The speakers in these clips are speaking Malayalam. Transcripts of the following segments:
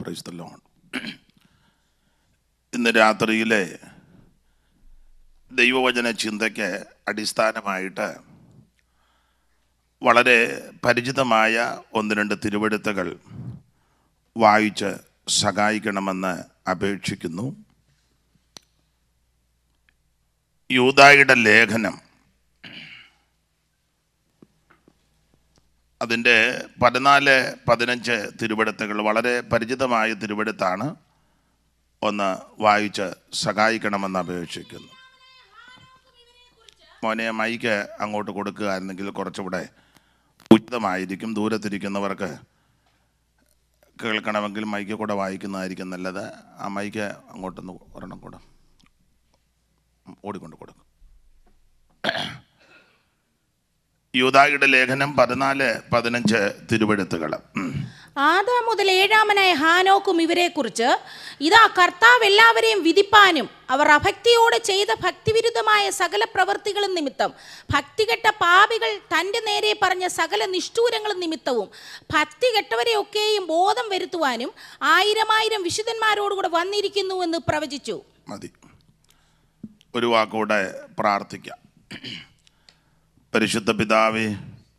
പ്രൈസ് ലോൺ ഇന്ന് രാത്രിയിലെ ദൈവവചന ചിന്തയ്ക്ക് അടിസ്ഥാനമായിട്ട് വളരെ പരിചിതമായ ഒന്ന് രണ്ട് തിരുവെടുത്തുകൾ വായിച്ച് സഹായിക്കണമെന്ന് അപേക്ഷിക്കുന്നു യൂതായുടെ ലേഖനം അതിൻ്റെ പതിനാല് പതിനഞ്ച് തിരുവെടുത്തുകൾ വളരെ പരിചിതമായ തിരുവെടുത്താണ് ഒന്ന് വായിച്ച് സഹായിക്കണമെന്ന് അപേക്ഷിക്കുന്നു മോനെ മൈക്ക് അങ്ങോട്ട് കൊടുക്കുകയായിരുന്നെങ്കിൽ കുറച്ചുകൂടെ ഉചിതമായിരിക്കും ദൂരത്തിരിക്കുന്നവർക്ക് കേൾക്കണമെങ്കിൽ മൈക്ക് കൂടെ വായിക്കുന്നതായിരിക്കും നല്ലത് ആ മൈക്ക് അങ്ങോട്ടൊന്ന് ഒരെണ്ണം കൂടെ ഓടിക്കൊണ്ട് കൊടുക്കും യൂതായുടെ ലേഖനം പതിനാല് പതിനഞ്ച് തിരുവെഴുത്തുകൾ ഉം. ആദാ മുതൽ ഏഴാമനായ ഹാനോക്കും ഇവരെക്കുറിച്ച് ഇതാ കർത്താവ് എല്ലാവരെയും വിധിപ്പാനും അവർ അഭക്തിയോടെ ചെയ്ത ഭക്തിവിരുദ്ധമായ സകല പ്രവൃത്തികളും നിമിത്തം ഭക്തികെട്ട പാപികൾ തൻ്റെ നേരെ പറഞ്ഞ സകല നിഷ്ഠൂരങ്ങളും നിമിത്തവും ഭക്തി കെട്ടവരെയൊക്കെയും ബോധം വരുത്തുവാനും ആയിരമായിരം വിശുദ്ധന്മാരോടുകൂടെ വന്നിരിക്കുന്നു എന്ന് പ്രവചിച്ചു മതി ഒരു വാക്കൂടെ പ്രാർത്ഥിക്കാം പരിശുദ്ധ പിതാവേ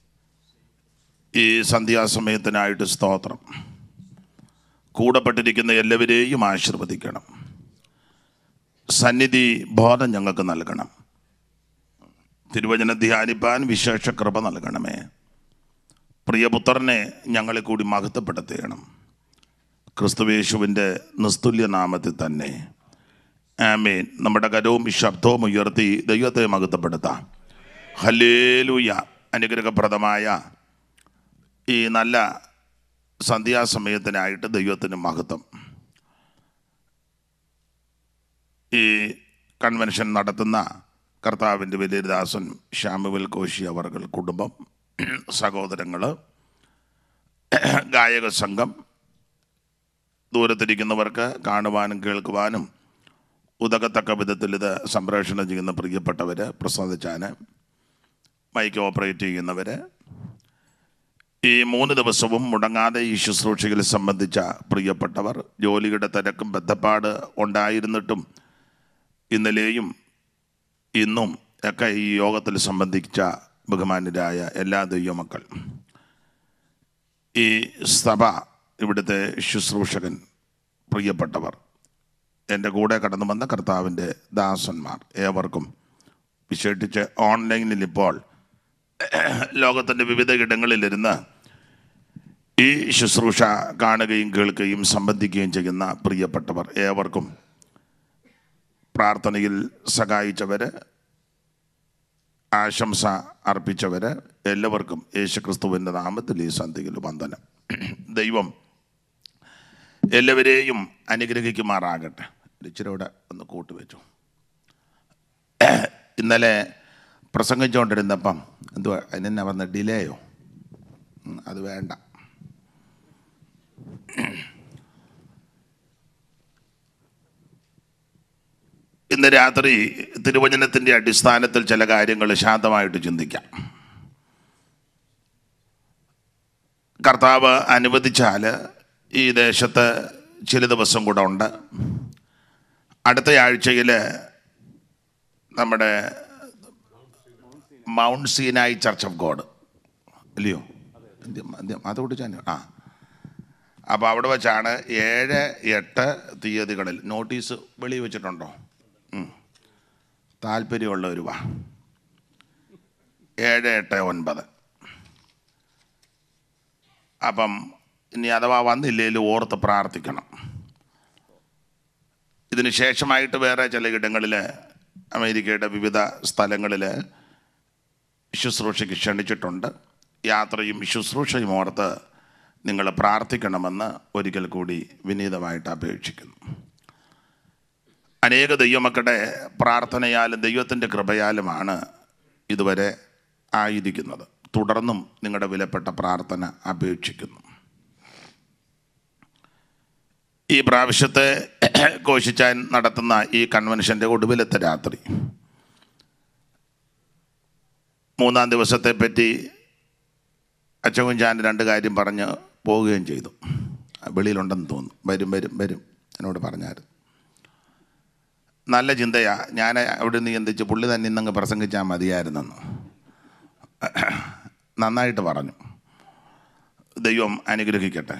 ഈ സന്ധ്യാസമയത്തിനായിട്ട് സ്തോത്രം കൂടപ്പെട്ടിരിക്കുന്ന എല്ലാവരെയും ആശീർവദിക്കണം സന്നിധി ബോധം ഞങ്ങൾക്ക് നൽകണം തിരുവചന ധ്യാനിപ്പാൻ വിശേഷ കൃപ നൽകണമേ പ്രിയപുത്രനെ ഞങ്ങളെ കൂടി മഹത്വപ്പെടുത്തണം ക്രിസ്തുവേശുവിൻ്റെ നിസ്തുല്യ നാമത്തിൽ തന്നെ ആമേൻ നമ്മുടെ കരവും ഈ ശബ്ദവും ഉയർത്തി ദൈവത്തെ മഹത്വപ്പെടുത്താം ഹല്ലേലൂയ അനുഗ്രഹപ്രദമായ ഈ നല്ല സന്ധ്യാസമയത്തിനായിട്ട് ദൈവത്തിന് മഹത്വം ഈ കൺവെൻഷൻ നടത്തുന്ന കർത്താവിൻ്റെ വലിയദാസൻ ശ്യാമുവൽ കോശി അവർകൾ കുടുംബം സഹോദരങ്ങൾ ഗായക സംഘം ദൂരത്തിരിക്കുന്നവർക്ക് കാണുവാനും കേൾക്കുവാനും ഉതകത്തക്ക വിധത്തിൽ ഇത് സംപ്രേഷണം ചെയ്യുന്ന പ്രിയപ്പെട്ടവർ പ്രസാദിച്ചാന് മൈക്ക് ഓപ്പറേറ്റ് ചെയ്യുന്നവർ ഈ മൂന്ന് ദിവസവും മുടങ്ങാതെ ഈ ശുശ്രൂഷയിൽ സംബന്ധിച്ച പ്രിയപ്പെട്ടവർ ജോലിയുടെ തിരക്കും ബന്ധപ്പാട് ഉണ്ടായിരുന്നിട്ടും ഇന്നലെയും ഇന്നും ഒക്കെ ഈ യോഗത്തിൽ സംബന്ധിച്ച ബഹുമാന്യരായ എല്ലാ ദൈവമക്കൾ ഈ സഭ ഇവിടുത്തെ ശുശ്രൂഷകൻ പ്രിയപ്പെട്ടവർ എൻ്റെ കൂടെ കടന്നു വന്ന കർത്താവിൻ്റെ ദാസന്മാർ ഏവർക്കും വിശേഷിച്ച് ഓൺലൈനിൽ ഇപ്പോൾ ലോകത്തിൻ്റെ വിവിധ ഇടങ്ങളിലിരുന്ന് ഈ ശുശ്രൂഷ കാണുകയും കേൾക്കുകയും സംബന്ധിക്കുകയും ചെയ്യുന്ന പ്രിയപ്പെട്ടവർ ഏവർക്കും പ്രാർത്ഥനയിൽ സഹായിച്ചവർ ആശംസ അർപ്പിച്ചവർ എല്ലാവർക്കും യേശുക്രിസ്തുവിൻ്റെ നാമത്തിൽ ഈ സന്ധിയിൽ വന്ദനം ദൈവം എല്ലാവരെയും അനുഗ്രഹിക്കുമാറാകട്ടെ ഇച്ചിരി കൂടെ ഒന്ന് കൂട്ടുവെച്ചു ഇന്നലെ പ്രസംഗിച്ചുകൊണ്ടിരുന്നപ്പം എന്തുവാ അതിനെന്നാ പറഞ്ഞ ഡിലേയോ ഉം, അത് വേണ്ട ഇന്ന് രാത്രി തിരുവചനത്തിൻ്റെ അടിസ്ഥാനത്തിൽ ചില കാര്യങ്ങൾ ശാന്തമായിട്ട് ചിന്തിക്കാം കർത്താവ് അനുവദിച്ചാൽ ഈ ദേശത്ത് ചില ദിവസം കൂടെ ഉണ്ട് അടുത്ത ആഴ്ചയിൽ നമ്മുടെ Mount Sinai Church of God അല്ലയോ എന്ത്- എന്ത്- അതോട് ഞാൻ ആ അപ്പോൾ അവിടെ വെച്ചാണ് ഏഴ് എട്ട് തീയതികളിൽ നോട്ടീസ് വെളി വെച്ചിട്ടുണ്ടോ ഉം. താല്പര്യമുള്ളവർ വാ ഏഴ് എട്ട് ഒൻപത് അപ്പം ഇനി അഥവാ വന്നില്ലേലും ഓർത്ത് പ്രാർത്ഥിക്കണം ഇതിന് ശേഷമായിട്ട് വേറെ ചില ഇടങ്ങളിൽ അമേരിക്കയുടെ വിവിധ സ്ഥലങ്ങളിൽ ശുശ്രൂഷയ്ക്ക് ക്ഷണിച്ചിട്ടുണ്ട് യാത്രയും ശുശ്രൂഷയും ഓർത്ത് നിങ്ങൾ പ്രാർത്ഥിക്കണമെന്ന് ഒരിക്കൽ കൂടി വിനീതമായിട്ട് അപേക്ഷിക്കുന്നു അനേക ദൈവമക്കളുടെ പ്രാർത്ഥനയാലും ദൈവത്തിൻ്റെ കൃപയാലുമാണ് ഇതുവരെ ആയിരിക്കുന്നത് തുടർന്നും നിങ്ങളുടെ വിലപ്പെട്ട പ്രാർത്ഥന അപേക്ഷിക്കുന്നു ഈ പ്രാവശ്യത്തെ കോശിച്ചാൻ നടത്തുന്ന ഈ കൺവെൻഷൻ്റെ ഒടുവിലത്തെ രാത്രി മൂന്നാം ദിവസത്തെ പറ്റി അച്ചകുഞ്ചാൻ രണ്ട് കാര്യം പറഞ്ഞ് പോവുകയും ചെയ്തു വെളിയിലുണ്ടെന്ന് തോന്നുന്നു വരും വരും വരും എന്നോട് പറഞ്ഞായിരുന്നു നല്ല ചിന്തയാ ഞാൻ അവിടെ നിന്ന് ചിന്തിച്ച് പുള്ളി തന്നെ ഇന്നങ്ങ് പ്രസംഗിച്ചാൽ മതിയായിരുന്നെന്ന് നന്നായിട്ട് പറഞ്ഞു ദൈവം അനുഗ്രഹിക്കട്ടെ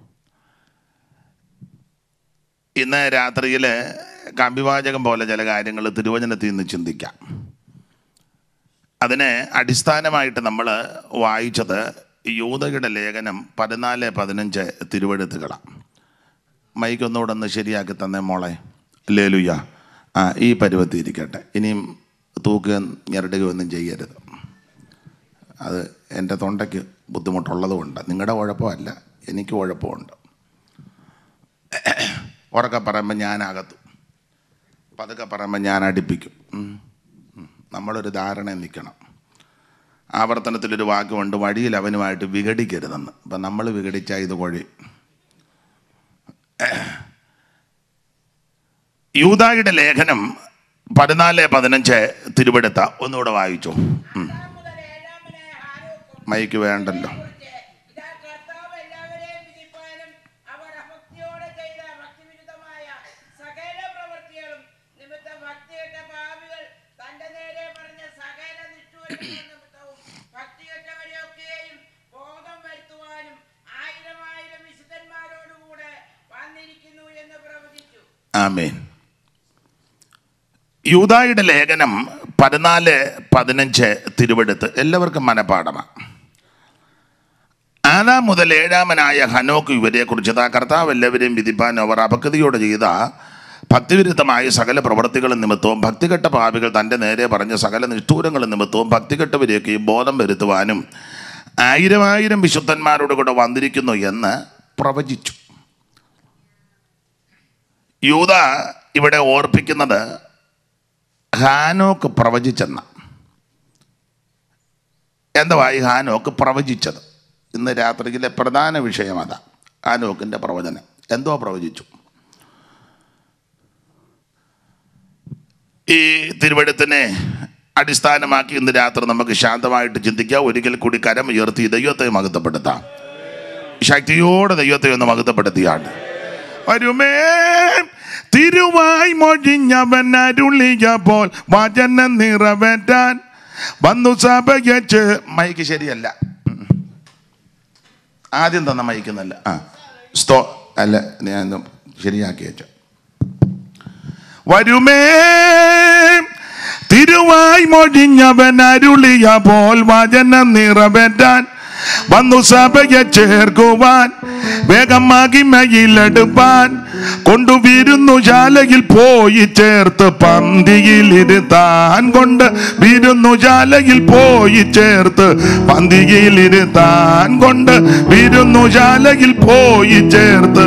ഇന്ന് രാത്രിയിൽ കമ്പിവാചകം പോലെ ചില കാര്യങ്ങൾ തിരുവചനത്തിൽ നിന്ന് ചിന്തിക്കാം അതിന് അടിസ്ഥാനമായിട്ട് നമ്മൾ വായിച്ചത് യൂതയുടെ ലേഖനം പതിനാല് പതിനഞ്ച് തിരുവഴുത്തുകളാണ് മൈക്ക് ഒന്നുകൂടെ ഒന്ന് ശരിയാക്കി തന്നെ മോളെ ലേലുയ്യ ആ ഈ പരുവത്തി ഇരിക്കട്ടെ ഇനിയും തൂക്കുകയും ഞെരടുകയോ ഒന്നും ചെയ്യരുത് അത് എൻ്റെ തൊണ്ടയ്ക്ക് ബുദ്ധിമുട്ടുള്ളതുകൊണ്ട് നിങ്ങളുടെ കുഴപ്പമല്ല എനിക്ക് കുഴപ്പമുണ്ട് ഉറക്കെ പറയുമ്പോൾ ഞാനകത്തു പതുക്കെ പറയുമ്പോൾ ഞാൻ അടുപ്പിക്കും ഉം. ഉം. നമ്മളൊരു ധാരണ നിൽക്കണം ആവർത്തനത്തിലൊരു വാക്കുമുണ്ട് വഴിയിൽ അവനുമായിട്ട് വിഘടിക്കരുതെന്ന് അപ്പം നമ്മൾ വിഘടിച്ചാൽ ഇത് കുഴി യൂതായുടെ ലേഖനം പതിനാല് പതിനഞ്ച് തിരുവെടുത്ത ഒന്നുകൂടെ വായിച്ചു ഉം. മൈക്ക് വേണ്ടല്ലോ ഇതാ കർത്താവ് എല്ലാവരെയും വിധിപ്പാനും അവർ അഭക്തിയോടെ ചെയ്ത ഭക്തിവിരുദ്ധമായ സകല പ്രവൃത്തികളും നിമിത്തം ഭക്തികെട്ട പാപികൾ തന്റെ നേരെ പറഞ്ഞ സകല നിഷ്ഠൂരങ്ങളും നിമിത്തവും ഭക്തികെട്ടവരെയൊക്കെയും ബോധം വരുത്തുവാനും ആയിരം ആയിരം വിശുദ്ധന്മാരോടുകൂടെ വന്നിരിക്കുന്നു എന്ന് പ്രവചിച്ചു ആമേൻ യൂതായുടെ ലേഖനം പതിനാല് പതിനഞ്ച് തിരുവെടുത്ത് എല്ലാവർക്കും മനപാഠമാണ് ആദാം മുതൽ ഏഴാമനായ ഹനോക്ക് ഇവരെക്കുറിച്ച് ഇതാ കർത്താവ് എല്ലാവരെയും വിധിപ്പാൻ അവർ അപക്തിയോടെ ചെയ്ത ഭക്തിവിരുദ്ധമായ സകല പ്രവർത്തികളും നിമിത്തവും ഭക്തികെട്ട പാപികൾ തൻ്റെ നേരെ പറഞ്ഞ സകല നിഷ്ഠൂരങ്ങളും നിമിത്തവും ഭക്തികെട്ടവരെയൊക്കെ ബോധം വരുത്തുവാനും ആയിരം ആയിരം വിശുദ്ധന്മാരോട് കൂടെ വന്നിരിക്കുന്നു എന്ന് പ്രവചിച്ചു യൂത ഇവിടെ ഓർപ്പിക്കുന്നത് ഹാനോക്ക് പ്രവചിച്ചെന്ന എന്തുവാ ഈ ഹാനോക്ക് പ്രവചിച്ചത് ഇന്ന് രാത്രിയിലെ പ്രധാന വിഷയം അതാ ഹാനോക്കിൻ്റെ പ്രവചനം എന്തോ പ്രവചിച്ചു ഈ തിരുവഴുത്തിനെ അടിസ്ഥാനമാക്കി ഇന്ന് രാത്രി നമുക്ക് ശാന്തമായിട്ട് ചിന്തിക്കാം ഒരിക്കൽ കൂടി കരം ഉയർത്തി ദൈവത്തെ മഹത്വപ്പെടുത്താം ശക്തിയോടെ ദൈവത്തെ ഒന്ന് മഹത്വപ്പെടുത്തിയാണ് വരുമേ തിരുവായി മൊഴിഞ്ഞവൻ അരുളിയപ്പോൾ വചനം നിറവേറ്റാൻ വന്നു സഭയച്ച് മൈക്ക് ശരിയല്ല ഉം. ആദ്യം തന്ന മൈക്കുന്നല്ല ആ സ്തോ അല്ല ഞാൻ ഒന്ന് ശരിയാക്കി വെച്ചു വരുമേ തിരുവായി മൊഴിഞ്ഞവൻ അരുളിയ പോൽ വചനം നിറവേറ്റാൻ വന്നു സഭയെ ചേർക്കുവാൻ വേഗം മകിമയിലെടുപ്പാൻ കൊണ്ടുവിരുന്നു ശാലയിൽ പോയി ചേർത്ത് പന്തിയിലിരുത്താൻ കൊണ്ട് വിരുന്നു ശാലയിൽ പോയി ചേർത്ത് പന്തിയിലിരുത്താൻ കൊണ്ട് വിരുന്നു ശാലയിൽ പോയി ചേർത്ത്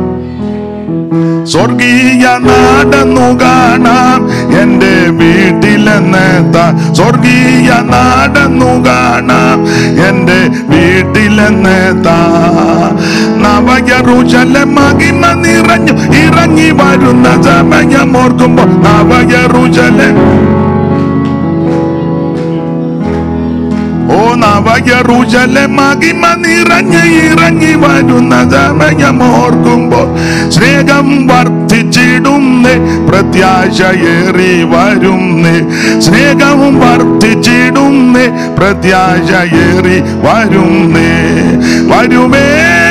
സ്വർഗീയ നാടെന്നു കാണാം എൻ്റെ വീട്ടിലെന്നെത്താൻ സ്വർഗീയ നാടെന്നു കാണാം എൻ്റെ വീട്ടിലെന്നെത്താൻ നവയറുചല മഹിമ നിറഞ്ഞു ഇറങ്ങി വരുന്ന സമയം ഓർക്കുമ്പോൾ നവയറുചല ഓ നവയറുചല മഹിമ നിറഞ്ഞ് ഇറങ്ങി വരുന്ന സമയം ഓർക്കുമ്പോൾ സ്നേഹം വർദ്ധിച്ചിടുന്നേ പ്രത്യാശയേറി വരുന്നേ സ്നേഹവും വർദ്ധിച്ചിടുന്നേ പ്രത്യാശയേറി വരുന്നേ വരുമേ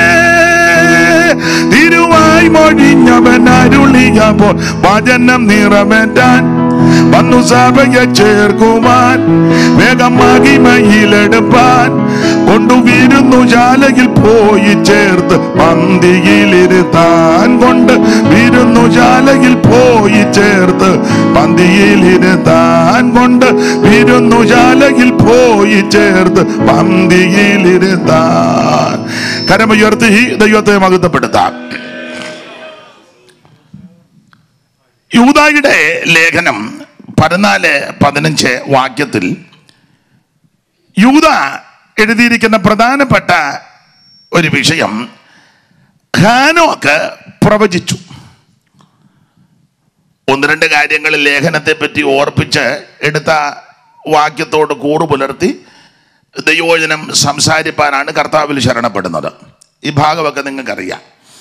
തിരുവായി മൊഴിഞ്ഞവൻ അരുളിയപ്പോൾ വചനം നിറവേറ്റാൻ വന്നു സഭയെ ചേർക്കുവാൻ വേഗം മഹിമയിലെടുപ്പാൻ കൊണ്ടുവിരുന്നു ശാലയിൽ പോയി ചേർത്ത് പന്തിയിലിരുത്താൻ കൊണ്ട് വിരുന്നു ശാലയിൽ പോയി ചേർത്ത് പന്തിയിലിരുത്താൻ കൊണ്ട് വിരുന്നു ശാലയിൽ പോയി ചേർത്ത് പന്തിയിലിരുത്താൻ കരമുയർത്തി ദൈവത്തെ മഹത്വപ്പെടുത്താം യൂതായുടെ ലേഖനം പതിനാല് പതിനഞ്ച് വാക്യത്തിൽ യൂത എഴുതിയിരിക്കുന്ന പ്രധാനപ്പെട്ട ഒരു വിഷയം ഹാനോക്ക് പ്രവചിച്ചു ഒന്ന് രണ്ട് കാര്യങ്ങളിൽ ലേഖനത്തെ പറ്റി ഓർപ്പിച്ച് എടുത്ത വാക്യത്തോട് കൂറു പുലർത്തി ദൈവോചനം സംസാരിപ്പാനാണ് കർത്താവിൽ ശരണപ്പെടുന്നത് ഈ ഭാഗമൊക്കെ നിങ്ങൾക്കറിയാം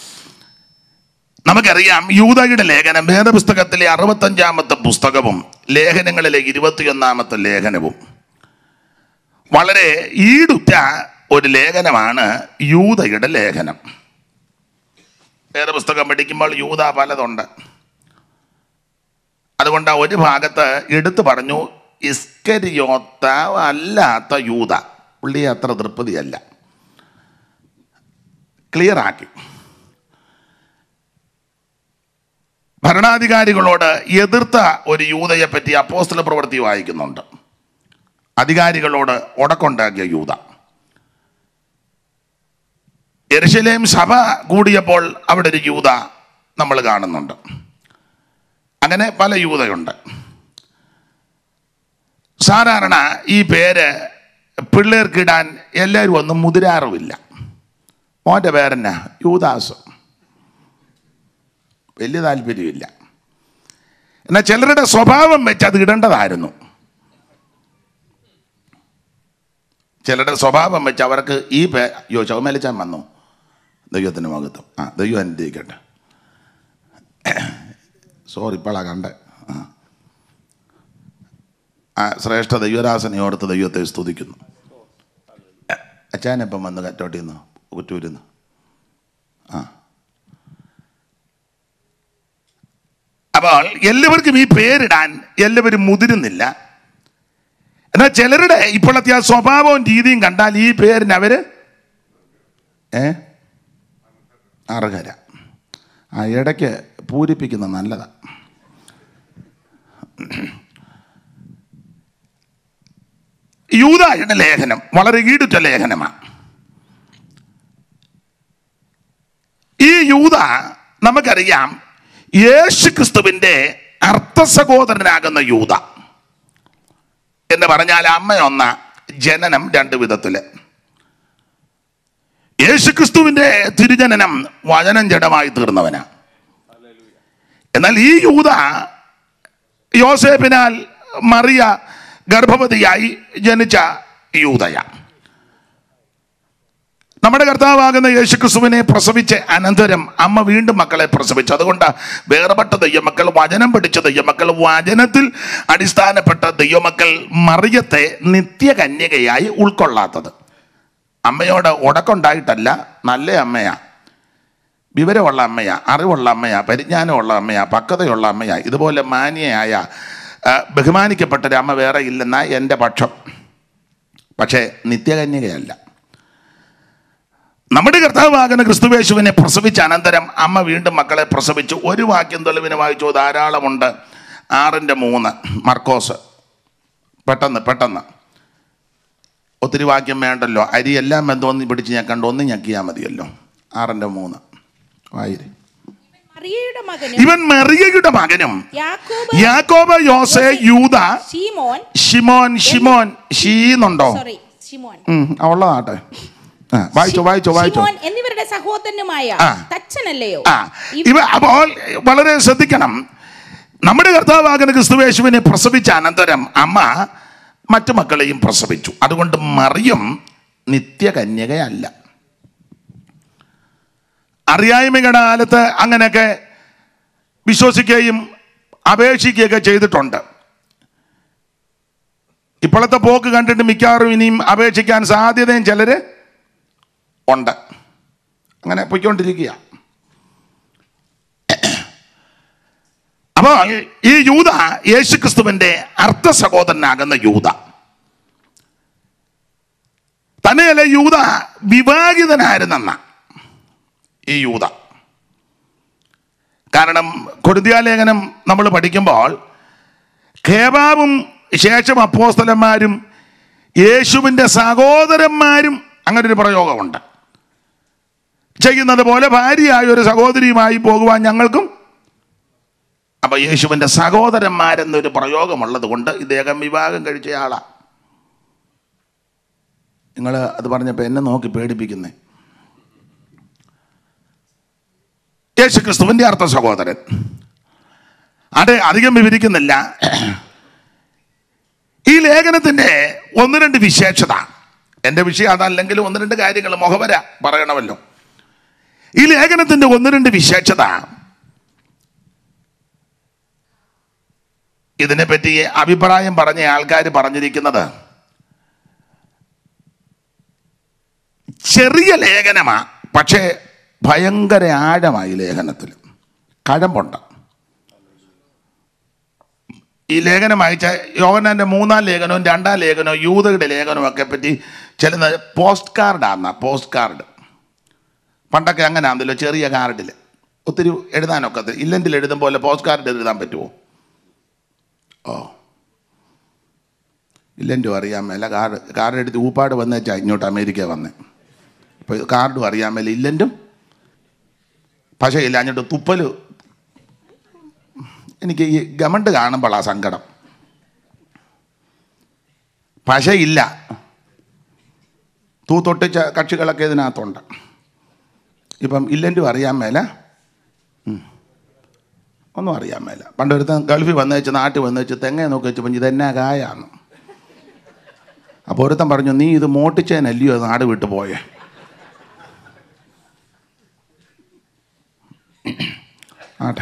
നമുക്കറിയാം യൂതയുടെ ലേഖനം വേദപുസ്തകത്തിലെ അറുപത്തഞ്ചാമത്തെ പുസ്തകവും ലേഖനങ്ങളിലെ ഇരുപത്തിയൊന്നാമത്തെ ലേഖനവും വളരെ ഈടുറ്റ ഒരു ലേഖനമാണ് യൂതയുടെ ലേഖനം വേദപുസ്തകം പഠിക്കുമ്പോൾ യൂത പലതുണ്ട് അതുകൊണ്ട് ഒരു ഭാഗത്ത് എടുത്തു പറഞ്ഞു ഇസ്കരിയോത്ത അല്ലാത്ത യൂത പുള്ളി അത്ര തൃപ്തിയല്ല ക്ലിയർ ആക്കി ഭരണാധികാരികളോട് എതിർത്ത ഒരു യൂതയെ പറ്റി അപ്പോസ്തല പ്രവൃത്തി വായിക്കുന്നുണ്ട് അധികാരികളോട് ഉടക്കുണ്ടാക്കിയ യൂത എരുശലേം സഭ കൂടിയപ്പോൾ അവിടെ ഒരു യൂത നമ്മൾ കാണുന്നുണ്ട് അങ്ങനെ പല യൂതയുണ്ട് സാധാരണ ഈ പേര് പിള്ളേർക്കിടാൻ എല്ലാവരും ഒന്നും മുതിരാറുമില്ല മോൻ്റെ പേരെന്നാ യൂദാസ് വലിയ താല്പര്യമില്ല എന്നാൽ ചിലരുടെ സ്വഭാവം വെച്ച് അത് ഇടേണ്ടതായിരുന്നു ചിലരുടെ സ്വഭാവം വെച്ച് അവർക്ക് ഈ പേ യോ ചൗമേലിച്ചാൻ വന്നു ദൈവത്തിൻ്റെ മഹത്വം ആ ദൈവം അനുഗ്രഹിക്കട്ടെ സോറി ഇപ്പോഴാ കണ്ടേ ആ ആ ശ്രേഷ്ഠ ദൈവരാസനെ ഓർത്ത് ദൈവത്തെ സ്തുതിക്കുന്നു അച്ചാനപ്പം വന്ന് കറ്റോട്ടിൽ നിന്ന് കുറ്റൂരിൽ നിന്ന് ആ അപ്പോൾ എല്ലാവർക്കും ഈ പേരിടാൻ എല്ലാവരും മുതിരുന്നില്ല എന്നാൽ ചിലരുടെ ഇപ്പോഴത്തെ ആ സ്വഭാവവും രീതിയും കണ്ടാൽ ഈ പേരിന് അവര് ഏ അർഹര ആ ഇടയ്ക്ക് പൂരിപ്പിക്കുന്ന നല്ലതാ യൂതായുടെ ലേഖനം വളരെ ഈടുറ്റ ലേഖനമാണ് ഈ യൂത നമുക്കറിയാം യേശു ക്രിസ്തുവിൻ്റെ അർത്ഥ സഹോദരനാകുന്ന യൂത എന്ന് പറഞ്ഞാൽ അമ്മയൊന്ന ജനനം രണ്ട് വിധത്തില് യേശുക്രിസ്തുവിന്റെ തിരുജനനം വചനം ജഡമായി തീർന്നവനാ എന്നാൽ ഈ യൂത യോസേഫിനാൽ മറിയ ഗർഭവതിയായി ജനിച്ച യൂതയ നമ്മുടെ കർത്താവാകുന്ന യേശുക്രിസ്തുവിനെ പ്രസവിച്ച് അനന്തരം അമ്മ വീണ്ടും മക്കളെ പ്രസവിച്ചു അതുകൊണ്ട് വേർപെട്ട ദൈവമക്കൾ വചനം പഠിച്ച ദൈവമക്കൾ വചനത്തിൽ അടിസ്ഥാനപ്പെട്ട ദൈവമക്കൾ മറിയത്തെ നിത്യകന്യകയായി ഉൾക്കൊള്ളാത്തത് അമ്മയോട് ഉടക്കുണ്ടായിട്ടല്ല നല്ല അമ്മയാ വിവരമുള്ള അമ്മയാ അറിവുള്ള അമ്മയാ പരിജ്ഞാനമുള്ള അമ്മയാ പക്വതയുള്ള അമ്മയാ ഇതുപോലെ മാന്യയായ ആ, ബഹുമാനിക്കപ്പെട്ട ഒരു അമ്മ വേറെ ഇല്ലെന്ന എൻ്റെ പക്ഷം പക്ഷേ നിത്യകന്യകയല്ല നമ്മുടെ കർത്താവാകുന്ന ക്രിസ്തുവേശുവിനെ പ്രസവിച്ച അനന്തരം അമ്മ വീണ്ടും മക്കളെ പ്രസവിച്ചു ഒരു വാക്യം തെളിവിന് വായിച്ചു ധാരാളമുണ്ട് ആറിൻ്റെ മൂന്ന് മർക്കോസ് പെട്ടെന്ന് പെട്ടെന്ന് ഒത്തിരി വാക്യം വേണ്ടല്ലോ അരി എല്ലാം ബന്ധമൊന്നും പിടിച്ച് ഞാൻ കണ്ടു ഒന്ന് ഞെക്കിയാൽ മതിയല്ലോ ആറിൻ്റെ മൂന്ന് വായിര് മറിയയുടെ മകനും ഇവൻ മെറിയയുടെ മകനും യാക്കോബ് യാക്കോബ് യോസെ യൂത ശീമോൻ ഷിമോൻ ഷിമോൻ ഷീന്നുണ്ടോ സോറി ശിമോൻ ഉം, ആ, ഉള്ളതാട്ടെ ആ വായിച്ചോ വായിച്ചോ വായിച്ചോ ശിമോൻ എന്നിവരുടെ സഹോദരനുമായ ആ. തച്ചനല്ലയോ ആ ഇവ അപ്പോൾ വളരെ ശ്രദ്ധിക്കണം നമ്മുടെ കർത്താവാകുന്ന ക്രിസ്തുവേശുവിനെ പ്രസവിച്ച അനന്തരം അമ്മ മറ്റു മക്കളെയും പ്രസവിച്ചു അതുകൊണ്ട് മറിയം നിത്യകന്യകയല്ല അറിയായ്മയുടെ കാലത്ത് അങ്ങനെയൊക്കെ വിശ്വസിക്കുകയും അപേക്ഷിക്കുകയൊക്കെ ചെയ്തിട്ടുണ്ട് ഇപ്പോഴത്തെ പോക്ക് കണ്ടിട്ട് മിക്കവാറും ഇനിയും അപേക്ഷിക്കാൻ സാധ്യതയും ചിലര് ഉണ്ട് അങ്ങനെ പൊയ്ക്കൊണ്ടിരിക്കുക അപ്പോൾ ഈ യൂത യേശുക്രിസ്തുവിന്റെ അർത്ഥ സഹോദരനാകുന്ന യൂത തന്നെയല്ല യൂത വിവാഹിതനായിരുന്നെന്ന ഈ യൂത കാരണം കൊടുന്തിയാലേഖനം നമ്മൾ പഠിക്കുമ്പോൾ ഖേബാവും ശേഷം അപ്പോസ്തലന്മാരും യേശുവിൻ്റെ സഹോദരന്മാരും അങ്ങനെ ഒരു പ്രയോഗമുണ്ട് ചെയ്യുന്നത് പോലെ ഭാര്യയായ ഒരു സഹോദരിയുമായി പോകുവാൻ ഞങ്ങൾക്കും അപ്പൊ യേശുവിൻ്റെ സഹോദരന്മാരെന്നൊരു പ്രയോഗമുള്ളത് കൊണ്ട് ഇദ്ദേഹം വിവാഹം കഴിച്ചയാളാ നിങ്ങൾ അത് പറഞ്ഞപ്പോൾ എന്നെ നോക്കി പേടിപ്പിക്കുന്നേ യേശു ക്രിസ്തുവിൻ്റെ അർത്ഥ സഹോദരൻ അത് അധികം വിവരിക്കുന്നില്ല ഈ ലേഖനത്തിൻ്റെ ഒന്ന് രണ്ട് വിശേഷത എൻ്റെ വിഷയം അതല്ലെങ്കിലും ഒന്ന് രണ്ട് കാര്യങ്ങൾ മുഖവര പറയണമല്ലോ ഈ ലേഖനത്തിൻ്റെ ഒന്ന് രണ്ട് വിശേഷത ഇതിനെപ്പറ്റി അഭിപ്രായം പറഞ്ഞ ആൾക്കാർ പറഞ്ഞിരിക്കുന്നത് ചെറിയ ലേഖനമാ പക്ഷേ ഭയങ്കര ആഴമായി ലേഖനത്തിൽ കഴമ്പുണ്ട് ഈ ലേഖനം അയച്ച യോഹനാന്റെ മൂന്നാം ലേഖനവും രണ്ടാം ലേഖനവും യൂതയുടെ ലേഖനവും ഒക്കെ പറ്റി ചില പോസ്റ്റ് കാർഡാന്ന പോസ്റ്റ് കാർഡ് പണ്ടൊക്കെ അങ്ങനെ ആണല്ലോ ചെറിയ കാർഡിൽ ഒത്തിരി എഴുതാനൊക്കെ ഇല്ലെങ്കിൽ എഴുതും പോലെ പോസ്റ്റ് കാർഡ് എഴുതാൻ പറ്റുമോ ഓ ഇല്ലെങ്കിലും അറിയാൻ മേല കാർഡ് കാർഡ് എടുത്ത് ഊപ്പാട് വന്നേച്ചാ ഇങ്ങോട്ട് അമേരിക്ക വന്നേ അപ്പോൾ കാർഡും അറിയാൻ മേല ഇല്ലെങ്കിലും പക്ഷേ ഇല്ല അങ്ങോട്ട് തുപ്പൽ എനിക്ക് ഈ ഗവൺമെൻറ് കാണുമ്പോൾ ആ സങ്കടം പക്ഷേ ഇല്ല തൂത്തൊട്ടിച്ച കക്ഷികളൊക്കെ ഇതിനകത്തുണ്ട് ഇപ്പം ഇല്ലെങ്കിലും അറിയാൻ മേല ഉം. ഒന്നും അറിയാൻ മേല പണ്ടൊരുത്തൻ ഗൾഫിൽ വന്നു വെച്ച് നാട്ടിൽ വന്നു വെച്ച് തെങ്ങ നോക്കി വെച്ചപ്പോൾ ഇതെന്നാ കായാന്ന് അപ്പോൾ ഒരുത്തൻ പറഞ്ഞു നീ ഇത് മോട്ടിച്ചേനല്ലയോ നാട് വിട്ടു പോയേ ആട്ടെ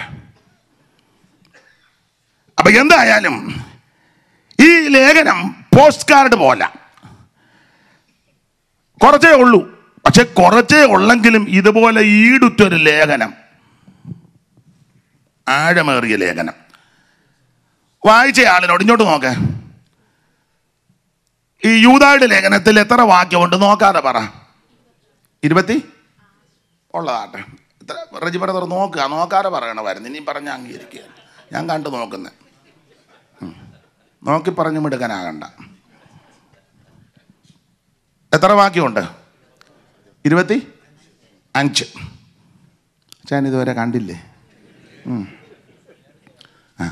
അപ്പൊ എന്തായാലും ഈ ലേഖനം പോസ്റ്റ് കാർഡ് പോലെ കുറച്ചേ ഉള്ളൂ പക്ഷെ കുറച്ചേ ഉള്ളെങ്കിലും ഇതുപോലെ ഈടുറ്റൊരു ലേഖനം ആഴമേറിയ ലേഖനം വായിച്ച ആളിനോട് ഇങ്ങോട്ട് നോക്കേ ഈ യൂതായുടെ ലേഖനത്തിൽ എത്ര വാക്യമുണ്ട് നോക്കാതെ പറ ഇരുപത്തി ഉള്ളതാട്ടെ ഇത്ര റജി ബ്രദർ നോക്കുക നോക്കാതെ പറയണമായിരുന്നു ഇനിയും പറഞ്ഞ അംഗീകരിക്കുക ഞാൻ കണ്ടു നോക്കുന്നത് നോക്കി പറഞ്ഞു മിടുക്കനാകണ്ട എത്ര വാക്യമുണ്ട് ഇരുപത്തി അഞ്ച് ഞാൻ ഇതുവരെ കണ്ടില്ലേ ഉം. ആ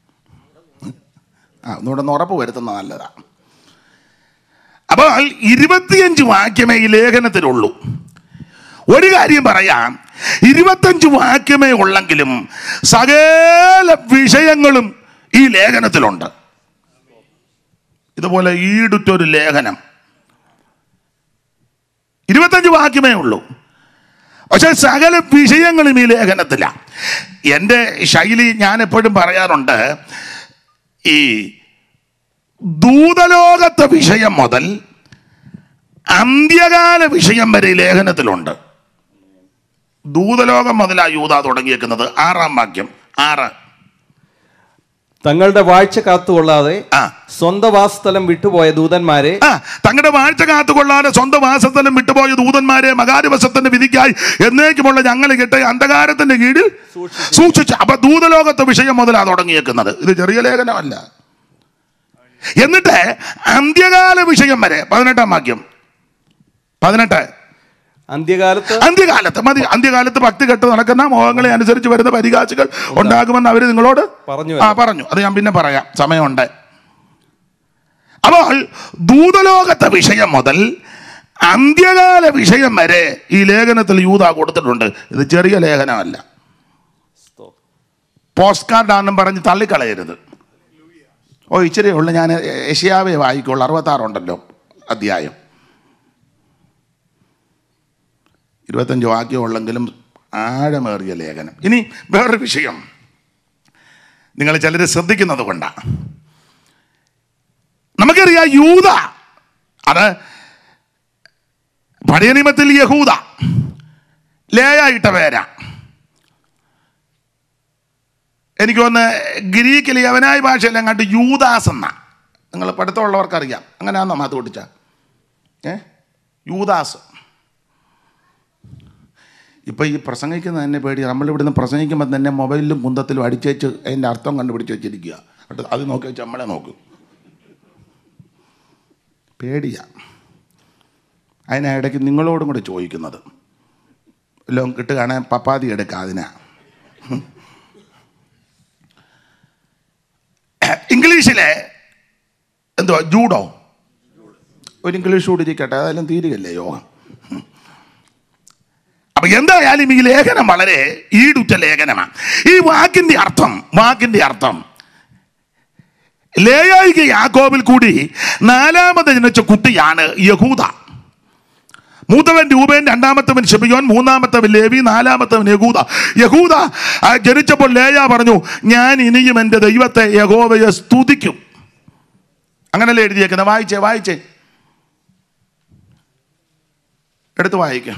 ആ ഒന്നുകൂടെ ഒന്ന് ഉറപ്പ് വരുത്തുന്നത് നല്ലതാ അപ്പോൾ ഇരുപത്തിയഞ്ച് വാക്യമേ ഈ ലേഖനത്തിലുള്ളൂ ഒരു കാര്യം പറയാം ഇരുപത്തഞ്ച് വാക്യമേ ഉള്ളെങ്കിലും സകല വിഷയങ്ങളും ഈ ലേഖനത്തിലുണ്ട് ഇതുപോലെ ഈടുറ്റൊരു ലേഖനം ഇരുപത്തഞ്ച് വാക്യമേ ഉള്ളൂ പക്ഷെ സകല വിഷയങ്ങളും ഈ ലേഖനത്തില എൻ്റെ ശൈലി ഞാൻ എപ്പോഴും പറയാറുണ്ട് ഈ ദൂതലോകത്തെ വിഷയം മുതൽ അന്ത്യകാല വിഷയം വരെ ഈ ലേഖനത്തിലുണ്ട് ദൂതലോകം മുതലാ യൂത തുടങ്ങിയേക്കുന്നത് ആറാം വാക്യം ആറ് തങ്ങളുടെ വാഴ്ച കാത്തുകൊള്ളാതെ ആ സ്വന്തം വാസസ്ഥലം വിട്ടുപോയ ദൂതന്മാരെ ആ തങ്ങളുടെ വാഴ്ച കാത്തുകൊള്ളാതെ സ്വന്തം വാസസ്ഥലം വിട്ടുപോയ ദൂതന്മാരെ മകാദിവസത്തിന്റെ വിധിക്കായി എന്നേക്കുമുള്ള ഞങ്ങൾ കിട്ടിയ അന്ധകാരത്തിന്റെ കീഴിൽ സൂക്ഷിച്ചു അപ്പൊ ദൂതലോകത്തെ വിഷയം മുതലാ തുടങ്ങിയേക്കുന്നത് ഇത് ചെറിയ ലേഖനമല്ല എന്നിട്ട് അന്ത്യകാല വിഷയം വരെ പതിനെട്ടാം വാക്യം പതിനെട്ട് അന്ത്യകാലത്ത് അന്ത്യകാലത്ത് മതി അന്ത്യകാലത്ത് ഭക്തി കെട്ട് നടക്കുന്ന മോഹങ്ങളെ അനുസരിച്ച് വരുന്ന പരിഹാസികൾ ഉണ്ടാകുമെന്ന് അവർ നിങ്ങളോട് പറഞ്ഞു ആ പറഞ്ഞു അത് ഞാൻ പിന്നെ പറയാം സമയമുണ്ട് അപ്പോൾ ദൂതലോകത്തെ വിഷയം മുതൽ അന്ത്യകാല വിഷയം വരെ ഈ ലേഖനത്തിൽ യൂത കൊടുത്തിട്ടുണ്ട് ഇത് ചെറിയ ലേഖനമല്ല പോസ്റ്റ് കാർഡാണെന്നും പറഞ്ഞ് തള്ളിക്കളയരുത് ഓ ഇച്ചിരി ഉള്ളു ഞാൻ ഏഷ്യാവേ വായിക്കുള്ളൂ അറുപത്താറുണ്ടല്ലോ അധ്യായം ഇരുപത്തഞ്ച് വാക്യമുള്ളെങ്കിലും ആഴമേറിയ ലേഖനം ഇനി വേറൊരു വിഷയം നിങ്ങൾ ചിലർ ശ്രദ്ധിക്കുന്നത് കൊണ്ടാണ് നമുക്കറിയാം യൂത അത് പഴയ നിയമത്തിൽ യഹൂദ ലേയായിട്ട പേരാ എനിക്ക് തോന്നുന്നു ഗ്രീക്കിൽ യവനായ ഭാഷയിൽ അങ്ങോട്ട് യൂദാസ് എന്നാ നിങ്ങൾ പഠിത്തമുള്ളവർക്കറിയാം അങ്ങനെയാണെന്നോ മാത്ത് പൊട്ടിച്ച ഏ യൂദാസ് ഇപ്പോൾ ഈ പ്രസംഗിക്കുന്ന തന്നെ പേടി നമ്മളിവിടുന്ന് പ്രസംഗിക്കുമ്പോൾ തന്നെ മൊബൈലിലും കുന്തത്തിലും അടിച്ചേച്ച് അതിൻ്റെ അർത്ഥം കണ്ടുപിടിച്ച് വെച്ചിരിക്കുക എന്നിട്ട് അത് നോക്കി വെച്ച് നമ്മളെ നോക്കും പേടിയാ അതിനാ ഇടയ്ക്ക് നിങ്ങളോടും കൂടെ ചോദിക്കുന്നത് എല്ലാം കിട്ടുകയാണെങ്കിൽ പപ്പാതി എടുക്കുക അതിനാ ഇംഗ്ലീഷിലെ എന്തുവാ ജൂഡോ ഒരു ഇംഗ്ലീഷ് കൂടി ഇരിക്കട്ടെ അതെല്ലാം തീരുകയല്ലേ യോഗം അപ്പൊ എന്തായാലും ഈ ലേഖനം വളരെ ഈടുറ്റ ലേഖനമാണ് ഈ വാക്കിന്റെ അർത്ഥം വാക്കിന്റെ അർത്ഥം ലേയായിക യാക്കോബിൽ കൂടി നാലാമത് ജനിച്ച കുട്ടിയാണ് യഹൂദ മൂത്തവൻ രൂപേൻ രണ്ടാമത്തവൻ ഷെബിയോൻ മൂന്നാമത്തവൻ ലേവി നാലാമത്തവൻ യഹൂദ യഹൂദ ആ, ജനിച്ചപ്പോൾ ലേയ പറഞ്ഞു ഞാൻ ഇനിയും എൻ്റെ ദൈവത്തെ യഹോവയെ സ്തുതിക്കും അങ്ങനല്ലേ എഴുതിയേക്കുന്നത് വായിച്ചേ വായിച്ചേ എടുത്ത് വായിക്കാം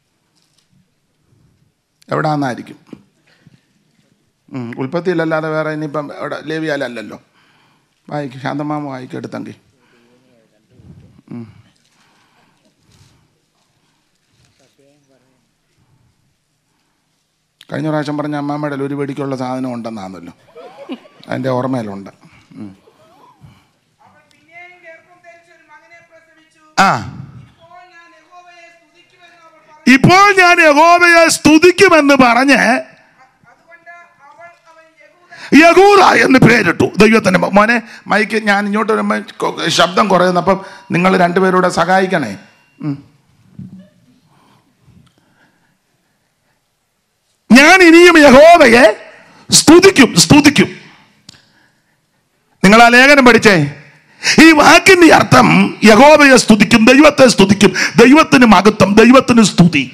എവിടാന്നായിരിക്കും ഉം, ഉൽപ്പത്തിയിലല്ലാതെ വേറെ ഇനിയിപ്പം എവിടെ ലേവിയാലല്ലോ വായിക്കും ശാന്തമാമ വായിക്കും എടുത്തെങ്കിൽ ഉം. കഴിഞ്ഞ പ്രാവശ്യം പറഞ്ഞ അമ്മാമ്മയുടെ ഒരു വെടിക്കുള്ള സാധനം ഉണ്ടെന്നാണല്ലോ അതിൻ്റെ ഓർമ്മയിലുണ്ട് ഉം. അവൾ പിന്നെയും ഗർഭം ധരിച്ച് ഒരു മകനെ പ്രസവിച്ചു ആ ഇപ്പോൾ ഞാൻ യഹോവയെ സ്തുതിക്കുമെന്ന് അവൾ പറഞ്ഞു ഇപ്പോൾ ഞാൻ യഹോവയെ സ്തുതിക്കുമെന്ന് പറഞ്ഞ് അതുകൊണ്ട് അവൾ അവൻ യഹൂദ യഹൂദ എന്ന് പേരിട്ടു ദൈവത്തിൻ്റെ മ- മോനെ മൈക്ക് ഞാൻ ഇങ്ങോട്ട് വരുമ്പോൾ കൊ- ശബ്ദം കുറയുന്നപ്പം നിങ്ങൾ രണ്ടുപേരൂടെ സഹായിക്കണേ ഉം. ഞാൻ ഇനിയും യഹോവയെ സ്തുതിക്കും സ്തുതിക്കും നിങ്ങൾ ആ ലേഖനം പഠിച്ചേ ഈ വാക്കിന്റെ അർത്ഥം യഹോവയെ സ്തുതിക്കും ദൈവത്തെ സ്തുതിക്കും ദൈവത്തിന് മഹത്വം ദൈവത്തിന് സ്തുതി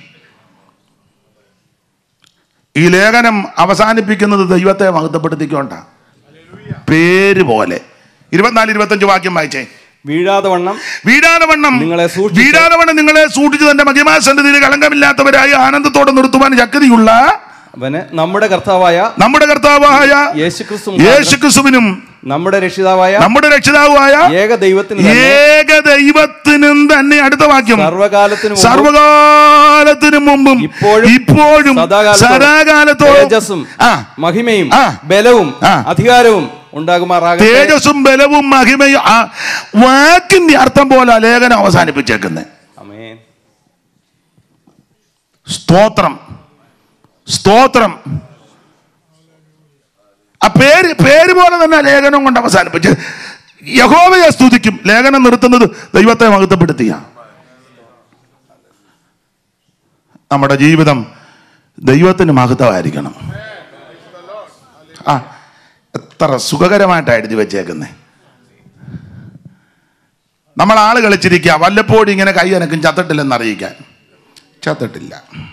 ഈ ലേഖനം അവസാനിപ്പിക്കുന്നത് ദൈവത്തെ മഹത്വപ്പെടുത്തിക്കൊണ്ട പേര് പോലെ ഇരുപത്തിനാല് ഇരുപത്തഞ്ച് വാക്യം വായിച്ചേ വീഴാതെ വണ്ണം വീടാനവണ്ണം നിങ്ങളെ സൂക്ഷിച്ച് വീടാനവണ്ണം നിങ്ങളെ സൂക്ഷിച്ച് തന്റെ മഹിമാസന്നിധിയിൽ കളങ്കമില്ലാത്തവരായി ആനന്ദത്തോടെ നിർത്തുവാൻ ശക്തിയുള്ള അവന് നമ്മുടെ കർത്താവായ നമ്മുടെ കർത്താവായ യേശുക്രിസ്തു യേശുക്രിസ്തുവിനും നമ്മുടെ രക്ഷിതാവായ നമ്മുടെ രക്ഷിതാവായ ഏക ദൈവത്തിന് തന്നെ ഏക ദൈവത്തിനും തന്നെ അടുത്ത വാക്യം സർവകാലത്തിനു മുമ്പും സർവകാലത്തിനു മുമ്പും ഇപ്പോഴും ഇപ്പോഴും സദാകാലത്തോളം സദാകാലത്തോളം തേജസ്സും ആ മഹിമയും ആ. ബലവും ആ. അധികാരവും ഉണ്ടാകുമാറാകട്ടെ തേജസ്സും ബലവും മഹിമയും ആ വാക്കിന്റെ അർത്ഥം പോലെ ആ ലേഖനം അവസാനിപ്പിച്ചേക്കുന്നത് ആമേൻ സ്തോത്രം സ്തോത്രം ആ പേര് പേര് പോലെ തന്നെ ആ ലേഖനം കൊണ്ട് അവസാനിപ്പിച്ച് യഹോവയെ സ്തുതിക്കും ലേഖനം നിർത്തുന്നത് ദൈവത്തെ മഹത്വപ്പെടുത്തിയ നമ്മുടെ ജീവിതം ദൈവത്തിന് മഹത്വമായിരിക്കണം ആ എത്ര സുഖകരമായിട്ടാണ് എഴുതി വെച്ചേക്കുന്നത് നമ്മൾ ആള് കളിച്ചിരിക്കുക വല്ലപ്പോഴും ഇങ്ങനെ കൈ അനക്കും ചത്തിട്ടില്ലെന്ന് അറിയിക്കാൻ ചത്തിട്ടില്ല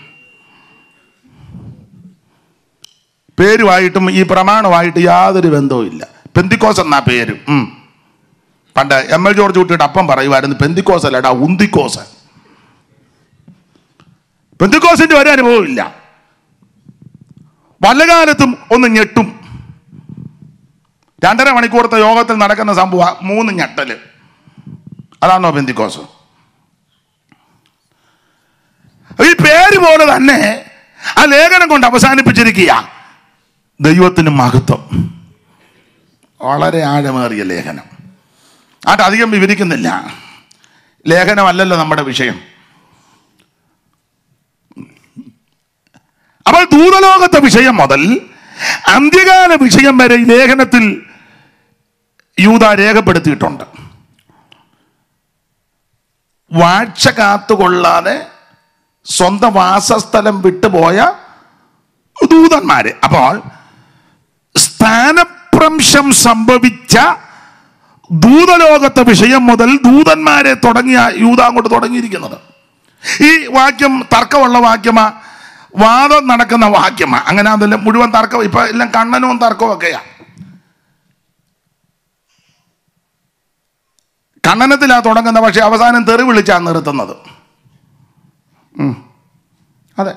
പേരുമായിട്ടും ഈ പ്രമാണമായിട്ട് യാതൊരു ബന്ധവും ഇല്ല പെന്തിക്കോസ് എന്നാ പേര് ഉം. പണ്ട് എം എൽ ജോർജ് കുട്ടിയുടെ അപ്പം പറയുമായിരുന്നു പെന്തിക്കോസ് അല്ലടാ ഉന്തിക്കോസ് പെന്തിക്കോസിന്റെ ഒരു അനുഭവം ഇല്ല വല്ല കാലത്തും ഒന്ന് ഞെട്ടും രണ്ടര മണിക്കൂറത്തെ യോഗത്തിൽ നടക്കുന്ന സംഭവം മൂന്ന് ഞെട്ടല് അതാണോ പെന്തിക്കോസ് ഈ പേര് പോലെ തന്നെ ആ ലേഖനം കൊണ്ട് അവസാനിപ്പിച്ചിരിക്കുക ദൈവത്തിന് മഹത്വം വളരെ ആഴമേറിയ ലേഖനം ആട്ട് അധികം വിവരിക്കുന്നില്ല ലേഖനമല്ലല്ലോ നമ്മുടെ വിഷയം അപ്പോൾ ദൂതലോകത്തെ വിഷയം മുതൽ അന്ത്യകാല വിഷയം വരെ ഈ ലേഖനത്തിൽ യൂത രേഖപ്പെടുത്തിയിട്ടുണ്ട് വാഴ്ച കാത്തുകൊള്ളാതെ സ്വന്തം വാസസ്ഥലം വിട്ടുപോയ ദൂതന്മാര് അപ്പോൾ സ്ഥാനഭ്രംശം സംഭവിച്ച ദൂതലോകത്തെ വിഷയം മുതൽ ദൂതന്മാരെ തുടങ്ങിയ യൂത അങ്ങോട്ട് തുടങ്ങിയിരിക്കുന്നത് ഈ വാക്യം തർക്കമുള്ള വാക്യമാ വാദം നടക്കുന്ന വാക്യമാ അങ്ങനെ അതെല്ലാം മുഴുവൻ തർക്കം ഇപ്പൊ എല്ലാം കണ്ണനും തർക്കവും ഒക്കെയാ കണ്ണനത്തിലാ തുടങ്ങുന്ന പക്ഷെ അവസാനം തെറി വിളിച്ചാ നിർത്തുന്നത് ഉം. അതെ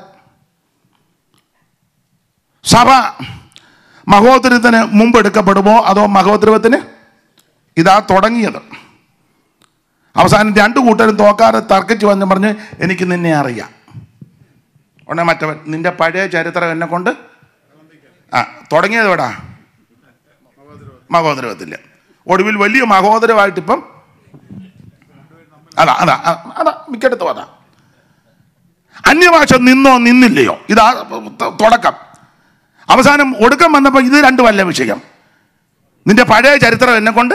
സഭ മഹോദരത്തിന് മുമ്പ് എടുക്കപ്പെടുമോ അതോ മഹോദരവത്തിന് ഇതാ തുടങ്ങിയത് അവസാനം രണ്ടു കൂട്ടരും തോക്കാതെ തർക്കിച്ച് വന്ന് പറഞ്ഞ് എനിക്ക് നിന്നെ അറിയാം ഉടനെ മറ്റവൻ നിന്റെ പഴയ ചരിത്രം എന്നെ കൊണ്ട് ആ തുടങ്ങിയത് എവിടാ മഹോദരവത്തില്ല ഒടുവിൽ വലിയ മഹോദരമായിട്ട് ഇപ്പം അതാ അതാ അ- അതാ മിക്കടത്തും അതാ അന്യഭാഷ നിന്നോ നിന്നില്ലയോ ഇതാ ത- തുടക്കം അവസാനം ഒടുക്കം വന്നപ്പോൾ ഇത് രണ്ടുമല്ല വിഷയം നിന്റെ പഴയ ചരിത്രം എന്നെ കൊണ്ട്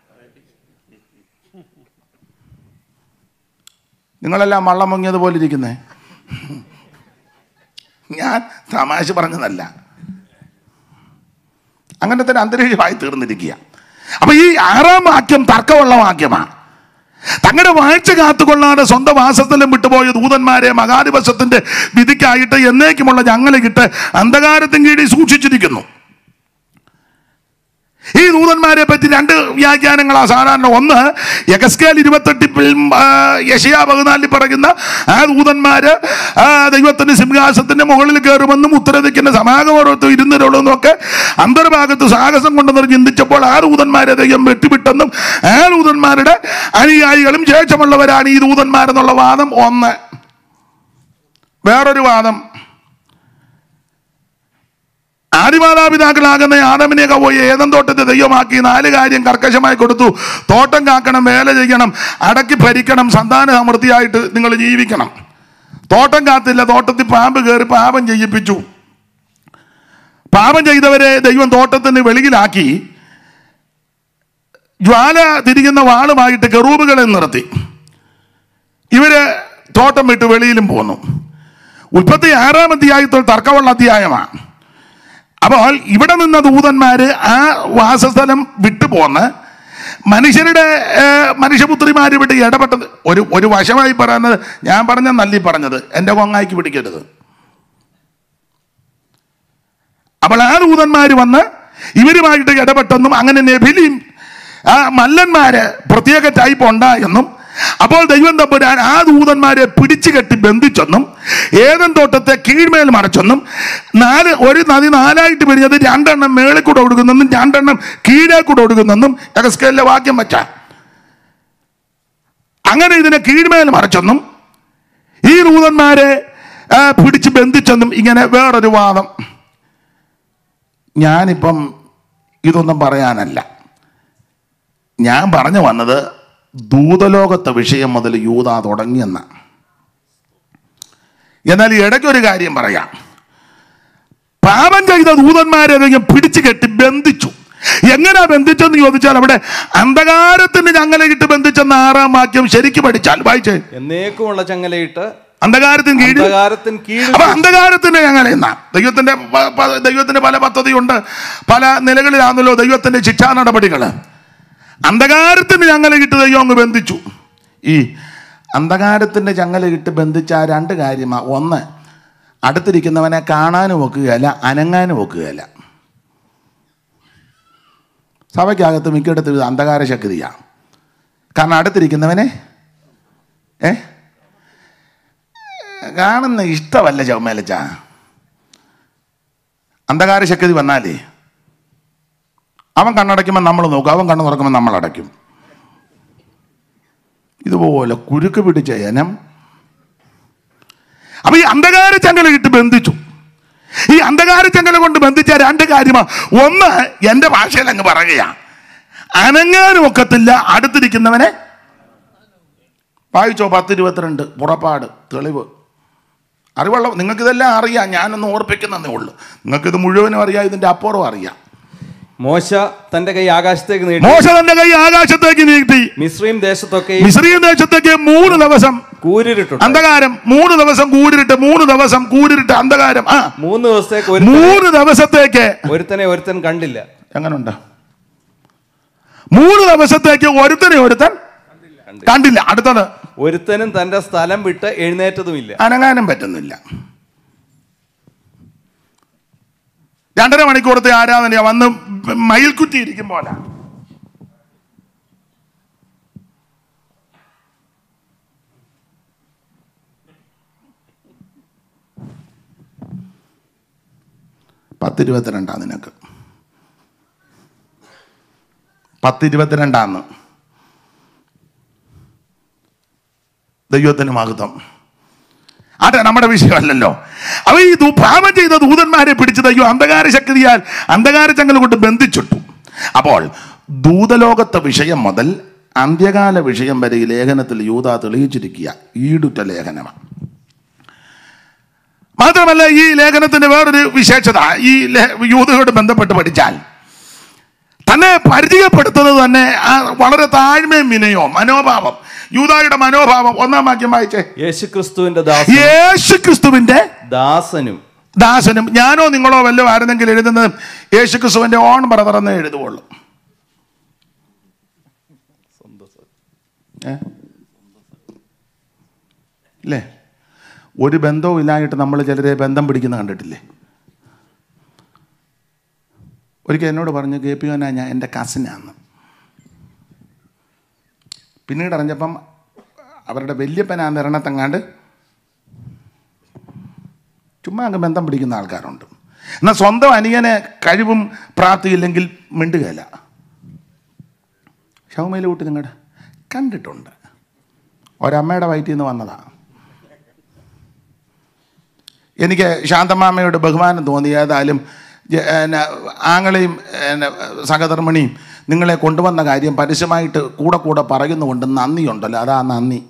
നിങ്ങളെല്ലാം വള്ളം മുങ്ങിയതുപോലെ ഇരിക്കുന്നേ ഞാൻ തമാശ പറഞ്ഞതല്ല അങ്ങനത്തെ ഒരു അന്തരീക്ഷമായി തീർന്നിരിക്കുക അപ്പൊ ഈ ആറാം വാക്യം തർക്കമുള്ള വാക്യമാണ് തങ്ങളുടെ വാഴ്ച കാത്തുകൊള്ളാതെ സ്വന്തം വാസസ്ഥലം വിട്ടുപോയ ദൂതന്മാരെ മകാധിപസ്യത്തിന്റെ വിധിക്കായിട്ട് എന്നേക്കുമുള്ള ഞങ്ങളിട്ട് അന്ധകാരത്തിൻ കീഴിൽ സൂക്ഷിച്ചിരിക്കുന്നു ഈ ദൂതന്മാരെ പറ്റി രണ്ട് വ്യാഖ്യാനങ്ങളാ സാധാരണ ഒന്ന് യഗസ്കേൽ ഇരുപത്തെട്ടിൽ യശയാ പതിനാലിൽ പറയുന്ന ആ ദൂതന്മാര് ആ ദൈവത്തിന്റെ സിംഹാസത്തിന്റെ മുകളിൽ കയറുമെന്നും ഉത്തരദിക്കുന്ന സമാഗമോരത്തും ഇരുന്നിരുള്ളൂന്നും ഒക്കെ അന്തർഭാഗത്ത് സാഹസം കൊണ്ടെന്ന് ചിന്തിച്ചപ്പോൾ ആ ദൂതന്മാരെ ദൈവം വെട്ടിവിട്ടെന്നും ആ ദൂതന്മാരുടെ അനുയായികളും ശേഷമുള്ളവരാണ് ഈ ദൂതന്മാരെന്നുള്ള വാദം ഒന്ന് വേറൊരു വാദം ആദിമാതാപിതാക്കളാകുന്ന ആദമിനെ പോയി ഏതം തോട്ടത്തെ ദൈവമാക്കി നാല് കാര്യം കർക്കശമായി കൊടുത്തു തോട്ടം കാക്കണം വേല ചെയ്യണം അടക്കി ഭരിക്കണം സന്താന സമൃദ്ധിയായിട്ട് നിങ്ങൾ ജീവിക്കണം തോട്ടം കാത്തില്ല തോട്ടത്തിൽ പാമ്പ് കയറി പാപം ചെയ്യിപ്പിച്ചു പാപം ചെയ്തവരെ ദൈവം തോട്ടത്തിന് വെളിയിലാക്കി ജ്വാല തിരികുന്ന വാളുമായിട്ട് കെറൂബുകളെ നിർത്തി ഇവര് തോട്ടം വിട്ട് വെളിയിലും പോന്നു ഉൽപ്പത്തി ആറാം അധ്യായത്തിൽ തർക്കമുള്ള അധ്യായമാണ് അപ്പോൾ ഇവിടെ നിന്ന ദൂതന്മാര് ആ വാസസ്ഥലം വിട്ടുപോന്ന് മനുഷ്യരുടെ ഏഹ്, മനുഷ്യപുത്രിമാര് വിട്ട് ഇടപെട്ടത് ഒരു ഒരു വശമായി പറയുന്നത് ഞാൻ പറഞ്ഞ നല്ലി പറഞ്ഞത് എൻ്റെ കൊങ്ങായിക്ക് പിടിക്കരുത് അപ്പോൾ ആ ദൂതന്മാർ വന്ന് ഇവരുമായിട്ട് ഇടപെട്ടെന്നും അങ്ങനെ നെബിലിയും ആ മല്ലന്മാര് പ്രത്യേക ടൈപ്പ് ഉണ്ടായെന്നും അപ്പോൾ ദൈവം തമ്പുരാൻ ആ ദൂതന്മാരെ പിടിച്ചു കെട്ടി ബന്ധിച്ചെന്നും ഏതൻ തോട്ടത്തെ കീഴ്മേൽ മറച്ചെന്നും നാല് ഒരു നദി നാലായിട്ട് പിരിഞ്ഞത് രണ്ടെണ്ണം മേളിൽ കൂടെ ഒടുക്കുന്നെന്നും രണ്ടെണ്ണം കീഴേ കൂടെ ഒടുക്കുന്നെന്നും എക്സ്കേലിലെ വാക്യം വെച്ച അങ്ങനെ ഇതിനെ കീഴ്മേൽ മറച്ചെന്നും ഈ ദൂതന്മാരെ ആ, പിടിച്ച് ബന്ധിച്ചെന്നും ഇങ്ങനെ വേറൊരു വാദം ഞാനിപ്പം ഇതൊന്നും പറയാനല്ല ഞാൻ പറഞ്ഞു വന്നത് ദൂതലോകത്തെ വിഷയം മുതൽ യൂത തുടങ്ങിയെന്ന എന്നാൽ ഇടയ്ക്കൊരു കാര്യം പറയാം പാപം ചെയ്ത ദൂതന്മാരെ അധികം പിടിച്ചു കെട്ടി ബന്ധിച്ചു എങ്ങനെയാ ബന്ധിച്ചെന്ന് ചോദിച്ചാൽ അവിടെ അന്ധകാരത്തിന് ഞങ്ങളിട്ട് ബന്ധിച്ചെന്ന ആറാം വാക്യം ശരിക്ക് പഠിച്ചാൽ വായിച്ചേ എന്നേക്കുമുള്ള ചങ്ങലയിട്ട് അന്ധകാരത്തിന് കീഴിൽ അന്ധകാരത്തിന് കീഴിൽ അപ്പൊ അന്ധകാരത്തിന് ഞങ്ങളെ എന്നാ ദൈവത്തിന്റെ പ- പ- ദൈവത്തിന്റെ പല പദ്ധതിയുണ്ട് പല നിലകളിലാണല്ലോ ദൈവത്തിന്റെ ശിക്ഷാ നടപടികൾ അന്ധകാരത്തിന് ഞങ്ങളെ ഇട്ട് ദൈവം അങ്ങ് ബന്ധിച്ചു ഈ അന്ധകാരത്തിന്റെ ചങ്ങല ഇട്ട് ബന്ധിച്ച ആ രണ്ട് കാര്യമാ ഒന്ന് അടുത്തിരിക്കുന്നവനെ കാണാനും ഒക്കുകയല്ല അനങ്ങാനും ഒക്കുകയല്ല സഭയ്ക്കകത്ത് മിക്കയിടത്തും ഇത് അന്ധകാര ശക്തിയാണ് കാരണം അടുത്തിരിക്കുന്നവനെ ഏ കാണുന്ന ഇഷ്ടമല്ല ചൗമേലച്ച അന്ധകാര ശക്തി വന്നാലേ അവൻ കണ്ണടയ്ക്കുമ്പോൾ നമ്മൾ നോക്കും അവൻ കണ്ണു തുറക്കുമ്പോൾ നമ്മൾ അടയ്ക്കും ഇതുപോലെ കുരുക്ക് പിടിച്ച ഇനം അപ്പൊ ഈ അന്ധകാര ചങ്ങല ഇട്ട് ബന്ധിച്ചു ഈ അന്ധകാര ചങ്ങല കൊണ്ട് ബന്ധിച്ച രണ്ട് കാര്യമാ ഒന്ന് എന്റെ ഭാഷയിൽ അങ്ങ് പറയുകയാ അനങ്ങാനും ഒക്കത്തില്ല അടുത്തിരിക്കുന്നവനെ വായിച്ചോ പത്ത് ഇരുപത്തിരണ്ട് പുറപ്പാട് തെളിവ് അറിവുള്ള നിങ്ങൾക്കിതെല്ലാം അറിയാം ഞാനൊന്ന് ഓർപ്പിക്കുന്നതേ ഉള്ളൂ നിങ്ങൾക്കിത് മുഴുവനും അറിയാം ഇതിന്റെ അപ്പുറം അറിയാം മോശ തന്റെ കൈ ആകാശത്തേക്ക് നീട്ടി മോശ തന്റെ കൈ ആകാശത്തേക്ക് നീട്ടി മിശ്രീം ദേശത്തൊക്കെ മിശ്രീം ദേശത്തേക്ക് മൂന്ന് ദിവസം കൂരിരുട്ടുണ്ട് അന്ധകാരം മൂന്ന് ദിവസം കൂരിട്ട് മൂന്ന് ദിവസം കൂരിട്ട് അന്ധകാരം ആ മൂന്ന് ദിവസത്തേക്ക് ഒരു മൂന്ന് ദിവസത്തേക്ക് ഒരുത്തനെ ഒരുത്തൻ കണ്ടില്ല എങ്ങനുണ്ട് മൂന്ന് ദിവസത്തേക്ക് ഒരുത്തനെ ഒരുത്തൻ കണ്ടില്ല അടുത്തത് ഒരുത്തനും തന്റെ സ്ഥലം വിട്ട് എഴുന്നേറ്റതുമില്ല അനങ്ങാനും പറ്റുന്നില്ല രണ്ടര മണിക്കൂറത്തെ ആരാധനയാ വന്ന് മയിൽക്കുറ്റി ഇരിക്കും പോലെ പത്തിരുപത്തിരണ്ടാ നിനക്ക് പത്തിരുപത്തിരണ്ടാന്ന് ദൈവത്തിന് മഹത്വം അതെ നമ്മുടെ വിഷയമല്ലല്ലോ അവ ഈ ദൂ- പാപം ചെയ്ത ദൂതന്മാരെ പിടിച്ച് ദൈവം അന്ധകാര ശക്തിയാൽ അന്ധകാര ചങ്ങല കൊണ്ട് ബന്ധിച്ചിട്ടു അപ്പോൾ ദൂതലോകത്തെ വിഷയം മുതൽ അന്ത്യകാല വിഷയം വരെ ഈ ലേഖനത്തിൽ യൂത തെളിയിച്ചിരിക്കുക ഈടുറ്റ ലേഖനമാണ് മാത്രമല്ല ഈ ലേഖനത്തിന്റെ വേറൊരു വിശേഷത ഈ ലേ- യൂതയോട് ബന്ധപ്പെട്ട് പഠിച്ചാൽ തന്നെ പരിചയപ്പെടുത്തുന്നത് തന്നെ ആ വളരെ താഴ്മയും വിനയവും മനോഭാവം യൂതായുടെ മനോഭാവം ഒന്നാം വാക്യം വായിച്ചേ യേശുക്രിസ്തുവിന്റെ ദാസനും യേശു ക്രിസ്തുവിന്റെ ദാസനും ദാസനും ഞാനോ നിങ്ങളോ വല്ലോ ആയിരുന്നെങ്കിൽ എഴുതുന്നത് യേശു ക്രിസ്തുവിന്റെ ഓൺ ബ്രദർ എന്ന് എഴുതുള്ളൂ ഏ ഇല്ലേ ഒരു ബന്ധവും ഇല്ലായിട്ട് നമ്മൾ ചിലരെ ബന്ധം പിടിക്കുന്ന കണ്ടിട്ടില്ലേ ഒരിക്കൽ എന്നോട് പറഞ്ഞു കെ പി ഓന ഞാൻ എൻ്റെ കസിനാന്ന് പിന്നീട് അറിഞ്ഞപ്പം അവരുടെ വല്യപ്പനാന്ന് എറണത്തെങ്ങാണ്ട് ചുമ്മാ അങ്ങ് ബന്ധം പിടിക്കുന്ന ആൾക്കാരുണ്ട് എന്നാൽ സ്വന്തം അനിയനെ കഴിവും പ്രാപ്തിയില്ലെങ്കിൽ മിണ്ടുകയില്ല ഷൗമയിലെ കൂട്ടി നിങ്ങളുടെ കണ്ടിട്ടുണ്ട് ഒരമ്മയുടെ വയറ്റിൽ നിന്ന് വന്നതാ എനിക്ക് ശാന്തമാമയോട് ബഹുമാനം തോന്നി ഏതായാലും ജ- എന്നെ ആങ്ങളെയും എന്നെ സഹധർമ്മിണിയും നിങ്ങളെ കൊണ്ടുവന്ന കാര്യം പരസ്യമായിട്ട് കൂടെ കൂടെ പറയുന്നുകൊണ്ട് നന്ദിയുണ്ടല്ലോ അതാ നന്ദി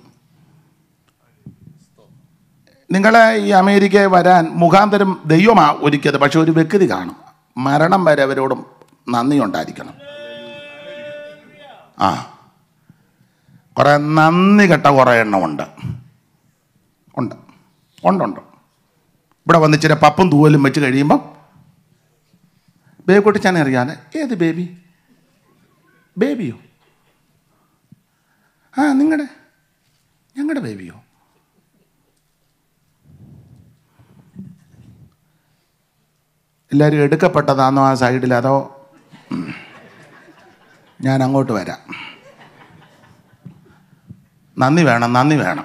നിങ്ങളെ ഈ അമേരിക്കയിൽ വരാൻ മുഖാന്തരം ദൈവമാ ഒരുക്കിയത് പക്ഷെ ഒരു വ്യക്തി കാണും മരണം വരെ അവരോടും നന്ദി ഉണ്ടായിരിക്കണം ആ കുറേ നന്ദി കെട്ട കുറേ എണ്ണമുണ്ട് ഉണ്ട് ഉണ്ടുണ്ട് ഇവിടെ വന്ന് ഇച്ചിരി പപ്പും തൂവലും വെച്ച് കഴിയുമ്പം ബേബിക്കുട്ടിച്ചാൻ അറിയാതെ ഏത് ബേബി ബേബിയോ ആ നിങ്ങളുടെ ഞങ്ങളുടെ ബേബിയോ എല്ലാവരും എടുക്കപ്പെട്ടതാണോ ആ സൈഡിൽ അതോ ഉം. ഞാൻ അങ്ങോട്ട് വരാം നന്ദി വേണം നന്ദി വേണം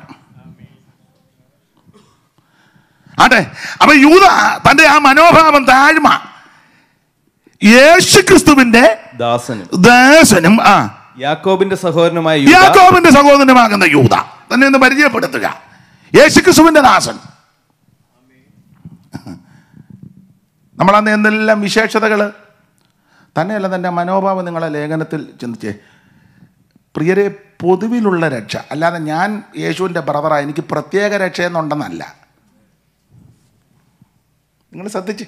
ആട്ടെ അപ്പൊ യൂത തന്റെ ആ മനോഭാവം താഴ്മ യേശു ക്രിസ്തുവിന്റെ ദാസനും ദാസനും ആ യാക്കോബിന്റെ സഹോദരനുമായ യൂദാ യാക്കോബിന്റെ സഹോദരനുമാകുന്ന യൂത തന്നെ ഒന്ന് പരിചയപ്പെടുത്തുക യേശു ക്രിസ്തുവിന്റെ ദാസൻ നമ്മളന്ന് എന്തെല്ലാം വിശേഷതകൾ തന്നെയല്ല തൻ്റെ മനോഭാവം നിങ്ങളെ ലേഖനത്തിൽ ചിന്തിച്ചേ പ്രിയരെ പൊതുവിലുള്ള രക്ഷ അല്ലാതെ ഞാൻ യേശുവിൻ്റെ ബ്രദറാ എനിക്ക് പ്രത്യേക രക്ഷയെന്നുണ്ടെന്നല്ല നിങ്ങൾ ശ്രദ്ധിച്ച്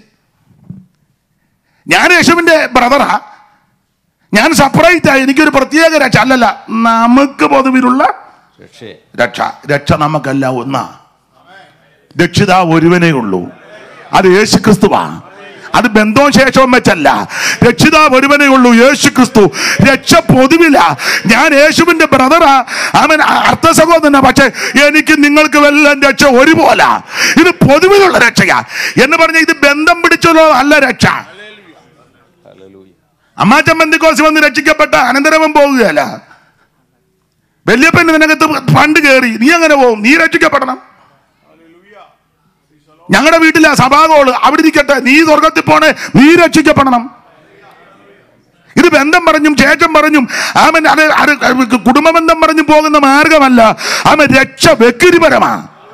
ഞാൻ യേശുവിൻ്റെ ബ്രദറാ ഞാൻ സെപ്പറേറ്റാ എനിക്കൊരു പ്രത്യേക രക്ഷ അല്ലല്ല നമുക്ക് പൊതുവിലുള്ള രക്ഷേ രക്ഷ രക്ഷ നമുക്കല്ല ഒന്നാ രക്ഷിതാവ് ഒരുവനേ ഉള്ളൂ അത് യേശു ക്രിസ്തുവാ അത് ബന്ധവും ശേഷവും വെച്ചല്ല രക്ഷിതാവ് ഒരുവനേ ഉള്ളൂ യേശു ക്രിസ്തു രക്ഷ പൊതുവില ഞാൻ യേശുവിന്റെ ബ്രദറാ അവൻ അർത്ഥ സഹോദരനാ പക്ഷെ എനിക്ക് നിങ്ങൾക്ക് വല്ലതും രക്ഷ ഒരുപോല ഇത് പൊതുവിലുള്ള രക്ഷയാ എന്ന് പറഞ്ഞ ഇത് ബന്ധം പിടിച്ചല്ലോ അല്ല രക്ഷ അമ്മാച്ചൻ ബന്ധിക്കോസ് വന്ന് രക്ഷിക്കപ്പെട്ട അനന്തരവൻ പോകുകയല്ല വല്യപ്പൻ ഇതിനകത്ത് ഫണ്ട് കയറി നീ അങ്ങനെ പോകും നീ രക്ഷിക്കപ്പെടണം ഞങ്ങളുടെ വീട്ടിലെ സഭാഗോള് അവിടെ ഇരിക്കട്ടെ നീ സ്വർഗത്തിൽ പോണേ നീ രക്ഷിക്കപ്പെടണം ഇത് ബന്ധം പറഞ്ഞും ശേഷം പറഞ്ഞും ആമൻ അത് അത് കുടുംബ ബന്ധം പറഞ്ഞും പോകുന്ന മാർഗമല്ല ആമൻ രക്ഷ വ്യക്തിപരമാ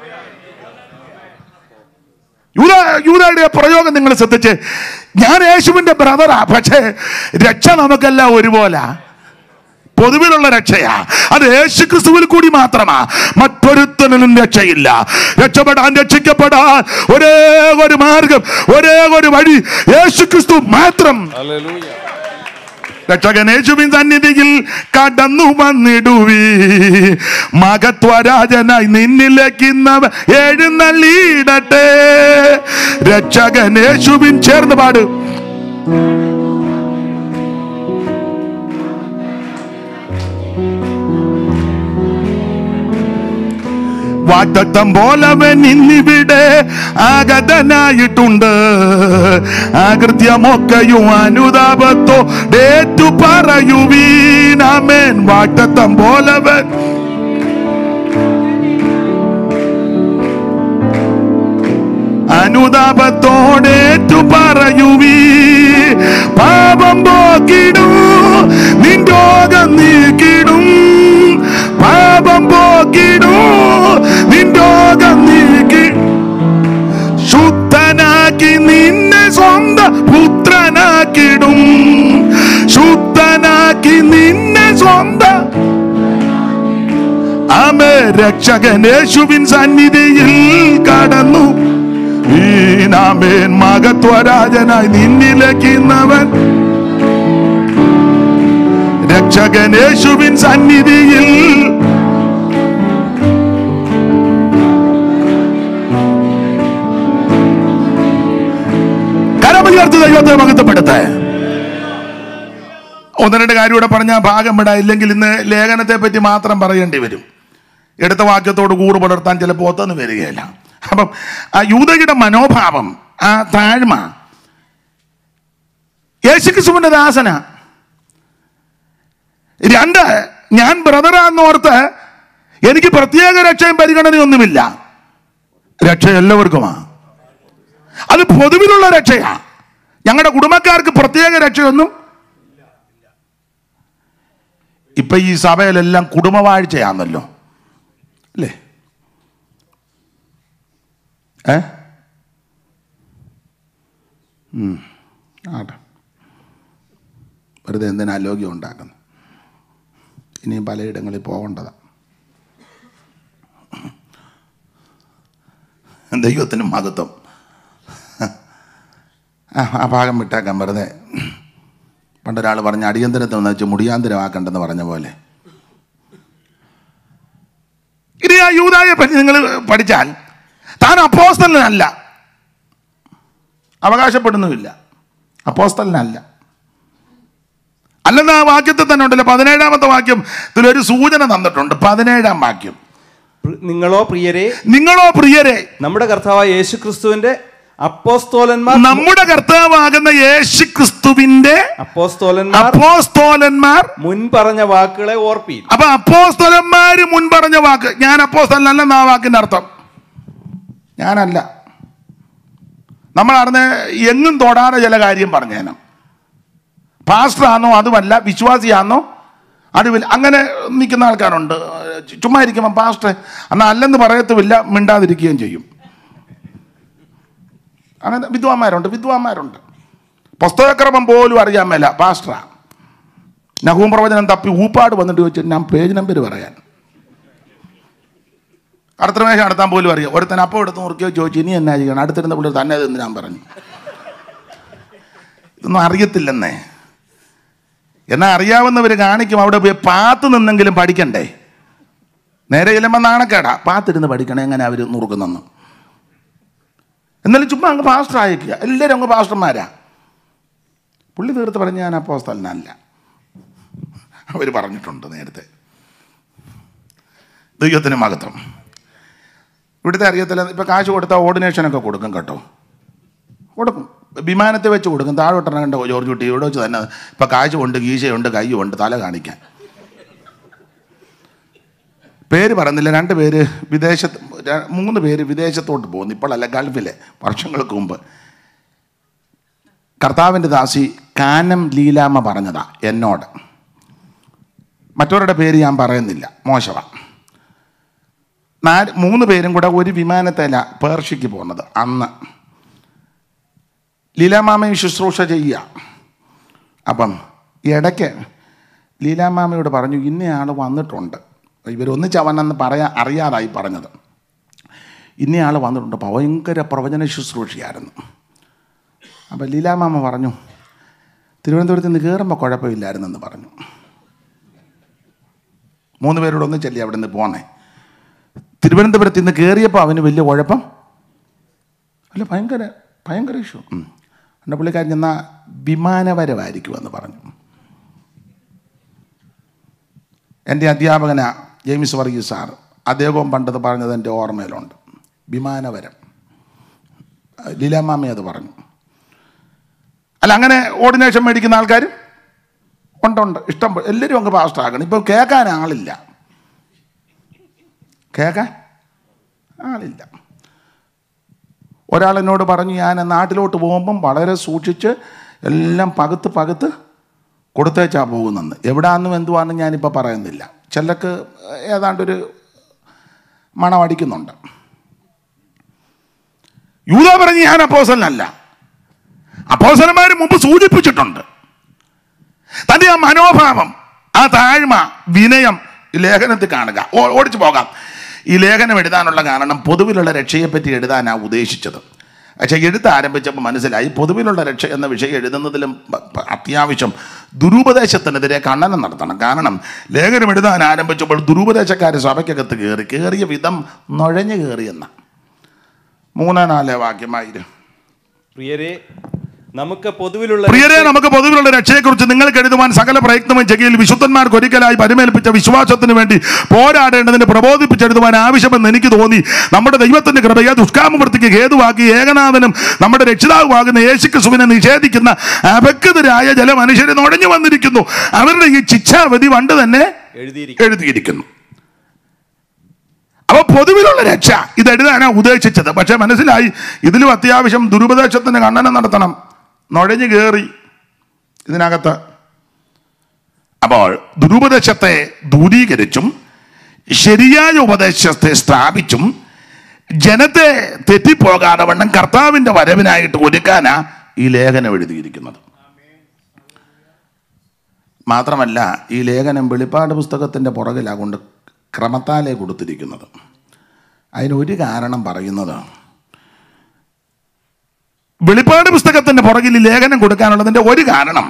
യൂത യൂതയുടെ പ്രയോഗം നിങ്ങൾ ശ്രദ്ധിച്ച് ഞാൻ യേശുവിന്റെ ബ്രദറാ പക്ഷേ രക്ഷ നമുക്കെല്ലാം ഒരുപോലെ പൊതുവിലുള്ള രക്ഷയാ അത് യേശു ക്രിസ്തുവിൽ കൂടി മാത്രമാ മറ്റൊരുത്തനും രക്ഷയില്ല രക്ഷപ്പെടാൻ രക്ഷിക്കപ്പെടാൻ ഒരേ ഒരു മാർഗം ഒരേ ഒരു വഴി യേശു ക്രിസ്തു മാത്രം രക്ഷകൻ യേശുവിൻ സന്നിധിയിൽ കടന്നു വന്നിടുവി മകത്വരാജനായി നിന്നിലേക്കുന്നവ എഴുന്നള്ളിയിടട്ടെ രക്ഷകൻ യേശുവിൻ ചേർന്ന് പാട് വാറ്റത്തം പോലവൻ ഇന്നിവിടെ ആഗതനായിട്ടുണ്ട് ആകൃത്യമൊക്കെയും അനുതാപത്തോ ഡേറ്റു പറയുവീനാമേൻ വാറ്റത്തം പോലവൻ അനുതാപത്തോടേറ്റു പറയുവീ പാപം പോക്കിടും നിൻ രോഗം നീക്കിടും പാപം പോക്കിടും നിൻ രോഗം നീക്കി ശുദ്ധനാക്കി നിന്നെ സ്വന്തം പുത്രനാക്കിടും ശുദ്ധനാക്കി നിന്നെ സ്വന്തം ആമേ രക്ഷകൻ യേശുവിൻ സന്നിധിയിൽ കടന്നു ഈനാമേൻ മകത്വരാജനായി നിന്നിലേക്കുന്നവൻ രക്ഷകൻ യേശുവിൻ സന്നിധിയിൽ കരമുയർത്ത് ദൈവത്തെ മകത്തപ്പെടുത്തേ ഒന്ന് രണ്ട് കാര്യം കൂടെ പറഞ്ഞാൽ ഭാഗം വിടാം ഇല്ലെങ്കിൽ ഇന്ന് ലേഖനത്തെ പറ്റി മാത്രം പറയേണ്ടി വരും എടുത്ത വാക്യത്തോട് കൂറ് പുലർത്താൻ ചിലപ്പോൾ ഒത്തൊന്നും വരികയില്ല അപ്പം ആ യൂതയുടെ മനോഭാവം ആ താഴ്മ യേശുക്രിസ്തുവിന്റെ ദാസന രണ്ട് ഞാൻ ബ്രദറാന്നോർത്ത് എനിക്ക് പ്രത്യേക രക്ഷയും പരിഗണനയൊന്നുമില്ല രക്ഷ എല്ലാവർക്കുമാ അത് പൊതുവിലുള്ള രക്ഷയാ ഞങ്ങളുടെ കുടുംബക്കാർക്ക് പ്രത്യേക രക്ഷയൊന്നും ഇപ്പൊ ഈ സഭയിലെല്ലാം കുടുംബവാഴ്ചയാണല്ലോ അല്ലേ ഏ ഉം. ആട്ടെ വെറുതെ എന്തിനാ ആലോക്യം ഉണ്ടാക്കുന്നു ഇനിയും പലയിടങ്ങളിൽ പോകേണ്ടതാണ് ദൈവത്തിന് മഹത്വം ആ ആ ഭാഗം വിട്ടേക്കാം വെറുതെ പണ്ടൊരാൾ പറഞ്ഞ അടിയന്തരത്തെ ഒന്ന് വെച്ച് മുടിയാന്തരമാക്കണ്ടെന്ന് പറഞ്ഞ പോലെ ഇനി ആ യൂതായെ പറ്റി നിങ്ങൾ പഠിച്ചാൽ താൻ അപ്പോസ്തലനല്ല അവകാശപ്പെടുന്നുമില്ല അപ്പോസ്തലനല്ല അല്ലെന്ന് ആ വാക്യത്തിൽ തന്നെ ഉണ്ടല്ലോ പതിനേഴാമത്തെ വാക്യം ഇതിലൊരു സൂചന തന്നിട്ടുണ്ട് പതിനേഴാം വാക്യം പ്രി- നിങ്ങളോ പ്രിയരെ നിങ്ങളോ പ്രിയരെ നമ്മുടെ കർത്താവായ യേശു ക്രിസ്തുവിന്റെ അപ്പോസ്തോലന്മാർ നമ്മുടെ കർത്താവാകുന്ന യേശു ക്രിസ്തുവിന്റെ അപ്പോസ്തോലന്മാർ അപ്പോസ്തോലന്മാർ മുൻ പറഞ്ഞ വാക്കുകളെ ഓർപ്പീൻ അപ്പൊ അപ്പോസ്തലന്മാര് മുൻ പറഞ്ഞ വാക്ക് ഞാൻ അപ്പോസ്തലനല്ലെന്ന് ആ വാക്കിന്റെ അർത്ഥം ഞാനല്ല നമ്മൾ അറിഞ്ഞ എങ്ങും തൊടാതെ ചില കാര്യം പറഞ്ഞേനം പാസ്റ്ററാണോ അതുമല്ല വിശ്വാസിയാണോ അതുമില്ല അങ്ങനെ നിൽക്കുന്ന ആൾക്കാരുണ്ട് ചുമ്മാ ഇരിക്കുമ്പോൾ പാസ്റ്റർ എന്നാൽ അല്ലെന്ന് പറയത്തുമില്ല മിണ്ടാതിരിക്കുകയും ചെയ്യും അങ്ങനെ വിദ്വാന്മാരുണ്ട് വിദ്വാന്മാരുണ്ട് പുസ്തകക്രമം പോലും അറിയാൻ മേല പാസ്റ്ററാ നഹൂം പ്രവചനം തപ്പി ഊപ്പാട് വന്നിട്ട് ചോദിച്ചു ഞാൻ പേജ് നമ്പർ പറയാൻ അടുത്ത മേശ നടത്താൻ പോലും അറിയാം ഒരുത്തൻ അപ്പം എടുത്ത് മുറുക്കിയോ ചോദിച്ചു ഇനി എന്നാ ചെയ്യണം അടുത്തിരുന്ന പുള്ളി തന്നെ അതെന്ന് ഞാൻ പറഞ്ഞു ഇതൊന്നും അറിയത്തില്ലെന്നേ എന്നാ അറിയാവുന്നവർ കാണിക്കും അവിടെ പോയി പാത്ത് നിന്നെങ്കിലും പഠിക്കണ്ടേ നേരെ ചെല്ലുമ്പോൾ നാണക്കേടാ പാത്തിരുന്ന് പഠിക്കണേ എങ്ങനെ അവർ നുറുക്കുന്നെന്ന് എന്നാലും ചുമ്മാ അങ്ങ് പാസ്റ്റർ അയക്കുക എല്ലാവരും അങ്ങ് പാസ്റ്റർമാരാ പുള്ളി തീർത്ത് പറഞ്ഞ് ഞാൻ അപ്പോൾ സ്ഥലനല്ല അവർ പറഞ്ഞിട്ടുണ്ട് നേരത്തെ ദൈവത്തിന് മഹത്വം ഇവിടുത്തെ അറിയത്തില്ല ഇപ്പം കാശ് കൊടുത്താൽ ഓർഡിനേഷനൊക്കെ കൊടുക്കും കേട്ടോ കൊടുക്കും വിമാനത്തെ വെച്ച് കൊടുക്കും താഴോട്ടെണ്ണം കണ്ടോ ജോർജ് കുട്ടി ഇവിടെ വെച്ച് തന്നെ ഇപ്പം കാശുണ്ട് ഗീശയുണ്ട് കയ്യുണ്ട് തല കാണിക്കാൻ പേര് പറയുന്നില്ല രണ്ട് പേര് വിദേശത്ത് ര- മൂന്ന് പേര് വിദേശത്തോട്ട് പോകുന്നു ഇപ്പോഴല്ല ഗൾഫിലെ വർഷങ്ങൾക്ക് മുമ്പ് കർത്താവിൻ്റെ ദാസി കാനം ലീലാമ്മ പറഞ്ഞതാ എന്നോട് മറ്റവരുടെ പേര് ഞാൻ പറയുന്നില്ല മോശമാണ് നാല് മൂന്ന് പേരും കൂടെ ഒരു വിമാനത്തില പേർഷ്യക്ക് പോകുന്നത് അന്ന് ലീലാമാമയും ശുശ്രൂഷ ചെയ്യുക അപ്പം ഇടയ്ക്ക് ലീലാമാമയോട് പറഞ്ഞു ഇന്നയാൾ വന്നിട്ടുണ്ട് ഇവരൊന്നിച്ച് അവനെന്ന് പറയാൻ അറിയാതായി പറഞ്ഞത് ഇന്നയാൾ വന്നിട്ടുണ്ട് ഭയങ്കര പ്രവചന ശുശ്രൂഷയായിരുന്നു അപ്പം ലീലാമാമ പറഞ്ഞു തിരുവനന്തപുരത്ത് നിന്ന് കയറുമ്പോൾ കുഴപ്പമില്ലായിരുന്നെന്ന് പറഞ്ഞു മൂന്ന് പേരോട് ഒന്നിച്ചല്ലേ അവിടെ നിന്ന് പോന്നേ തിരുവനന്തപുരത്ത് നിന്ന് കയറിയപ്പോൾ അവന് വലിയ കുഴപ്പം അല്ല ഭയങ്കര ഭയങ്കര ഇഷ്യൂ എൻ്റെ പുള്ളിക്കാരൻ ചെന്നാൽ വിമാനപരമായിരിക്കുമെന്ന് പറഞ്ഞു എൻ്റെ അധ്യാപകന ജെയിംസ് വർഗീസ് സാർ അദ്ദേഹവും പണ്ടത് പറഞ്ഞത് എൻ്റെ ഓർമ്മയിലുണ്ട് വിമാനപരം ലീലാമാമി അത് പറഞ്ഞു അല്ല അങ്ങനെ ഓർഡിനേഷൻ മേടിക്കുന്ന ആൾക്കാരും ഉണ്ടുണ്ട് ഇഷ്ടം പോലെ. എല്ലാവരും അങ്ങ് പാസ്റ്റ് ആക്കണം ഇപ്പോൾ കേൾക്കാൻ ആളില്ല കേൾക്കാൻ ആളില്ല ഒരാൾ എന്നോട് പറഞ്ഞു ഞാൻ നാട്ടിലോട്ട് പോകുമ്പം വളരെ സൂക്ഷിച്ച് എല്ലാം പകുത്ത് പകുത്ത് കൊടുത്തേച്ചാ പോകുന്നെന്ന് എവിടാന്നും എന്തുവാണെന്ന് ഞാനിപ്പോൾ പറയുന്നില്ല ചിലക്ക് ഏതാണ്ടൊരു മണം അടിക്കുന്നുണ്ട് യൂത പറഞ്ഞ് ഞാൻ അപ്പോസലനല്ല അപ്പോസലന്മാർ മുമ്പ് സൂചിപ്പിച്ചിട്ടുണ്ട് തൻ്റെ ആ മനോഭാവം ആ താഴ്മ വിനയം ഈ ലേഖനത്തിൽ കാണുക ഓ- ഓടിച്ചു പോകാം ഈ ലേഖനം എഴുതാനുള്ള കാരണം പൊതുവിലുള്ള രക്ഷയെപ്പറ്റി എഴുതാനാണ് ഉദ്ദേശിച്ചത് പക്ഷേ എഴുത്ത് ആരംഭിച്ചപ്പോൾ മനസ്സിലായി പൊതുവിലുള്ള രക്ഷ എന്ന വിഷയം എഴുതുന്നതിലും പ- പ- അത്യാവശ്യം ദുരുപദേശത്തിനെതിരെ ഖണ്ഡനം നടത്തണം കാരണം ലേഖനം എഴുതാൻ ആരംഭിച്ചപ്പോൾ ദുരുപദേശക്കാർ സഭയ്ക്കകത്ത് കയറി കയറിയ വിധം നുഴഞ്ഞു കയറിയെന്ന മൂന്ന് നാല് വാക്യമായിരുന്നു പ്രിയരെ നമുക്ക് പൊതുവിലുള്ള പ്രിയരെ നമുക്ക് പൊതുവിലുള്ള രക്ഷയെക്കുറിച്ച് നിങ്ങൾ കരുതുവാൻ സകല പ്രയത്നവും ചെയ്യുകയിൽ വിശുദ്ധന്മാർക്ക് ഒരിക്കലായി പരിമേൽപ്പിച്ച വിശ്വാസത്തിന് വേണ്ടി പോരാടേണ്ടതിന് പ്രബോധിപ്പിച്ചെഴുതുവാൻ ആവശ്യമെന്ന് എനിക്ക് തോന്നി നമ്മുടെ ദൈവത്തിന്റെ കൃപയെ ദുഷ്കാമവൃത്തിക്ക് ഹേതുവാക്കി ഏകനാഥനും നമ്മുടെ രക്ഷിതാവുമാകുന്ന യേശുക്രിസ്തുവിനെ നിഷേധിക്കുന്ന അപക്തരായ ചില മനുഷ്യരെ നുഴഞ്ഞു വന്നിരിക്കുന്നു അവരുടെ ഈ ശിക്ഷാവധി പണ്ട് തന്നെ എഴുതിയിരിക്കും എഴുതിയിരിക്കുന്നു അപ്പൊ പൊതുവിലുള്ള രക്ഷ ഇത് എഴുതാനാ ഉദ്ദേശിച്ചത് പക്ഷെ മനസ്സിലായി ഇതിലും അത്യാവശ്യം ദുരുപദേശത്തിന് ഖണ്ഡനം നടത്തണം നുഴഞ്ഞു കയറി ഇതിനകത്ത് അപ്പോൾ ദുരുപദേശത്തെ ദൂരീകരിച്ചും ശരിയായ ഉപദേശത്തെ സ്ഥാപിച്ചും ജനത്തെ തെറ്റിപ്പോകാതെ വണ്ണം കർത്താവിന്റെ വരവിനായിട്ട് ഒരുക്കാനാ ഈ ലേഖനം എഴുതിയിരിക്കുന്നത് മാത്രമല്ല ഈ ലേഖനം വെളിപ്പാട് പുസ്തകത്തിൻ്റെ പുറകിലാണ് കൊണ്ട് ക്രമത്താലേ കൊടുത്തിരിക്കുന്നത് അതിനൊരു കാരണം പറയുന്നത് വെളിപ്പാട് പുസ്തകത്തിൻ്റെ പുറകിൽ ഈ ലേഖനം കൊടുക്കാനുള്ളതിൻ്റെ ഒരു കാരണം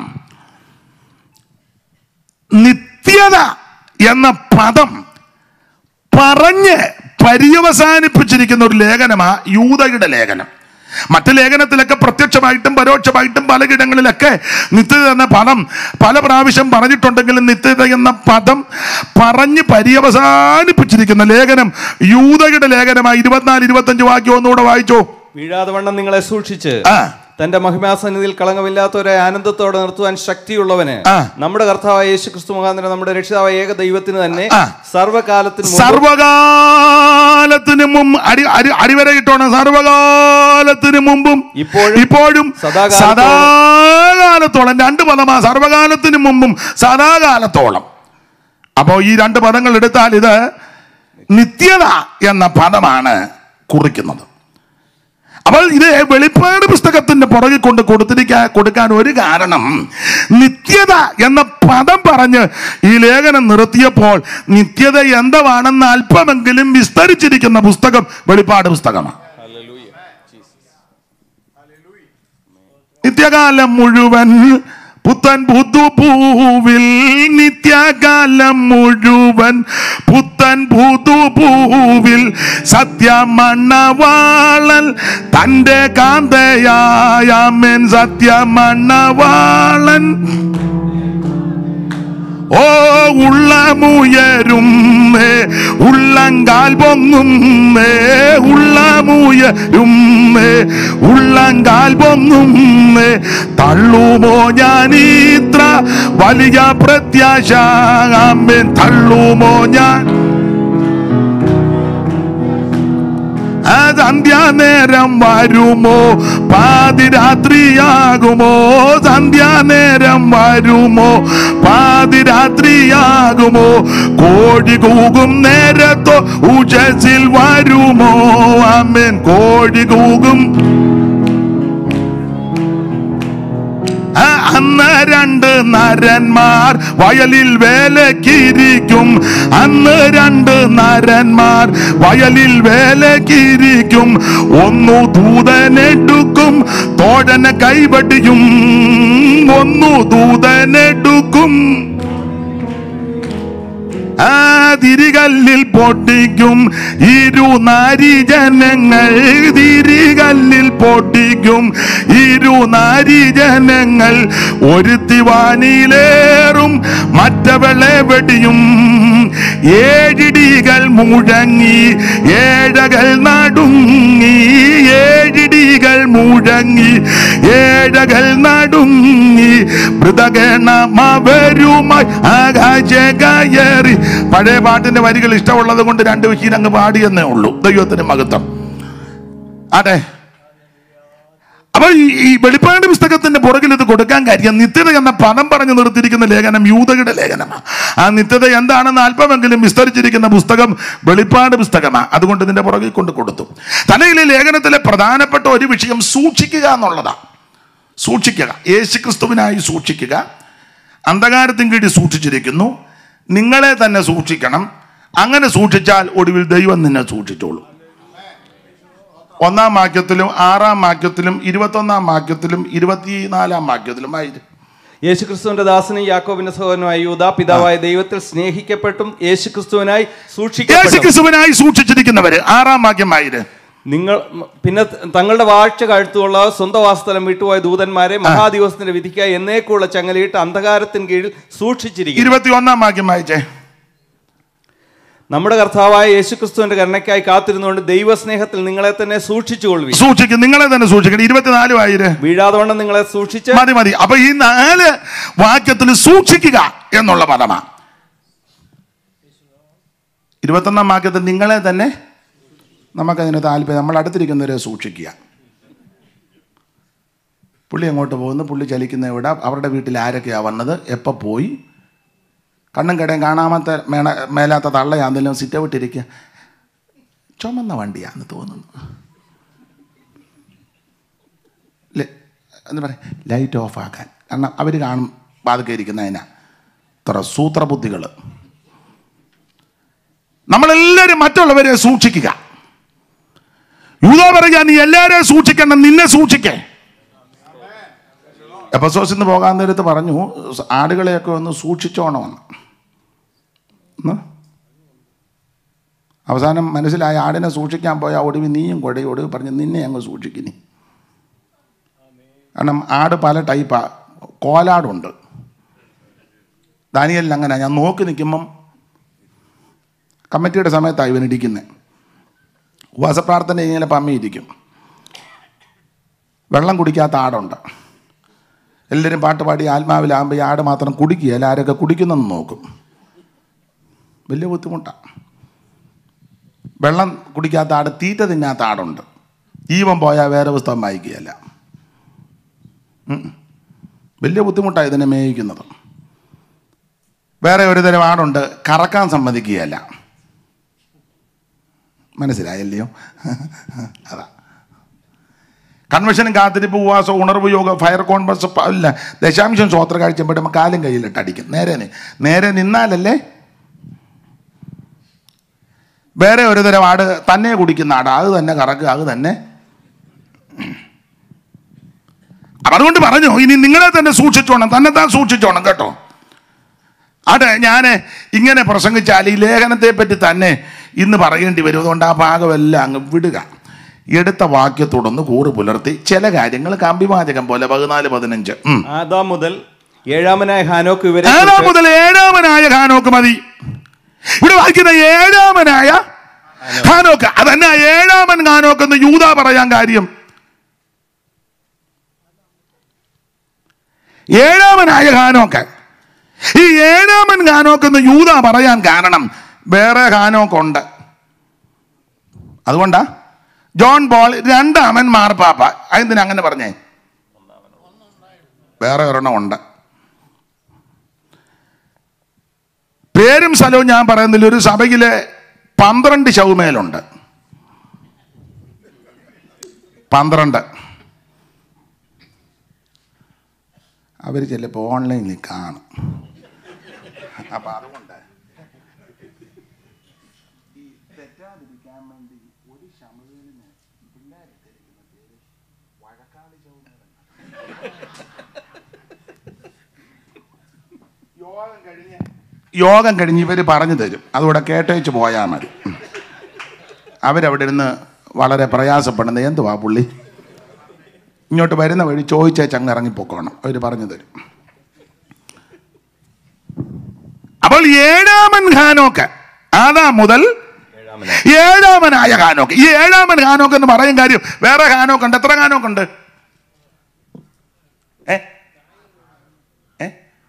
നിത്യത എന്ന പദം പറഞ്ഞ് പര്യവസാനിപ്പിച്ചിരിക്കുന്ന ഒരു ലേഖനമാ യൂതയുടെ ലേഖനം മറ്റ് ലേഖനത്തിലൊക്കെ പ്രത്യക്ഷമായിട്ടും പരോക്ഷമായിട്ടും പലയിടങ്ങളിലൊക്കെ നിത്യത എന്ന പദം പല പ്രാവശ്യം പറഞ്ഞിട്ടുണ്ടെങ്കിലും നിത്യത എന്ന പദം പറഞ്ഞ് പര്യവസാനിപ്പിച്ചിരിക്കുന്ന ലേഖനം യൂതയുടെ ലേഖനമായി ഇരുപത്തിനാല് ഇരുപത്തഞ്ച് വാക്യം ഒന്നുകൂടെ വായിച്ചോ വീഴാതെ വണ്ണം നിങ്ങളെ സൂക്ഷിച്ച് ആ തന്റെ മഹിമാസന്നിധിയിൽ കളങ്കമില്ലാത്തവരെ ആനന്ദത്തോടെ നിർത്തുവാൻ ശക്തിയുള്ളവന് ആ. നമ്മുടെ കർത്താവായ യേശു ക്രിസ്തു മുഖാന്തരം നമ്മുടെ രക്ഷിതാവായ ഏക ദൈവത്തിന് തന്നെ ആ. സർവകാലത്തിന് മുമ്പ് സർവകാലത്തിന് മുമ്പ് അടി അടി അടിവരയിട്ടോണം സർവകാലത്തിന് മുമ്പും ഇപ്പോഴും ഇപ്പോഴും സദാകാലത്തോളം. സദാകാലത്തോളം രണ്ട് പദമാ സർവകാലത്തിന് മുമ്പും സദാകാലത്തോളം അപ്പോൾ ഈ രണ്ട് പദങ്ങൾ എടുത്താൽ ഇത് നിത്യത എന്ന പദമാണ് കുറിക്കുന്നത് അപ്പോൾ ഇത് വെളിപ്പാട് പുസ്തകത്തിന്റെ പുറകിൽ കൊണ്ട് കൊടുത്തിരിക്കാൻ കൊടുക്കാൻ ഒരു കാരണം നിത്യത എന്ന പദം പറഞ്ഞ് ഈ ലേഖനം നിർത്തിയപ്പോൾ നിത്യത എന്താണെന്ന് അല്പമെങ്കിലും വിസ്തരിച്ചിരിക്കുന്ന പുസ്തകം വെളിപ്പാട് പുസ്തകമാണ് നിത്യകാലം മുഴുവൻ പുത്തൻ പുതുപൂവിൽ നിത്യകാലം മുഴുവൻ പുത്തൻ പുതുപൂവിൽ സത്യമണ്ണവാളൻ തൻ്റെ കാന്തയായ അമ്മൻ സത്യമണ്ണവാളൻ ഓ ഉള്ളമുയരും ഏ, ഉള്ളങ്കാൽ പൊങ്ങും ഏ, ഉള്ളമുയരും ഏ, ഉള്ളങ്കാൽ പൊങ്ങും ഏ, തള്ളുമോ ഞാനിത്ര വലിയ പ്രത്യാശ അമ്മൻ തള്ളുമോ ഞാൻ സന്ധ്യാനേരം വരുമോ പാതിരാത്രിയാകുമോ സന്ധ്യാനേരം വരുമോ പാതിരാത്രിയാകുമോ കോഴി കൂകും നേരത്തോ ഉജസിൽ വരുമോ അമ്മൻ കോഴി കൂകും ആ, അന്ന് രണ്ട് നരന്മാർ വയലിൽ വേലക്കിരിക്കും അന്ന് രണ്ട് നരന്മാർ വയലിൽ വേലക്കിരിക്കും ഒന്നു ദൂതനെടുക്കും തോഴനെ കൈവടിയും ഒന്നു ദൂതനെടുക്കും ആ തിരികല്ലിൽ പൊട്ടിക്കും ഇരു നാരി ജനങ്ങൾ തിരികല്ലിൽ പൊട്ടിക്കും ഇരു നാരി ജനങ്ങൾ ഒരുത്തി വാനിലേറും മറ്റവളെ വെടിയും ഏഴിടികൾ മുഴങ്ങി ഏഴകൾ നടുങ്ങി ഏഴിടികൾ മുഴങ്ങി ഏഴകൾ നടുങ്ങി മൃതഗണമവരുമായി ആകാശ കയറി പഴയ പാട്ടിന്റെ വരികൾ ഇഷ്ടമുള്ളത് കൊണ്ട് രണ്ട് വിഷയം അങ്ങ് പാടിയെന്നേ ഉള്ളൂ ദൈവത്തിന് മഹത്വം അതെ അപ്പൊ ഈ- ഈ വെളിപ്പാട് പുസ്തകത്തിന്റെ പുറകിൽ ഇത് കൊടുക്കാൻ കാര്യം നിത്യത എന്ന പദം പറഞ്ഞു നിർത്തിയിരിക്കുന്ന ലേഖനം യൂതയുടെ ലേഖനമാണ് ആ നിത്യത എന്താണെന്ന് അല്പമെങ്കിലും വിസ്തരിച്ചിരിക്കുന്ന പുസ്തകം വെളിപ്പാട് പുസ്തകമാണ് അതുകൊണ്ട് ഇതിന്റെ പുറകിൽ കൊണ്ട് കൊടുത്തു തലയിലെ ലേഖനത്തിലെ പ്രധാനപ്പെട്ട ഒരു വിഷയം സൂക്ഷിക്കുക എന്നുള്ളതാണ് സൂക്ഷിക്കുക യേശുക്രിസ്തുവിനായി സൂക്ഷിക്കുക അന്ധകാരത്തിൻ കീഴിൽ സൂക്ഷിച്ചിരിക്കുന്നു നിങ്ങളെ തന്നെ സൂക്ഷിക്കണം അങ്ങനെ സൂക്ഷിച്ചാൽ ഒടുവിൽ ദൈവം നിന്നെ സൂക്ഷിച്ചോളും ഒന്നാം വാക്യത്തിലും ആറാം വാക്യത്തിലും ഇരുപത്തൊന്നാം വാക്യത്തിലും ഇരുപത്തിനാലാം വാക്യത്തിലും ആയിരുന്നു യേശുക്രിസ്തുവിന്റെ ദാസനും യാക്കോബിന്റെ സഹോദരനുമായ യൂദാ പിതാവായ ദൈവത്തിൽ സ്നേഹിക്കപ്പെട്ടും യേശുക്രിസ്തുവിനായി സൂക്ഷിക്കപ്പെട്ടും യേശുക്രിസ്തുവിനായി സൂക്ഷിച്ചിരിക്കുന്നവര് ആറാം വാക്യം ആയിര് നിങ്ങൾ പിന്നെ തങ്ങളുടെ വാഴ്ച കഴുത്തുള്ള സ്വന്തം വാസസ്ഥലം വിട്ടുപോയ ദൂതന്മാരെ മഹാദിവസത്തിന്റെ വിധിക്കായി എന്നേക്കുള്ള ചങ്ങലയിട്ട് അന്ധകാരത്തിന് കീഴിൽ സൂക്ഷിച്ചിരിക്കും ഇരുപത്തി ഒന്നാം വാക്യം വായിച്ചേ നമ്മുടെ കർത്താവായ യേശുക്രിസ്തുവിന്റെ കരുണയ്ക്കായി കാത്തിരുന്നുകൊണ്ട് ദൈവസ്നേഹത്തിൽ നിങ്ങളെ തന്നെ സൂക്ഷിച്ചുകൊള്ളുവി സൂക്ഷിക്കും നിങ്ങളെ തന്നെ സൂക്ഷിക്കണം ഇരുപത്തിനാല് വായിര് വീഴാതവണ്ണം നിങ്ങളെ സൂക്ഷിച്ച് മതി മതി അപ്പൊ ഈ നാല് വാക്യത്തിൽ സൂക്ഷിക്കുക എന്നുള്ള പദമാ ഇരുപത്തൊന്നാം വാക്യത്തിൽ നിങ്ങളെ തന്നെ നമുക്കതിന് താല്പര്യം നമ്മൾ അടുത്തിരിക്കുന്നവരെ സൂക്ഷിക്കുക പുള്ളി അങ്ങോട്ട് പോകുന്നു പുള്ളി ചലിക്കുന്ന എവിടെ അവരുടെ വീട്ടിൽ ആരൊക്കെയാണ് വന്നത് എപ്പോൾ പോയി കണ്ണും കടയും കാണാമത്തെ മേണ മേലാത്ത തള്ളയാണെങ്കിലും സിറ്റ് വിട്ടിരിക്കുക ചുമന്ന വണ്ടിയാന്ന് തോന്നുന്നു ലെ- എന്താ പറയുക ലൈറ്റ് ഓഫ് ആക്കാൻ കാരണം അവർ കാണും പാതൊക്കെ ഇരിക്കുന്നതിനാ ഇത്ര സൂത്രബുദ്ധികൾ നമ്മളെല്ലാവരും മറ്റുള്ളവരെ സൂക്ഷിക്കുക യൂതോ പറയുക നീ എല്ലാവരെയും സൂക്ഷിക്കണം നിന്നെ സൂക്ഷിക്കേ എപ്പസോസിന്ന് പോകാൻ നേരത്ത് പറഞ്ഞു ആടുകളെയൊക്കെ ഒന്ന് സൂക്ഷിച്ചോണമെന്ന് എന്ന് അവസാനം മനസ്സിലായ ആടിനെ സൂക്ഷിക്കാൻ പോയ ഒടുവി നീയും കൊടയും ഒടുവി പറഞ്ഞ് നിന്നെ അങ്ങ് സൂക്ഷിക്കുന്നു കാരണം ആട് പല ടൈപ്പാ കോലാടുണ്ട് ദാനിയലിൽ അങ്ങനെ ഞാൻ നോക്കി നിൽക്കുമ്പം കമ്മിറ്റിയുടെ സമയത്താണ് ഇവൻ ഇടിക്കുന്നത് ഉപവാസപ്രാർത്ഥന ഇങ്ങനെ പമ്മിയിരിക്കും വെള്ളം കുടിക്കാത്ത ആടുണ്ട് എല്ലാവരും പാട്ട് പാടി ആത്മാവിലാകുമ്പോൾ ഈ ആട് മാത്രം കുടിക്കുകയല്ല ആരൊക്കെ കുടിക്കുന്നെന്ന് നോക്കും വലിയ ബുദ്ധിമുട്ടാണ് വെള്ളം കുടിക്കാത്ത ആട് തീറ്റ തിന്നാത്ത ആടുണ്ട് ജീവൻ പോയാൽ വേറെ പുസ്തകം വായിക്കുകയല്ല ഉം. വലിയ ബുദ്ധിമുട്ടാണ് ഇതിനെ മേയിക്കുന്നത് വേറെ ഒരു തരം ആടുണ്ട് കറക്കാൻ സമ്മതിക്കുകയല്ല മനസ്സിലായല്ലയോ അതാ കൺവെൻഷനും കാത്തിരിപ്പ് ഉപവാസം ഉണർവ് യോഗ ഫയർ കോൺഫറൻസ് പ- ഇല്ല ദശാംശം സ്വോത്ര കാഴ്ചപ്പെടുമ്പോൾ കാലും കയ്യിലിട്ട് അടിക്കും നേരെ നി- നേരെ നിന്നാലല്ലേ വേറെ ഒരു തരം ആട് തന്നെ കുടിക്കുന്ന ആട് അത് തന്നെ കറക്കുക അത് തന്നെ അപ്പൊ അതുകൊണ്ട് പറഞ്ഞു ഇനി നിങ്ങളെ തന്നെ സൂക്ഷിച്ചോണം തന്നെ താൻ സൂക്ഷിച്ചോണം കേട്ടോ അതെ ഞാൻ ഇങ്ങനെ പ്രസംഗിച്ചാൽ ഈ ലേഖനത്തെ പറ്റി തന്നെ ഇന്ന് പറയേണ്ടി വരും അതുകൊണ്ട് ആ ഭാഗമെല്ലാം അങ്ങ് വിടുക എടുത്ത വാക്യത്തോടൊന്ന് കൂറ് പുലർത്തി ചില കാര്യങ്ങൾ കാമ്പിവാചകം പോലെ പതിനാല് പതിനഞ്ച് ഉം. ആദാം മുതൽ ഏഴാമനായ ഹാനോക്ക് ഇവരെ ഏഴാം കുറിച്ച് മുതൽ ഏഴാമനായ ഹാനോക്ക് മതി ഇവിടെ വായിക്കുന്ന ഏഴാമനായ ഹാനോക്ക് അതന്നെ ഏഴാമൻ ഹാനോക്ക് എന്ന് യൂത പറയാൻ കാര്യം ഏഴാമനായ ഹാനോക്ക് ഈ ഏഴാമൻ ഹാനോക്ക് എന്ന് യൂത പറയാൻ കാരണം വേറെ ഹാനോക്കുണ്ട് അതുകൊണ്ടാ ജോൺ ബോൾ രണ്ടാമൻ മാർപ്പാപ്പ അതെന്തിനാ അങ്ങനെ പറഞ്ഞേ വേറെ ഒരെണ്ണം ഉണ്ട് പേരും സ്ഥലവും ഞാൻ പറയുന്നില്ല ഒരു സഭയിലെ പന്ത്രണ്ട് ശൗമേലുണ്ട് പന്ത്രണ്ട് അവർ ചിലപ്പോൾ ഓൺലൈനിൽ കാണും അപ്പൊ അതുകൊണ്ട് ഈ തെറ്റാതിരിക്കാൻ വേണ്ടി ഒരു ശമുവേലിന് പിള്ളേരിട്ടിരിക്കുന്ന പേര് വഴക്കാളി ശൗമേലെന്നാണ്. യോഗം കഴിഞ്ഞ് യോഗം കഴിഞ്ഞ് ഇവർ പറഞ്ഞു തരും അതുകൂടെ കേട്ടേച്ച് പോയാൽ മതി ഉം. അവരവിടെ ഇരുന്ന് വളരെ പ്രയാസപ്പെടുന്നത് എന്തുവാ പുള്ളി ഇങ്ങോട്ട് വരുന്ന വഴി ചോദിച്ചേ ചങ്ങ് ഇറങ്ങിപ്പോക്കോണം അവർ പറഞ്ഞു തരും അപ്പോൾ ഏഴാമൻ ഖാനോക്ക് ആദാ മുതൽ ഏഴാമനായ ഖാനോക്ക് ഈ ഏഴാമൻ ഖാനോക്ക് എന്ന് പറയും കാര്യം വേറെ ഖാനോക്ക് ഉണ്ട് എത്ര ഖാനോക്ക് ഉണ്ട് ഏ ഏ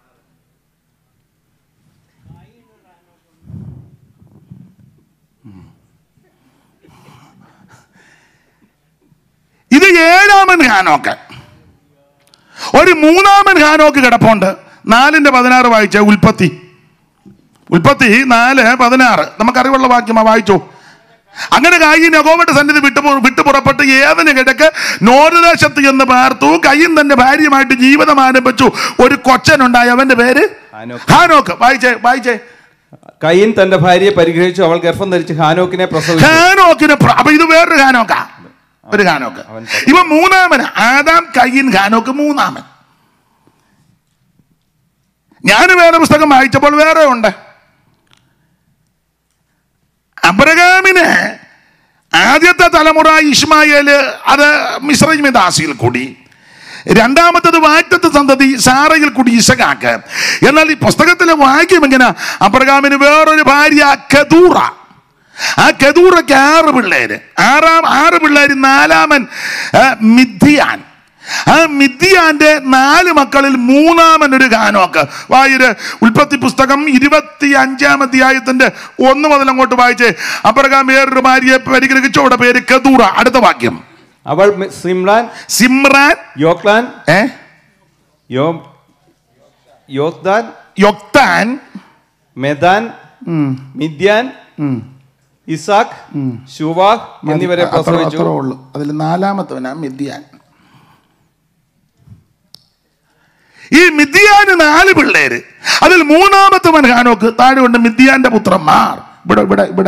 ഇത് ഏഴാമൻ ഹാനോക്ക് ഒരു മൂന്നാമൻ ഹാനോക്ക് കിടപ്പുണ്ട് നാലിന്റെ പതിനാറ് വായിച്ച ഉൽപ്പത്തി ഉൽപ്പത്തി നാല് പതിനാറ് നമുക്കറിവുള്ള വാക്യമാ വായിച്ചു അങ്ങനെ കായി നഗോവയുടെ സന്നിധി വിട്ടു വിട്ടു പുറപ്പെട്ട് ഏതിന് കിടക്ക് നോരുദേശത്ത് എന്ന് പാർത്തു കയ്യും തന്റെ ഭാര്യയുമായിട്ട് ജീവിതം ആരംഭിച്ചു ഒരു കൊച്ചനുണ്ടായി അവന്റെ പേര് ഹാനോക്ക്. ഹാനോക്ക് വായിച്ചേ വായിച്ചേ കയ്യൻ തന്റെ ഭാര്യയെ പരിഗ്രഹിച്ചു അവൾ ഗർഭം ധരിച്ച് ഹാനോക്കിനെ പ്രസവിച്ചു ഹാനോക്കിന് പ്ര- അപ്പൊ ഇത് വേറൊരു ഹാനോക്കാ ഒരു ഹാനോക്ക് അവൻ ഇവ മൂന്നാമന് ആദാം കയ്യൻ ഹാനോക്ക് മൂന്നാമൻ ഞാൻ വേറെ പുസ്തകം വായിച്ചപ്പോൾ വേറെ ഉണ്ട് അബ്രഹാമിന് ആദ്യത്തെ തലമുറ ഇസ്മായേല് അത് മിശ്രൈമി ദാസിയിൽ കൂടി രണ്ടാമത്തത് വാറ്റത്ത് സന്തതി സാറയിൽ കൂടി ഇസകാക്ക് എന്നാൽ ഈ പുസ്തകത്തിലെ വാക്യം എങ്ങനെ അബ്രഹാമിന് വേറൊരു ഭാര്യ കദൂറ ആ കദൂറയ്ക്ക് ആറ് പിള്ളേര് ആറാം ആറ് പിള്ളേര് നാലാമൻ ആ, മിഥിയാൻ ആ മിഥിയാന്റെ നാല് മക്കളിൽ മൂന്നാമൻ ഒരു ഗാനോക്ക് വായൊരു ഉൽപ്പത്തി പുസ്തകം ഇരുപത്തി അഞ്ചാം അധ്യായത്തിന്റെ ഒന്ന് മുതൽ അങ്ങോട്ട് വായിച്ച് അബ്രഹാം വേറൊരു ഭാര്യയെ പരിഗ്രഹിച്ചവരുടെ പേര് കദൂറ അടുത്ത വാക്യം അവൾ മി- സിമ്രാൻ സിമ്രാൻ യോക്ലാൻ ഏ യോ യോക്ദാൻ യൊക്താൻ മെദാൻ മിദ്യാൻ ഇസാഖ് ശുവാഹ് എന്നിവരെ പ്രസവിച്ചു ഉള്ളൂ അതിൽ നാലാമത്തവനാ മിഥ്യാൻ ഈ മിഥ്യാന് നാല് പിള്ളേര് അതിൽ മൂന്നാമത്തവൻ ഹാനോക്ക് താഴെ ഉണ്ട് മിഥ്യാന്റെ പുത്രന്മാർ ഇവിടെ ഇവിടെ ഇവിടെ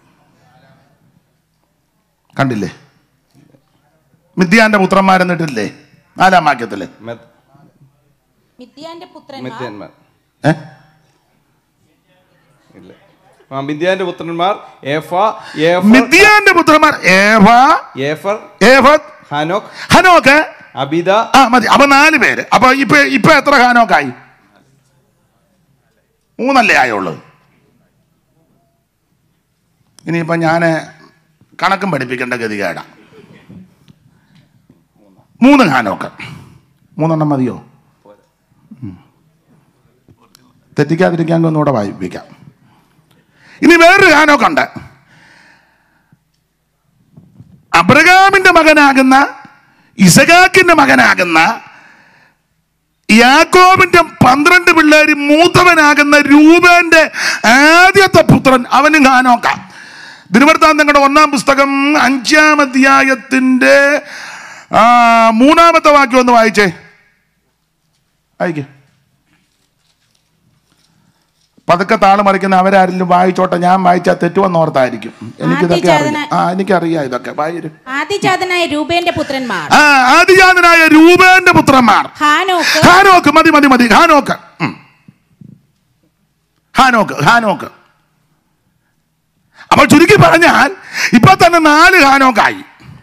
കണ്ടില്ലേ മിഥ്യാന്റെ പുത്രന്മാരെന്നിട്ടില്ലേ നാലാം വാക്യത്തില് മെദ്- മിദ്യാന്റെ പുത്രന്മാർ മിദ്യാന്മാർ ഏ ഇല്ല ആ മിദ്യാന്റെ പുത്രന്മാർ ഏഫ ഏഫർ മിഥ്യാന്റെ പുത്രന്മാർ ഏവ ഏഫർ ഏഫത്ത് ഹാനോക്ക് ഹനോക്ക് അബിദ ആ മതി അപ്പൊ നാല് പേര് അപ്പൊ ഇപ്പൊ ഇപ്പൊ എത്ര ഹാനോക്കായി മൂന്നല്ലേ ആയുള്ളൂ ഇനിയിപ്പൊ ഞാന് കണക്കും പഠിപ്പിക്കേണ്ട ഗതികേടാ മൂന്ന് ഹാനോക്ക് മൂന്നെണ്ണം മതിയോ ഉം. തെറ്റിക്കാതിരിക്കാൻ ഒന്നുകൂടെ വായിപ്പിക്കാം ഇനി വേറൊരു ഹാനോക്കുണ്ട് അബ്രഹാമിന്റെ മകനാകുന്ന ഇസഖാക്കിന്റെ മകനാകുന്ന യാക്കോബിന്റെ പന്ത്രണ്ട് പിള്ളേര് മൂത്തവനാകുന്ന രൂപന്റെ ആദ്യത്തെ പുത്രൻ അവനും ഹാനോക്കാം ദിനവൃത്താന്തങ്ങളുടെ ഒന്നാം പുസ്തകം അഞ്ചാം അധ്യായത്തിന്റെ ആ, മൂന്നാമത്തെ വാക്യം ഒന്ന് വായിച്ചേ വായിക്കേ പതുക്കെ താള് മറിക്കുന്ന അവരാരെങ്കിലും വായിച്ചോട്ടെ ഞാൻ വായിച്ചാൽ തെറ്റുമെന്ന് ഓർത്തായിരിക്കും എനിക്കിതൊക്കെ അറിയാം ആദ്യജാതന- ആ എനിക്കറിയാം ഇതൊക്കെ വായിരും ആദിജാതനായ രൂപേന്റെ പുത്രന്മാർ ആ ആദിജാതനായ രൂപേന്റെ പുത്രന്മാർ ഹാനോക്ക് ഹാനോക്ക് മതി മതി മതി ഹാനോക്ക് ഉം. ഹാനോക്ക് ഹാനോക്ക് അപ്പോൾ ചുരുക്കി പറഞ്ഞാൽ ഇപ്പൊ തന്നെ നാല് ഹാനോക്കായി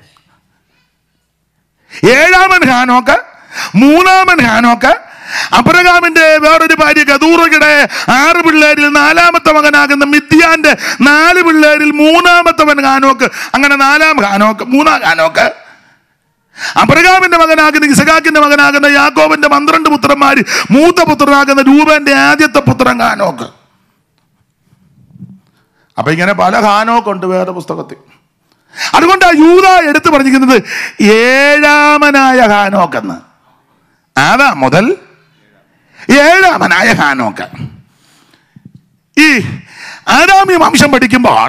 ഏഴാമൻ ഹാനോക്ക് മൂന്നാമൻ ഹാനോക്ക് അബ്രഹാമിന്റെ വേറൊരു ഭാര്യ കദൂറയുടെ ആറ് പിള്ളേരിൽ നാലാമത്തെ മകനാകുന്ന മിഥ്യാന്റെ നാല് പിള്ളേരിൽ മൂന്നാമത്തവൻ ഹാനോക്ക് അങ്ങനെ നാലാം ഹാനോക്ക് മൂന്നാം ഹാനോക്ക് അബ്രഹാമിന്റെ മകനാകുന്ന ഇസഹാക്കിന്റെ മകനാകുന്ന യാക്കോബിന്റെ പന്ത്രണ്ട് പുത്രന്മാര് മൂത്ത പുത്രനാകുന്ന രൂപന്റെ ആദ്യത്തെ പുത്രൻ ഹാനോക്ക് അപ്പൊ ഇങ്ങനെ പല ഹാനോക്കുണ്ട് വേറെ പുസ്തകത്തിൽ അതുകൊണ്ട് ആ യൂത എടുത്തു പറഞ്ഞിരിക്കുന്നത് ഏഴാമനായ ഹാനോക്കെന്ന് അതാ മുതൽ ഏഴാമനായ ഹാനോക്ക് ഈ ആരാമി വംശം പഠിക്കുമ്പോൾ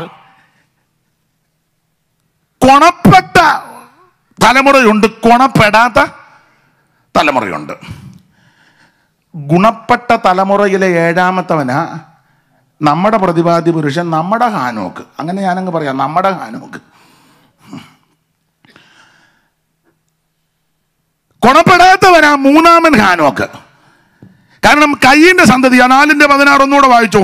കൊണപ്പെട്ട തലമുറയുണ്ട് കൊണപ്പെടാത്ത തലമുറയുണ്ട് ഗുണപ്പെട്ട തലമുറയിലെ ഏഴാമത്തവനാ നമ്മുടെ പ്രതിപാദ്യ പുരുഷൻ നമ്മുടെ ഹാനോക്ക് അങ്ങനെ ഞാനങ്ങ് പറയാം നമ്മുടെ ഹാനോക്ക് കൊണപ്പെടാത്തവനാ മൂന്നാമൻ ഹാനോക്ക് കാരണം കയ്യിന്റെ സന്തതി ആ നാലിന്റെ പതിനാറ് ഒന്നുകൂടെ വായിച്ചു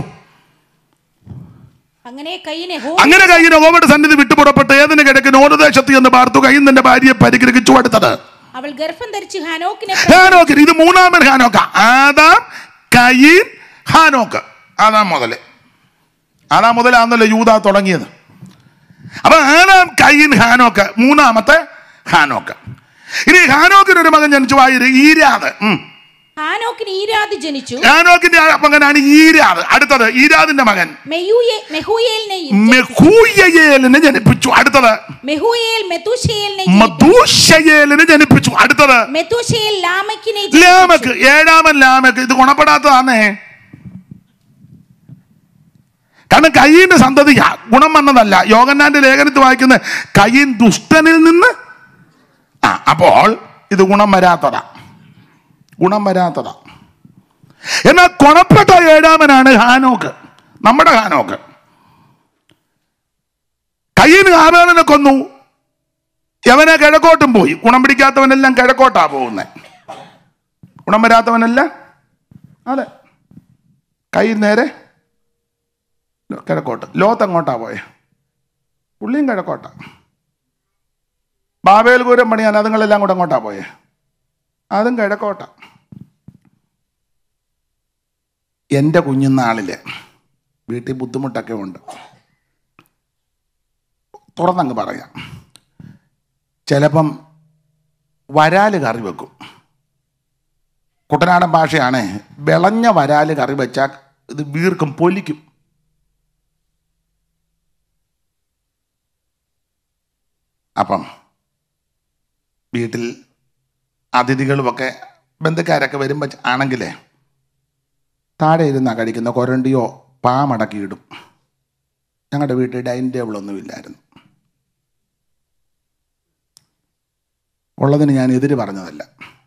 അങ്ങനെ കയ്യിനെ ഹോ അങ്ങനെ കയ്യിന് ഓവയുടെ സന്നിധി വിട്ടുപുറപ്പെട്ട് ഏതിന് കിടക്ക് നോരദേശത്ത് എന്ന് പാർത്തു കയ്യിൽ നിന്റെ ഭാര്യയെ പരിഗ്രഹിച്ചു അടുത്തത് അവൾ ഗർഭം ധരിച്ച് ഹാനോക്കിനെ ഹാനോക്ക് ഇത് മൂന്നാമൻ ഹാനോക്ക ആദാം കയ്യീൻ ഹാനോക്ക് ആദാം മുതല് ആദാം മുതലാന്നല്ലോ യൂത തുടങ്ങിയത് അപ്പൊ ആദാം കയ്യീൻ ഹാനോക്ക് മൂന്നാമത്തെ ഹാനോക്ക് ഇനി ഹാനോക്കിന് ഒരു മകൻ ജനിച്ചു വായിര് ഈരാത് ഉം. ഹാനോക്കിന് ഈരാദ് ജനിച്ചു ഹാനോക്കിന്റെ മകനാണ് ഈരാത് അടുത്തത് ഈരാദിന്റെ മകൻ മെയൂയെ മെഹൂയേലിനെ മെഹൂയയേലിനെ ജനിപ്പിച്ചു അടുത്തത് മെഹൂയേൽ മെത്തൂശയേലിനെ ജനിപ്പിച്ചു. മധൂഷയേലിനെ ജനിപ്പിച്ചു അടുത്തത് മെത്തൂശയേൽ ലാമക്കിനെ ജനിപ്പിച്ചു. ലാമക്ക് ഏഴാമൻ ലാമക്ക് ഇത് ഗുണപ്പെടാത്തതാണേ കാരണം കയ്യിന്റെ സന്തതി ഗുണം വന്നതല്ല യോഗന്നാന്റെ ലേഖനത്തിൽ വായിക്കുന്ന കയ്യൻ ദുഷ്ടനിൽ നിന്ന് ആ അപ്പോൾ ഇത് ഗുണം വരാത്തതാ ഗുണം വരാത്തതാ എന്നാൽ കൊണപ്പെട്ട ഏഴാമനാണ് ഹാനോക്ക് നമ്മുടെ ഹാനോക്ക് കയ്യിന് ആവേലനെ കൊന്നു യവനെ കിഴക്കോട്ടും പോയി ഗുണം പിടിക്കാത്തവനെല്ലാം കിഴക്കോട്ടാ പോകുന്നത് ഗുണം വരാത്തവനല്ല അതെ കൈ നേരെ കിഴക്കോട്ട് ലോത്ത് അങ്ങോട്ടാ പോയെ പുള്ളിയും കിഴക്കോട്ട ബാബേൽപുരം പണിയാൻ അതുങ്ങളെല്ലാം കൂടെ അങ്ങോട്ടാ പോയേ അതും കിഴക്കോട്ട എൻ്റെ കുഞ്ഞുനാളിൽ വീട്ടിൽ ബുദ്ധിമുട്ടൊക്കെ ഉണ്ട് തുറന്നങ്ങ് പറയാം ചിലപ്പം വരാല് കറി വെക്കും കുട്ടനാടൻ ഭാഷയാണ് വിളഞ്ഞ വരാല് കറി വെച്ചാൽ ഇത് വീർക്കും പൊലിക്കും അപ്പം വീട്ടിൽ അതിഥികളുമൊക്കെ ബന്ധുക്കാരൊക്കെ വരുമ്പോൾ ആണെങ്കിലേ താഴെ ഇരുന്നാ കഴിക്കുന്ന കൊരണ്ടിയോ പാമടക്കിയിടും ഞങ്ങളുടെ വീട്ടിൽ ഡൈനിങ് ടേബിളൊന്നും ഇല്ലായിരുന്നു ഉള്ളതിന് ഞാൻ എതിര് പറഞ്ഞതല്ല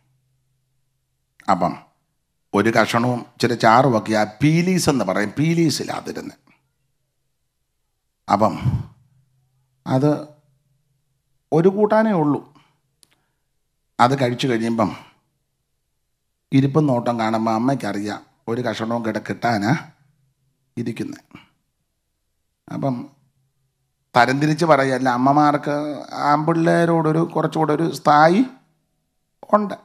അപ്പം ഒരു കഷണവും ഇച്ചിരി ചാറുമൊക്കെ ആ പീലീസ് എന്ന് പറയും പീലീസിലാതിരുന്ന് അപ്പം അത് ഒരു കൂട്ടാനേ ഉള്ളൂ അത് കഴിച്ചു കഴിയുമ്പം ഇരിപ്പും നോട്ടം കാണുമ്പോൾ അമ്മയ്ക്കറിയാം ഒരു കഷണവും കിട കിട്ടാനാ ഇരിക്കുന്നത് അപ്പം തരംതിരിച്ച് പറയല്ല അമ്മമാർക്ക് ആമ്പിള്ളേരോടൊരു കുറച്ചുകൂടെ ഒരു സ്ഥായി ഉണ്ട്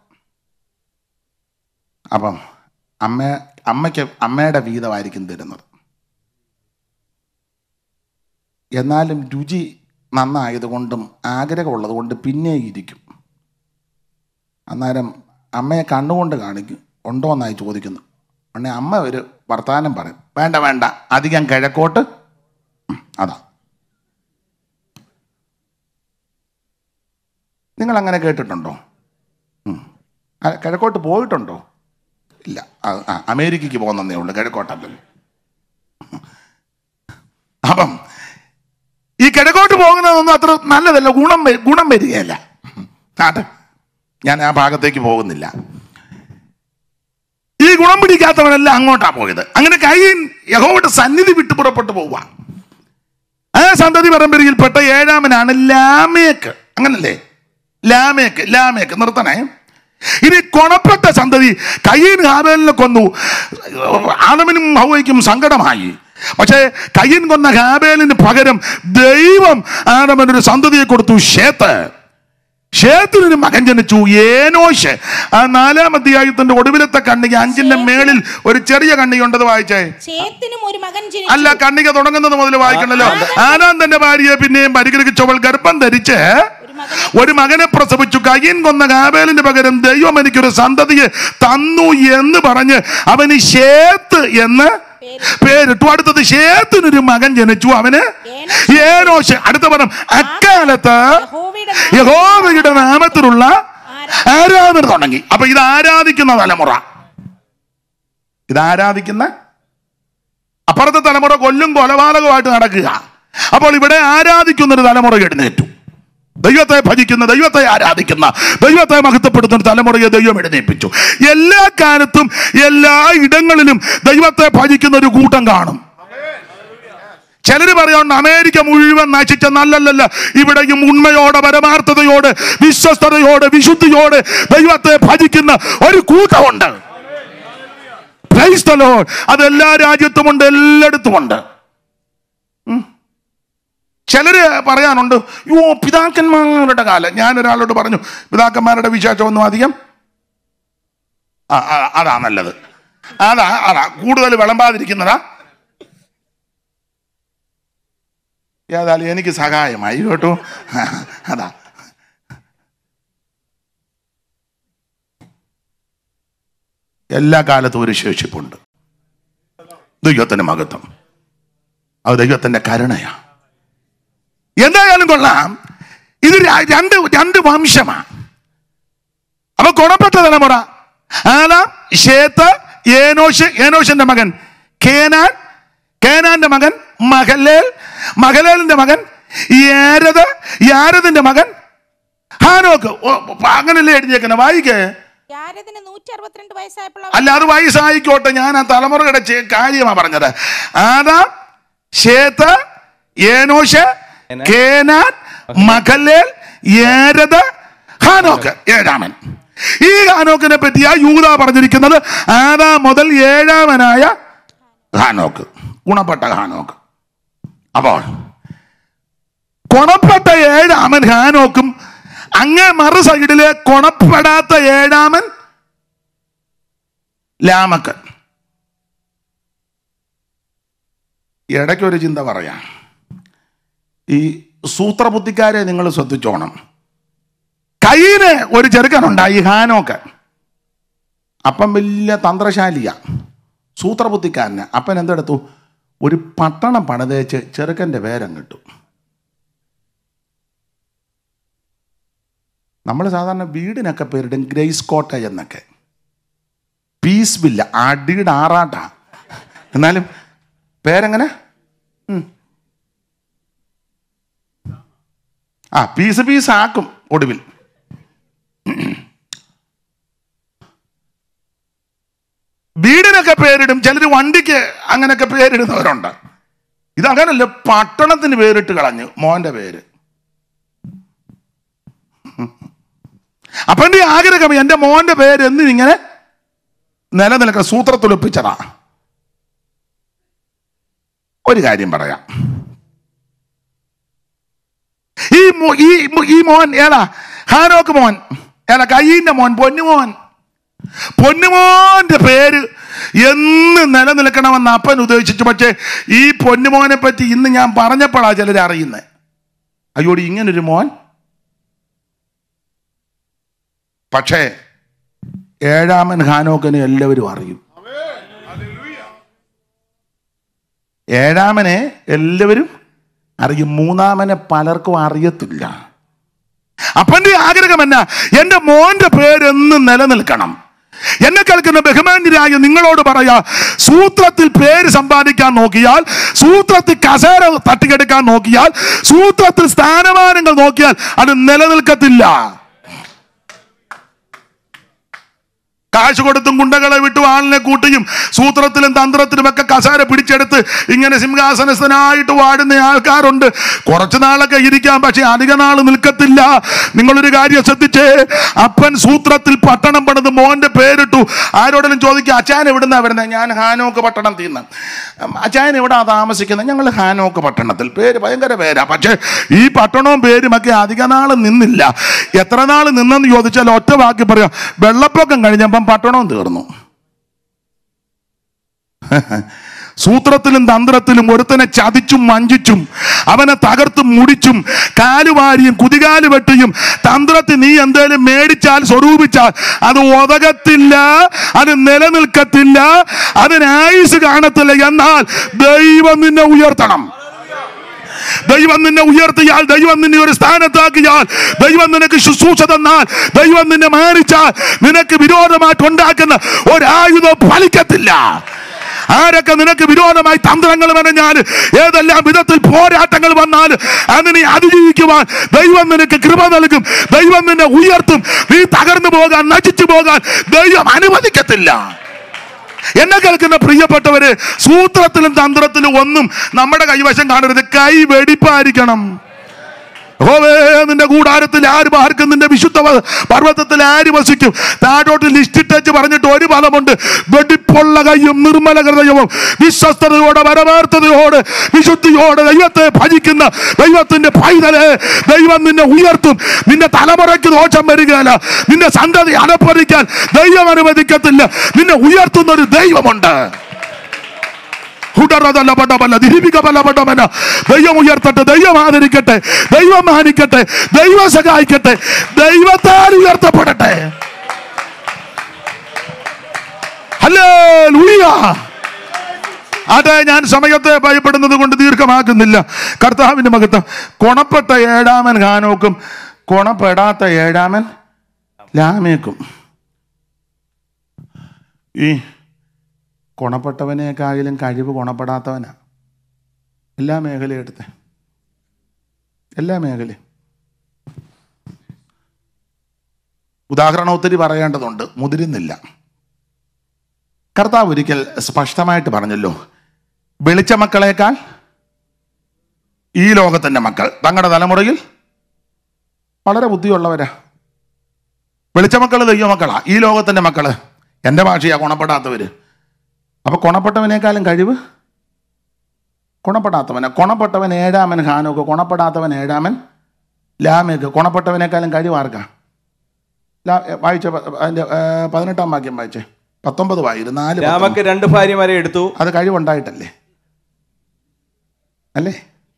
അപ്പം അമ്മ അമ്മയ്ക്ക് അമ്മയുടെ വീതമായിരിക്കും തരുന്നത് എന്നാലും രുചി നന്നായതുകൊണ്ടും ആഗ്രഹമുള്ളത് കൊണ്ട് പിന്നെ ഇരിക്കും അന്നേരം അമ്മയെ കണ്ണുകൊണ്ട് കാണിക്കും ഉണ്ടോ എന്നായി ചോദിക്കുന്നു ഉടനെ അമ്മ ഒരു വർത്തമാനം പറയും വേണ്ട വേണ്ട അധികം കിഴക്കോട്ട് ഉം, അതാ നിങ്ങൾ അങ്ങനെ കേട്ടിട്ടുണ്ടോ ഉം. ആ, കിഴക്കോട്ട് പോയിട്ടുണ്ടോ ഇല്ല ആ, ആ, അമേരിക്കയ്ക്ക് പോകുന്നതേ ഉള്ളൂ കിഴക്കോട്ടല്ലല്ലോ അപ്പം ഈ കിഴക്കോട്ട് പോകുന്നതൊന്നും അത്ര നല്ലതല്ല ഗുണം വ- ഗുണം വരികയല്ല ആട്ടെ ഞാൻ ആ ഭാഗത്തേക്ക് പോകുന്നില്ല ഈ ഗുണം പിടിക്കാത്തവനെല്ലാം അങ്ങോട്ടാ പോയത് അങ്ങനെ കൈൻ യഹോവയുടെ സന്നിധി വിട്ടു പുറപ്പെട്ടു പോവുക ആ സന്തതി പരമ്പരയിൽപ്പെട്ട ഏഴാമനാണ് ലാമേക്ക് അങ്ങനല്ലേ ലാമേക്ക് ലാമേക്ക് നിർത്തണേ ഇനി കൊണപ്പെട്ട സന്തതി കയ്യൻ ഹാബേലിനെ കൊന്നു ആദമനും ഹൗവയ്ക്കും സങ്കടമായി പക്ഷേ കയ്യൻ കൊന്ന ഹാബേലിന് പകരം ദൈവം ആദമനൊരു സന്തതിയെ കൊടുത്തു ഷേത്ത് ഷേത്തിനൊരു മകൻ ജനിച്ചു ഏനോഷ് ആ നാലാം അധ്യായത്തിന്റെ ഒടുവിലത്തെ കണ്ണിക അഞ്ചിന്റെ മേളിൽ ഒരു ചെറിയ കണ്ണിക ഉണ്ടത് വായിച്ചേ ചേത്തിനും ഒരു മകൻ അല്ല ജനിച്ചു കണ്ണിക തുടങ്ങുന്നത് മുതൽ വായിക്കണല്ലോ ആനാൻ തന്റെ ഭാര്യയെ പിന്നെയും പരിഗ്രഹിച്ചവൾ ഗർഭം ധരിച്ച് ഒരു മകനെ ഒരു മകനെ പ്രസവിച്ചു കയ്യൻ കൊന്ന കാബേലിന്റെ പകരം ദൈവം എനിക്കൊരു സന്തതിയെ തന്നു എന്ന് പറഞ്ഞ് അവന് ഷേത്ത് എന്ന് പേരിട്ടു അടുത്തത് ഷേത്തിനൊരു മകൻ ജനിച്ചു അവന് ഏനോശ് അടുത്ത പറഞ്ഞു അക്കാലത്ത് യഹോവയുടെ യഹോവയുടെ നാമത്തിലുള്ള ആരാധന തുടങ്ങി അപ്പൊ ഇത് ആരാധിക്കുന്ന തലമുറ ഇത് ആരാധിക്കുന്ന അപ്പുറത്തെ തലമുറ കൊല്ലും കൊലപാതകമായിട്ട് നടക്കുക അപ്പോൾ ഇവിടെ ആരാധിക്കുന്ന ഒരു തലമുറ എഴുന്നേറ്റു ദൈവത്തെ ഭജിക്കുന്ന ദൈവത്തെ ആരാധിക്കുന്ന ദൈവത്തെ മഹത്വപ്പെടുത്തുന്ന തലമുറയെ ദൈവം എഴുന്നേൽപ്പിച്ചു എല്ലാ കാലത്തും എല്ലാ ഇടങ്ങളിലും ദൈവത്തെ ഭജിക്കുന്ന ഒരു കൂട്ടം കാണും ചിലര് പറയുന്നുണ്ട് അമേരിക്ക മുഴുവൻ നശിച്ച നല്ലല്ല ഇവിടെയും ഉണ്മയോടെ പരമാർത്ഥതയോടെ വിശ്വസ്തതയോടെ വിശുദ്ധിയോടെ ദൈവത്തെ ഭജിക്കുന്ന ഒരു കൂട്ടമുണ്ട് Praise the Lord. അത് എല്ലാ രാജ്യത്തുമുണ്ട് എല്ലായിടത്തുമുണ്ട് ഉം. ചിലര് പറയാനുണ്ട് യോ പിതാക്കന്മാരുടെ കാലം ഞാൻ ഒരാളോട് പറഞ്ഞു പിതാക്കന്മാരുടെ വിശേഷമൊന്നും അധികം ആ ആ, അതാ നല്ലത് അതാ അതാ കൂടുതൽ വിളമ്പാതിരിക്കുന്നതാ ഏതായാലും എനിക്ക് സഹായമായി കേട്ടോ അതാ എല്ലാ കാലത്തും ഒരു ശേഷിപ്പുണ്ട് ദൈവത്തിന്റെ മഹത്വം അത് ദൈവത്തിന്റെ കരുണയാ എന്തായാലും കൊള്ളാം ഇത് ര- രണ്ട് രണ്ട് വംശമാണ് അപ്പൊ ഗുണപ്പെട്ട തലമുറ ആലാം ഷേത്ത് ഏനോഷ് ഏനോഷിന്റെ മകൻ കേനാൻ കേനാന്റെ മകൻ മഹലേൽ മഹലേലിന്റെ മകൻ യാരത് യാരതിന്റെ മകൻ ഹാനോക്ക് ഓ, അങ്ങനല്ലേ എഴുതിയേക്കുന്നത് വായിക്കേ യാരതിന് നൂറ്റി അറുപത്തിരണ്ട് വയസ്സായപ്പോൾ അല്ല അത് വയസ്സായിക്കോട്ടെ ഞാൻ ആ തലമുറയുടെ ചെ- കാര്യമാ പറഞ്ഞത് ആദാം ഷേത്ത് ഏനോഷ് കേനാൻ മകലേൽ ഏരത് ഹാനോക്ക് ഏഴാമൻ ഈ ഹാനോക്കിനെ പറ്റിയാ യൂത പറഞ്ഞിരിക്കുന്നത് ആദാം മുതൽ ഏഴാമനായ ഹാനോക്ക് ഗുണപ്പെട്ട ഹാനോക്ക് അപ്പോൾ കൊണപ്പെട്ട ഏഴാമൻ ഹാനോക്കും അങ്ങേ മറു സൈഡിലെ കൊണപ്പെടാത്ത ഏഴാമൻ ലാമക്കൻ ഇടയ്ക്കൊരു ചിന്ത പറയാം ഈ സൂത്രബുദ്ധിക്കാരെ നിങ്ങൾ ശ്രദ്ധിച്ചോണം കയ്യിന് ഒരു ചെറുക്കനുണ്ടായി ഹാനോക്ക് അപ്പം വലിയ തന്ത്രശാലിയ സൂത്രബുദ്ധിക്കാരന് അപ്പൻ എന്തെടുത്തു ഒരു പട്ടണം പണിതേച്ച് ചെറുക്കൻ്റെ പേരങ്ങിട്ടു നമ്മൾ സാധാരണ വീടിനൊക്കെ പേരിടും ഗ്രേസ് കോട്ടേജ് എന്നൊക്കെ പീസ് വില്ല അടിയുടെ ആറാട്ടാ എന്നാലും പേരെങ്ങനെ ഉം. ആ പീസ് പീസ് ആക്കും ഒടുവിൽ വീടിനൊക്കെ പേരിടും ചിലർ വണ്ടിക്ക് അങ്ങനെയൊക്കെ പേരിടുന്നവരുണ്ട് ഇതങ്ങനല്ല പട്ടണത്തിന് പേരിട്ട് കളഞ്ഞു മോന്റെ പേര് അപ്പൻ്റെ ആഗ്രഹം എൻ്റെ മോന്റെ പേര് എന്നും ഇങ്ങനെ നിലനിൽക്കുക സൂത്രത്തിലൊപ്പിച്ചതാ ഒരു കാര്യം പറയാം ഈ മോ- ഈ മോ- ഈ മോൻ ഏതാ ഹാനോക്ക് മോൻ ഏതാ കയ്യിന്റെ മോൻ പൊന്നുമോൻ പൊന്നുമോന്റെ പേര് എന്ന് നിലനിൽക്കണമെന്ന് അപ്പൻ ഉദ്ദേശിച്ചു പക്ഷേ ഈ പൊന്നുമോനെ പറ്റി ഇന്ന് ഞാൻ പറഞ്ഞപ്പോഴാ ചിലർ അറിയുന്നത് അയ്യോടി ഇങ്ങനൊരു മോൻ പക്ഷേ ഏഴാമൻ ഹാനോക്കിനെ എല്ലാവരും അറിയും ഏഴാമനെ എല്ലാവരും അറിയും മൂന്നാമനെ പലർക്കും അറിയത്തില്ല അപ്പന്റെ ആഗ്രഹം എന്നാ എന്റെ മോന്റെ പേരെന്നും നിലനിൽക്കണം എന്നെ കേൾക്കുന്ന ബഹുമാന്യരായ നിങ്ങളോട് പറയാ സൂത്രത്തിൽ പേര് സമ്പാദിക്കാൻ നോക്കിയാൽ സൂത്രത്തിൽ കസേര തട്ടിക്കെടുക്കാൻ നോക്കിയാൽ സൂത്രത്തിൽ സ്ഥാനമാനങ്ങൾ നോക്കിയാൽ അത് നിലനിൽക്കത്തില്ല കാശ് കൊടുത്തും ഗുണ്ടകളെ വിട്ടു ആളിനെ കൂട്ടിയും സൂത്രത്തിലും തന്ത്രത്തിലും ഒക്കെ കസാര പിടിച്ചെടുത്ത് ഇങ്ങനെ സിംഹാസനസ്ഥനായിട്ട് വാടുന്ന ആൾക്കാരുണ്ട് കുറച്ചു നാളൊക്കെ ഇരിക്കാം പക്ഷെ അധിക നാൾ നിൽക്കത്തില്ല നിങ്ങളൊരു കാര്യം ശ്രദ്ധിച്ചേ അപ്പൻ സൂത്രത്തിൽ പട്ടണം പണിത് മോന്റെ പേരിട്ടു ആരോടെങ്കിലും ചോദിക്കുക അച്ചാൻ എവിടുന്നാ വരുന്നത് ഞാൻ ഹാനോക്ക് പട്ടണം തീർന്ന് അച്ചായൻ എവിടാ താമസിക്കുന്നത് ഞങ്ങൾ ഹാനോക്ക് പട്ടണത്തിൽ പേര് ഭയങ്കര പേരാ പക്ഷേ ഈ പട്ടണവും പേരും ഒക്കെ അധിക നാൾ നിന്നില്ല എത്ര നാൾ നിന്നെന്ന് ചോദിച്ചാൽ ഒറ്റ വാക്കി പറയാം വെള്ളപ്പൊക്കം കഴിഞ്ഞപ്പം പട്ടണവും തീർന്നു സൂത്രത്തിലും തന്ത്രത്തിലും ഒരുത്തനെ ചതിച്ചും വഞ്ചിച്ചും അവനെ തകർത്തും മുടിച്ചും കാലുവാരിയും കുതികാല് വെട്ടിയും തന്ത്രത്തിൽ നീ എന്തേലും മേടിച്ചാൽ സ്വരൂപിച്ചാൽ അത് ഒതകത്തില്ല അത് നിലനിൽക്കത്തില്ല അതിന് ആയുസ് കാണത്തില്ല എന്നാൽ ദൈവം നിന്നെ ഉയർത്തണം ദൈവം നിന്നെ ഉയർത്തിയാൽ ദൈവം നിന്നെ ഒരു സ്ഥാനത്താക്കിയാൽ ദൈവം നിനക്ക് ശുശ്രൂഷ തന്നാൽ ദൈവം നിന്നെ മാനിച്ചാൽ നിനക്ക് വിരോധമായിട്ട് ഉണ്ടാക്കുന്ന ഒരായുധം ഫലിക്കത്തില്ല ആരൊക്കെ നിനക്ക് വിരോധമായി തന്ത്രങ്ങൾ മെനഞ്ഞാൽ ഏതെല്ലാം വിധത്തിൽ പോരാട്ടങ്ങൾ വന്നാൽ അതിനെ അതിജീവിക്കുവാൻ ദൈവം നിനക്ക് കൃപ നൽകും ദൈവം നിന്നെ ഉയർത്തും നീ തകർന്നു പോകാൻ നശിച്ചു പോകാൻ ദൈവം അനുവദിക്കത്തില്ല എന്നെ കേൾക്കുന്ന പ്രിയപ്പെട്ടവര് സൂത്രത്തിലും തന്ത്രത്തിലും ഒന്നും നമ്മുടെ കൈവശം കാണരുത് കൈ വെടിപ്പായിരിക്കണം യഹോവേ, നിന്റെ കൂടാരത്തിൽ ആര് പാർക്കും നിന്റെ വിശുദ്ധ വ- പർവ്വതത്തിൽ ആര് വസിക്കും താഴോട്ട് ലിസ്റ്റ് ഇട്ടേച്ച് പറഞ്ഞിട്ട് ഒരു ഫലമുണ്ട് വെടിപ്പുള്ള കൈയും നിർമ്മല ഹൃദയവും വിശ്വസ്തതയോടെ പരമാർത്ഥതയോടെ വിശുദ്ധിയോടെ ദൈവത്തെ ഭജിക്കുന്ന ദൈവത്തിന്റെ പൈതല് ദൈവം നിന്നെ ഉയർത്തും നിന്റെ തലമുറയ്ക്ക് ദോഷം വരികയല്ല നിന്റെ സന്തതി അനപ്പറിക്കാൻ ദൈവം അനുവദിക്കത്തില്ല നിന്നെ ഉയർത്തുന്ന ഒരു ദൈവമുണ്ട് ഹുഡറതല്ല പടമല്ല ദിരിപിക ബലപടമല്ല ദൈവം ഉയർത്തട്ടെ ദൈവം ആദരിക്കട്ടെ ദൈവം മാനിക്കട്ടെ ദൈവം സഹായിക്കട്ടെ ദൈവത്താൽ ഉയർത്തപ്പെടട്ടെ ഹല്ലേലൂയ അതെ ഞാൻ സമയത്തെ ഭയപ്പെടുന്നത് കൊണ്ട് ദീർഘമാക്കുന്നില്ല കർത്താവിന്റെ മകത്വം കൊണപ്പെട്ട ഏഴാമൻ ഹാനോക്കും കൊണപ്പെടാത്ത ഏഴാമൻ ലാമേക്കും ഈ ഗുണപ്പെട്ടവനേക്കായാലും കഴിവ് ഗുണപ്പെടാത്തവനാ എല്ലാ മേഖലയും എടുത്ത് എല്ലാ മേഖലയും ഉദാഹരണം ഒത്തിരി പറയേണ്ടതുണ്ട് മുതിരുന്നില്ല കർത്താവ് ഒരിക്കൽ സ്പഷ്ടമായിട്ട് പറഞ്ഞല്ലോ വെളിച്ച മക്കളേക്കാൾ ഈ ലോകത്തിൻ്റെ മക്കൾ തങ്ങളുടെ തലമുറയിൽ വളരെ ബുദ്ധിയുള്ളവരാ വെളിച്ചമക്കൾ ദൈവമക്കളാ ഈ ലോകത്തിൻ്റെ മക്കള് എൻ്റെ ഭാഷയാ ഗുണപ്പെടാത്തവര് അപ്പൊ ഗുണപ്പെട്ടവനേക്കാളും കഴിവ് ഗുണപ്പെടാത്തവന് ഗുണപ്പെട്ടവൻ ഏഴാമൻ ഹാനോക്ക് ഗുണപ്പെടാത്തവൻ ഏഴാമൻ ലാമേക്ക് ഗുണപ്പെട്ടവനേക്കാളും കഴിവാർക്കാ ലാ വായിച്ച പ- അതിൻ്റെ ഏ, പതിനെട്ടാം വാക്യം വായിച്ചേ പത്തൊമ്പത് വായിരു നാല് പത്തൊമ്പത്. രാമക്ക് രണ്ട് ഭാര്യമാരെ എടുത്തു അത് കഴിവുണ്ടായിട്ടല്ലേ അല്ലേ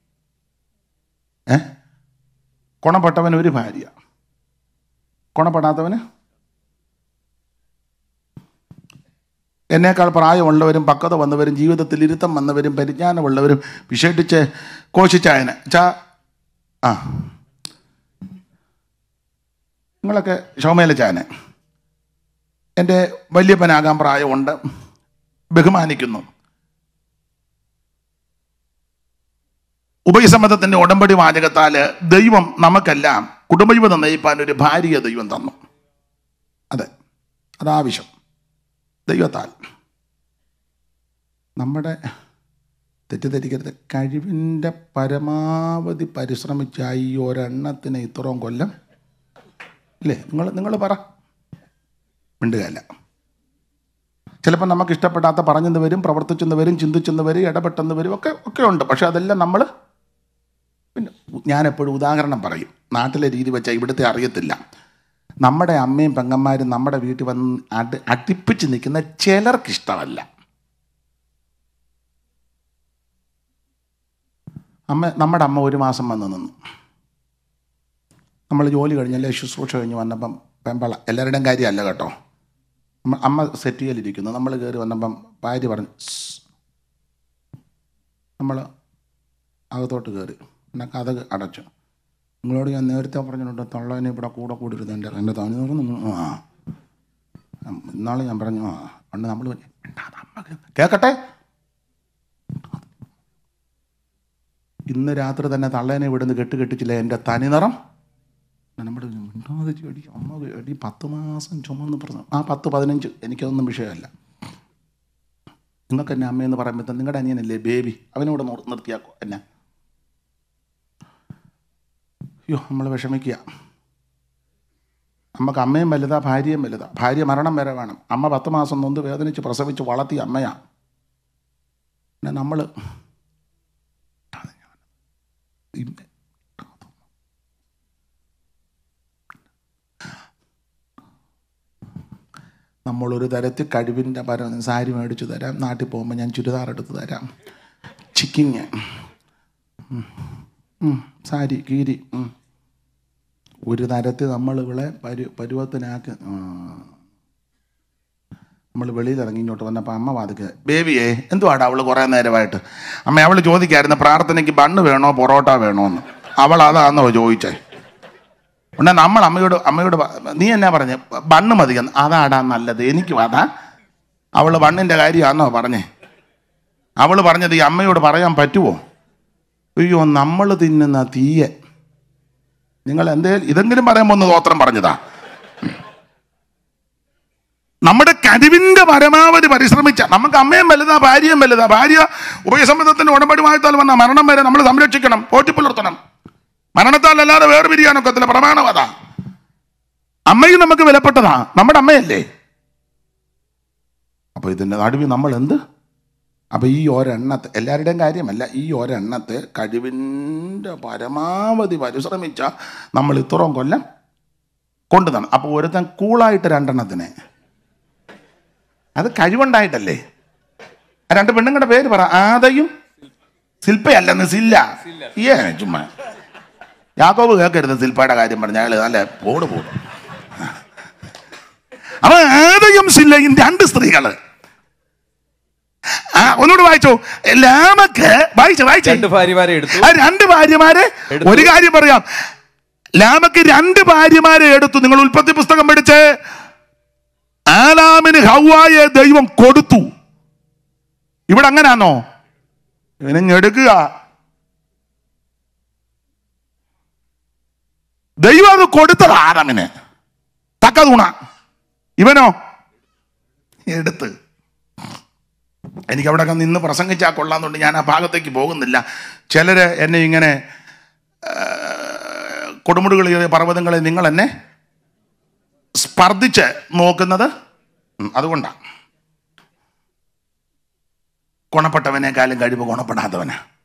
ഏ ഗുണപ്പെട്ടവന് ഒരു ഭാര്യ ഗുണപ്പെടാത്തവന് എന്നേക്കാൾ പ്രായമുള്ളവരും പക്വത വന്നവരും ജീവിതത്തിൽ ഇരുത്തം വന്നവരും പരിജ്ഞാനമുള്ളവരും വിശേഷിച്ച് കോശിച്ചായന് ചാ ആ നിങ്ങളൊക്കെ ഷോമേല ചായന് എൻ്റെ വല്യപ്പനാകാൻ പ്രായമുണ്ട് ബഹുമാനിക്കുന്നു ഉഭയസമ്മതത്തിൻ്റെ ഉടമ്പടി വാചകത്താൽ ദൈവം നമുക്കെല്ലാം കുടുംബജീവിതം നയിപ്പാൻ ഒരു ഭാര്യയെ ദൈവം തന്നു അതെ അതാവശ്യം ദൈവത്താൽ നമ്മുടെ തെറ്റിദ്ധരിക്കരുത് കഴിവിൻ്റെ പരമാവധി പരിശ്രമിച്ച ഈ ഒരെണ്ണത്തിന് ഇത്രയും കൊല്ലം ഇല്ലേ നിങ്ങൾ നിങ്ങൾ പറ മിണ്ടുകയല്ല ചിലപ്പോൾ നമുക്ക് ഇഷ്ടപ്പെടാത്ത പറഞ്ഞെന്ന് വരും പ്രവർത്തിച്ചെന്ന് വരും ചിന്തിച്ചെന്ന് വരും ഇടപെട്ടെന്ന് വരും ഒക്കെ ഒക്കെ ഉണ്ട് പക്ഷെ അതെല്ലാം നമ്മൾ പിന്നെ ഞാനെപ്പോഴും ഉദാഹരണം പറയും നാട്ടിലെ രീതി വെച്ചാൽ ഇവിടുത്തെ അറിയത്തില്ല നമ്മുടെ അമ്മയും പെങ്ങന്മാരും നമ്മുടെ വീട്ടിൽ വന്ന് അടി അടുപ്പിച്ച് നിൽക്കുന്ന ചിലർക്ക് ഇഷ്ടമല്ല അമ്മ നമ്മുടെ അമ്മ ഒരു മാസം വന്ന് നിന്നു നമ്മൾ ജോലി കഴിഞ്ഞല്ലേ ശുശ്രൂഷ കഴിഞ്ഞ് വന്നപ്പം പെമ്പള എല്ലാവരുടെയും കാര്യമല്ല കേട്ടോ അമ്മ അമ്മ സെറ്റ് ചെയ്യലിരിക്കുന്നു നമ്മൾ കയറി വന്നപ്പം ഭാര്യ പറഞ്ഞു നമ്മൾ അകത്തോട്ട് കയറി പിന്നെ കഥ അടച്ചു നിങ്ങളോട് ഞാൻ നേരത്തെ പറഞ്ഞിട്ടുണ്ട് തള്ളനെ ഇവിടെ കൂടെ കൂടിരുന്നു എൻ്റെ എൻ്റെ തോന്നി പറഞ്ഞു ആ ഇന്നാൾ ഞാൻ പറഞ്ഞു ആ പണ്ട് നമ്മൾ അമ്മ കേൾക്കട്ടെ ഇന്ന് രാത്രി തന്നെ തള്ളേനെ ഇവിടുന്ന് കെട്ട് കെട്ടിച്ചില്ല എൻ്റെ തനിനിറം നമ്മുടെ മിണ്ടാതെ ചെടി അമ്മ എടി പത്ത് മാസം ചുമന്ന് പറഞ്ഞു ആ പത്ത് പതിനഞ്ച് എനിക്കതൊന്നും വിഷയമല്ല നിങ്ങൾക്ക് എന്നെ അമ്മയെന്ന് പറയുമ്പോൾ നിങ്ങളുടെ അനിയനല്ലേ ബേബി അവനോട് നോർ- നിർത്തിയാക്കോ എന്നെ അയ്യോ നമ്മൾ വിഷമിക്കുക നമുക്ക് അമ്മയും വലുതാ ഭാര്യയും വലുതാ ഭാര്യ മരണം വരെ വേണം അമ്മ പത്ത് മാസം നൊന്ത് വേദനിച്ച് പ്രസവിച്ച് വളർത്തിയ അമ്മയാ പിന്നെ നമ്മൾ നമ്മളൊരു തരത്തിൽ കഴിവിൻ്റെ പരം സാരി മേടിച്ചു തരാം നാട്ടിൽ പോകുമ്പോൾ ഞാൻ ചുരിദാർ എടുത്ത് തരാം ചിക്കിങ് ഉം. ഉം. സാരി കീരി ഉം. ഒരു തരത്തിൽ നമ്മൾ ഇവിടെ പരു പരുവത്തിനാക്കി നമ്മൾ വെളിയിൽ ഇറങ്ങി ഇങ്ങോട്ട് വന്നപ്പോൾ അമ്മ വാതിക്ക് ബേബിയെ എന്തുവാടാ അവൾ കുറേ നേരമായിട്ട് അമ്മ അവൾ ചോദിക്കായിരുന്നു പ്രാർത്ഥനയ്ക്ക് ബണ്ണ് വേണോ പൊറോട്ട വേണോ എന്ന് അവൾ അതാന്നോ ചോദിച്ചേ ഉടനെ നമ്മൾ അമ്മയോട് അമ്മയോട് പ- നീ എന്നാ പറഞ്ഞ് ബണ്ണ് മതി എന്ന് അതാടാ നല്ലത് എനിക്ക് അതാ അവൾ ബണ്ണിൻ്റെ കാര്യമാണോ പറഞ്ഞേ അവൾ പറഞ്ഞത് ഈ അമ്മയോട് പറയാൻ പറ്റുമോ അയ്യോ നമ്മൾ തിന്നുന്ന തീയെ നിങ്ങൾ എന്തേലും ഇതെങ്കിലും പറയുമ്പോൾ ഒന്ന് ഗോത്രം പറഞ്ഞതാ നമ്മുടെ കഴിവിന്റെ പരമാവധി പരിശ്രമിച്ച നമുക്ക് അമ്മയും വലുതാ ഭാര്യയും വലുതാ ഭാര്യ ഉഭയസമ്മതത്തിന്റെ ഉടമ്പടി വാഴ്ത്താൽ വന്ന മരണം വരെ നമ്മൾ സംരക്ഷിക്കണം പോറ്റിപ്പുലർത്തണം മരണത്താൽ അല്ലാതെ വേറെ പിരിയാനൊക്കത്തില്ല പ്രമാണം അതാ അമ്മയും നമുക്ക് വിലപ്പെട്ടതാ നമ്മുടെ അമ്മയല്ലേ അപ്പൊ ഇതിന്റെ നടുവിൽ നമ്മൾ എന്ത് അപ്പൊ ഈ ഒരെണ്ണത്തെ എല്ലാവരുടെയും കാര്യമല്ല ഈ ഒരെണ്ണത്തെ കഴിവിൻ്റെ പരമാവധി പരിശ്രമിച്ച നമ്മൾ ഇത്രയും കൊല്ലം കൊണ്ടു തന്നെ അപ്പോൾ ഒരുത്തൻ കൂളായിട്ട് രണ്ടെണ്ണത്തിനെ അത് കഴിവുണ്ടായിട്ടല്ലേ ആ രണ്ട് പെണ്ണുങ്ങളുടെ പേര് പറ ആദയും ശില്പയല്ലെന്ന് സില്ല ഏ ചുമ്മാ യാക്കോബ് കേൾക്കരുത് ശില്പയുടെ കാര്യം പറഞ്ഞ അയാൾ നല്ല പോട് പോടും അപ്പൊ ആദയും സില്ലയും രണ്ട് സ്ത്രീകള് ആ ഒന്നുകൂടെ വായിച്ചോ ലാമക്ക് വായിച്ചു വായിച്ചു രണ്ട് ഭാര്യമാരെ എടുത്തു ആ രണ്ട് ഭാര്യമാരെ എടുത്തു. ഒരു കാര്യം പറയാം ലാമക്ക് രണ്ട് ഭാര്യമാരെ എടുത്തു നിങ്ങൾ ഉൽപ്പത്തി പുസ്തകം പഠിച്ച് ആലാമിന് ഹൗവായെ ദൈവം കൊടുത്തു ഇവിടെ അങ്ങനാണോ ഇവനെ ഞെടുക്കുക ദൈവം അത് കൊടുത്തത് ആദമിന് തക്ക തൂണ ഇവനോ എടുത്ത് എനിക്ക് അവിടെ നിന്ന് പ്രസംഗിച്ചാൽ കൊള്ളാന്നുണ്ട് ഞാൻ ആ ഭാഗത്തേക്ക് പോകുന്നില്ല ചിലര് എന്നെ ഇങ്ങനെ ആ, കൊടുമുടികളിലെ പർവ്വതങ്ങളെ നിങ്ങൾ എന്നെ സ്പർദ്ധിച്ച് നോക്കുന്നത് ഉം, അതുകൊണ്ടാണ് ഗുണപ്പെട്ടവനേക്കാളും കഴിവ് ഗുണപ്പെടാത്തവനാ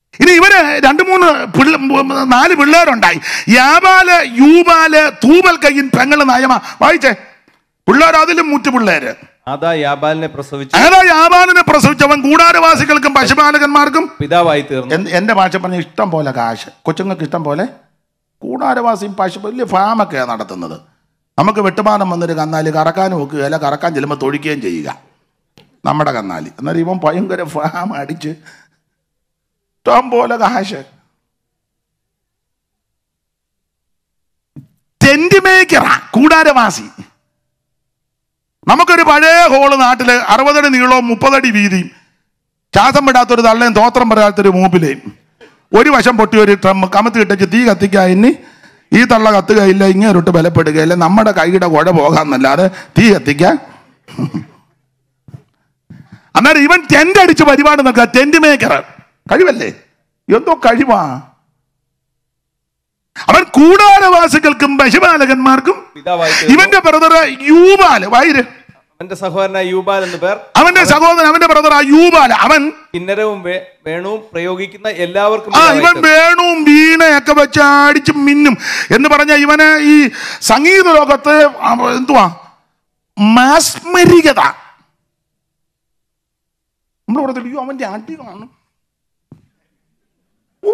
ഇനി ഇവര് രണ്ട് മൂന്ന് പിള്ള നാല് പിള്ളേരുണ്ടായി യാബാല് യൂബാല് തൂബൽ കയ്യൻ പെങ്ങള് നയമ വായിച്ചേ പിള്ളേർ അതിലും മുറ്റു പിള്ളേര് അതാ യാബാലിനെ പ്രസവിച്ചു ഏതാ യാബാലിനെ പ്രസവിച്ചവൻ കൂടാരവാസികൾക്കും പശുപാലകന്മാർക്കും പിതാവായി തീർന്നു എന്ത് എൻ്റെ ഭാഷ പറഞ്ഞ ഇഷ്ടം പോലെ കാശ് കൊച്ചുങ്ങൾക്ക് ഇഷ്ടം പോലെ കൂടാരവാസിയും പശു വലിയ ഫാമൊക്കെയാണ് നടത്തുന്നത് നമുക്ക് വെട്ടുമാനം വന്നൊരു കന്നാലി കറക്കാനും വെക്കുകയല്ല കറക്കാൻ ചെല്ലുമ്പോൾ തൊഴിക്കുകയും ചെയ്യുക നമ്മുടെ കന്നാലി എന്നാൽ ഇവൻ ഭയങ്കര ഫാം അടിച്ച് ഇഷ്ടം പോലെ കാശ് ടെന്റ് മേക്കറാ കൂടാരവാസി നമുക്കൊരു പഴയ ഹോള് നാട്ടില് അറുപതടി നീളവും മുപ്പതടി വീതിയും ശ്വാസം വിടാത്തൊരു തള്ളയും തോത്രം പറയാത്തൊരു മൂപ്പിലേയും ഒരു വശം പൊട്ടി ഒരു ട്രം കമത്ത് കിട്ടിച്ച് തീ കത്തിക്കായിന് ഈ തള്ള കത്തുകയില്ല ഇങ്ങേരൊട്ട് ബലപ്പെടുകയില്ല നമ്മുടെ കൈയുടെ കുഴ പോകാന്നല്ലാതെ തീ കത്തിക്കാൻ അന്നേരം ഇവൻ ടെന്റ് അടിച്ച് പരിപാടി നോക്കുക ടെന്റ് മേക്കർ കഴിവല്ലേ എന്തോ കഴിവാ അവൻ കൂടാരവാസികൾക്കും പശുപാലകന്മാർക്കും പിതാവായി തീർന്നു ഇവന്റെ ബ്രദർ യൂബാല് വൈര് അവന്റെ സഹോദരനായ യൂബാൽ എന്ന് പേർ അവന്റെ സഹോദരൻ അവന്റെ ബ്രദർ ആ യൂബാല് അവൻ കിന്നരവും വേ- വേണുവും പ്രയോഗിക്കുന്ന എല്ലാവർക്കും ആ പിതാവായി ഇവൻ തീർന്നു. വേണുവും വീണയൊക്കെ വെച്ച് അടിച്ച് മിന്നും എന്ന് പറഞ്ഞ ഇവന് ഈ സംഗീത ലോകത്ത് അവ- എന്തുവാ മാസ്മരികത നമ്മൾ പറഞ്ഞില്ല അയ്യോ അവന്റെ അടി കാണും ഓ.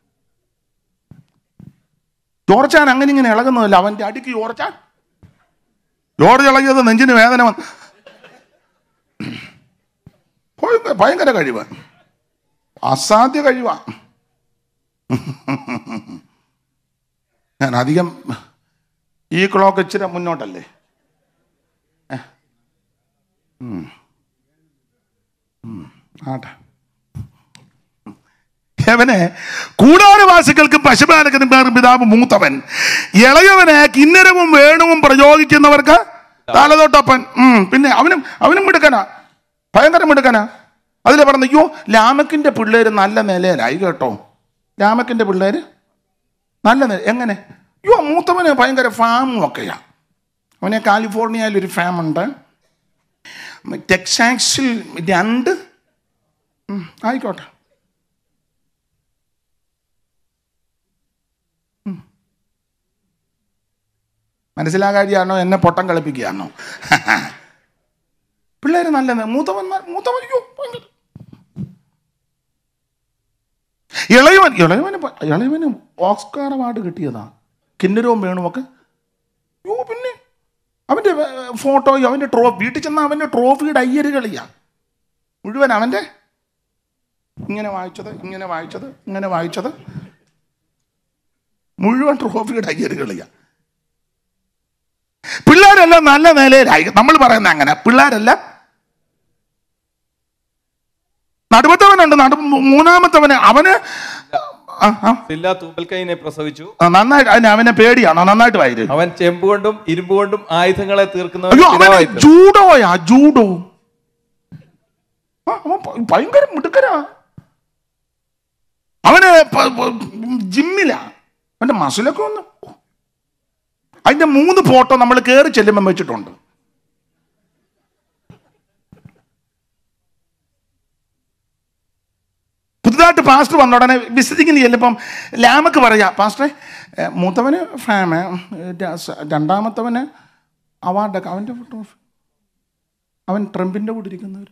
ജോർച്ചാൻ അങ്ങനെ ഇങ്ങനെ ഇളകുന്നതല്ല അവന്റെ അടിക്ക് ജോർച്ചാൻ ജോർജ് ഇളകിയത് നെഞ്ചിന് വേദന വന്ന് ഭയങ്കര- ഭയങ്കര കഴിവ് അസാധ്യ കഴിവാ ഞാൻ അധികം ഈ ക്ലോക്ക് ഇച്ചിരി മുന്നോട്ടല്ലേ ഏ. ഉം. ഉം. ആട്ടെ അവനെ കൂടാരവാസികൾക്കും പശുപാലകനും പേർ പിതാവ് മൂത്തവൻ ഇളയവനെ കിന്നരവും വേണുവും പ്രയോഗിക്കുന്നവർക്ക് തലതൊട്ടപ്പൻ ഉം, പിന്നെ അവനും അവനും മിടുക്കനാ ഭയങ്കര മിടുക്കനാ അതിൽ പറഞ്ഞു അയ്യോ ലാമക്കിന്റെ പിള്ളേര് നല്ല നിലയിലായി കേട്ടോ ലാമക്കിന്റെ പിള്ളേര് നല്ല നില എങ്ങനെ അയ്യോ മൂത്തവന് ഭയങ്കര ഫാമും ഒക്കെയാ അവനെ കാലിഫോർണിയയിൽ ഒരു ഫാം ഉണ്ട് ടെക്സാക്സിൽ രണ്ട് ഉം, ആയിക്കോട്ടെ മനസ്സിലാകാരിയാണോ എന്നെ പൊട്ടം കളിപ്പിക്കുകയാണോ പിള്ളേര് നല്ല മൂത്തവന്മാർ മൂത്തവൻ അയ്യോ ഭയങ്കര ഇളയവൻ ഇളയവന് പ- ഇളയവന് ഓസ്കാർ അവാർഡ് കിട്ടിയതാ കിന്നരവും വേണുമൊക്കെ യോ പിന്നെ അവൻ്റെ ഫോട്ടോയും അവൻ്റെ ട്രോഫി വീട്ടിൽ ചെന്നാൽ അവൻ്റെ ട്രോഫിയുടെ അയ്യര് കളിയാ മുഴുവൻ അവൻ്റെ ഇങ്ങനെ വായിച്ചത് ഇങ്ങനെ വായിച്ചത് ഇങ്ങനെ വായിച്ചത് മുഴുവൻ ട്രോഫിയുടെ അയ്യര് കളിയാ പിള്ളേരെല്ലാം നല്ല നിലയിലായി നമ്മൾ പറയുന്ന അങ്ങനെ പിള്ളേരെല്ലാം നടുവത്തവനുണ്ട് നടു മൂന്നാമത്തവന് അവന് ആ, ആ, സില്ല തൂബൽക്കൈനെ പ്രസവിച്ചു ആ, നന്നായിട്ട് അതിന് അവനെ പേടിയാണോ നന്നായിട്ട് വായിര് അവൻ ചെമ്പ് കൊണ്ടും ഇരുമ്പ് കൊണ്ടും ആയുധങ്ങളെ തീർക്കുന്നവൻ അയ്യോ അവന് പിതാവായി തീർന്നു. ജൂഡോയാ ജൂഡോ ആ, അവൻ ഭ- ഭയങ്കര മിടുക്കനാ അവന് പ- പ- ജിമ്മിലാ അവന്റെ മസിലൊക്കെ ഒന്ന് അതിന്റെ മൂന്ന് ഫോട്ടോ നമ്മൾ കയറി ചെല്ലുമ്പം വെച്ചിട്ടുണ്ട് പുതുതായിട്ട് പാസ്റ്റർ വന്ന ഉടനെ വിസിറ്റിങ്ങിന് ചെല്ലുമ്പം ലാമക്ക് പറയാ പാസ്റ്ററെ ഏ, മൂത്തവന് ഫാമ് രണ്ടാമത്തവന് അവാർഡൊക്കെ അവൻ്റെ ഫോട്ടോ അവൻ ട്രംപിൻ്റെ കൂടെ ഇരിക്കുന്നവർ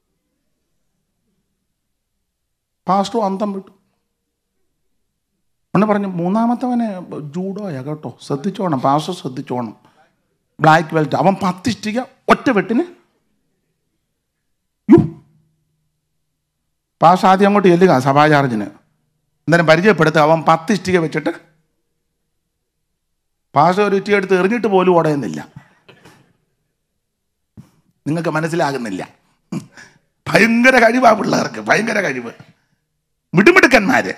പാസ്റ്റർ അന്തം വിട്ടു ഒന്ന് പറഞ്ഞു മൂന്നാമത്തവന് ജൂഡോയാ കേട്ടോ ശ്രദ്ധിച്ചോണം പാസ്റ്റർ ശ്രദ്ധിച്ചോണം ബ്ലാക്ക് ബെൽറ്റ് അവൻ പത്തിഷ്ടിക ഒറ്റ വെട്ടിന് യു പാസ്റ്റർ ആദ്യം അങ്ങോട്ട് ചെല്ലുക സഭാചാർജിന് എന്തായാലും പരിചയപ്പെടുത്തുക അവൻ പത്ത് ഇഷ്ടിക വെച്ചിട്ട് പാസ്റ്റർ ഒരു ഇഷ്ടിക എടുത്ത് എറിഞ്ഞിട്ട് പോലും ഓടയുന്നില്ല നിങ്ങൾക്ക് മനസ്സിലാകുന്നില്ല ഭയങ്കര കഴിവാ പിള്ളേർക്ക് ഭയങ്കര കഴിവ് മിടുമിടുക്കന്മാര്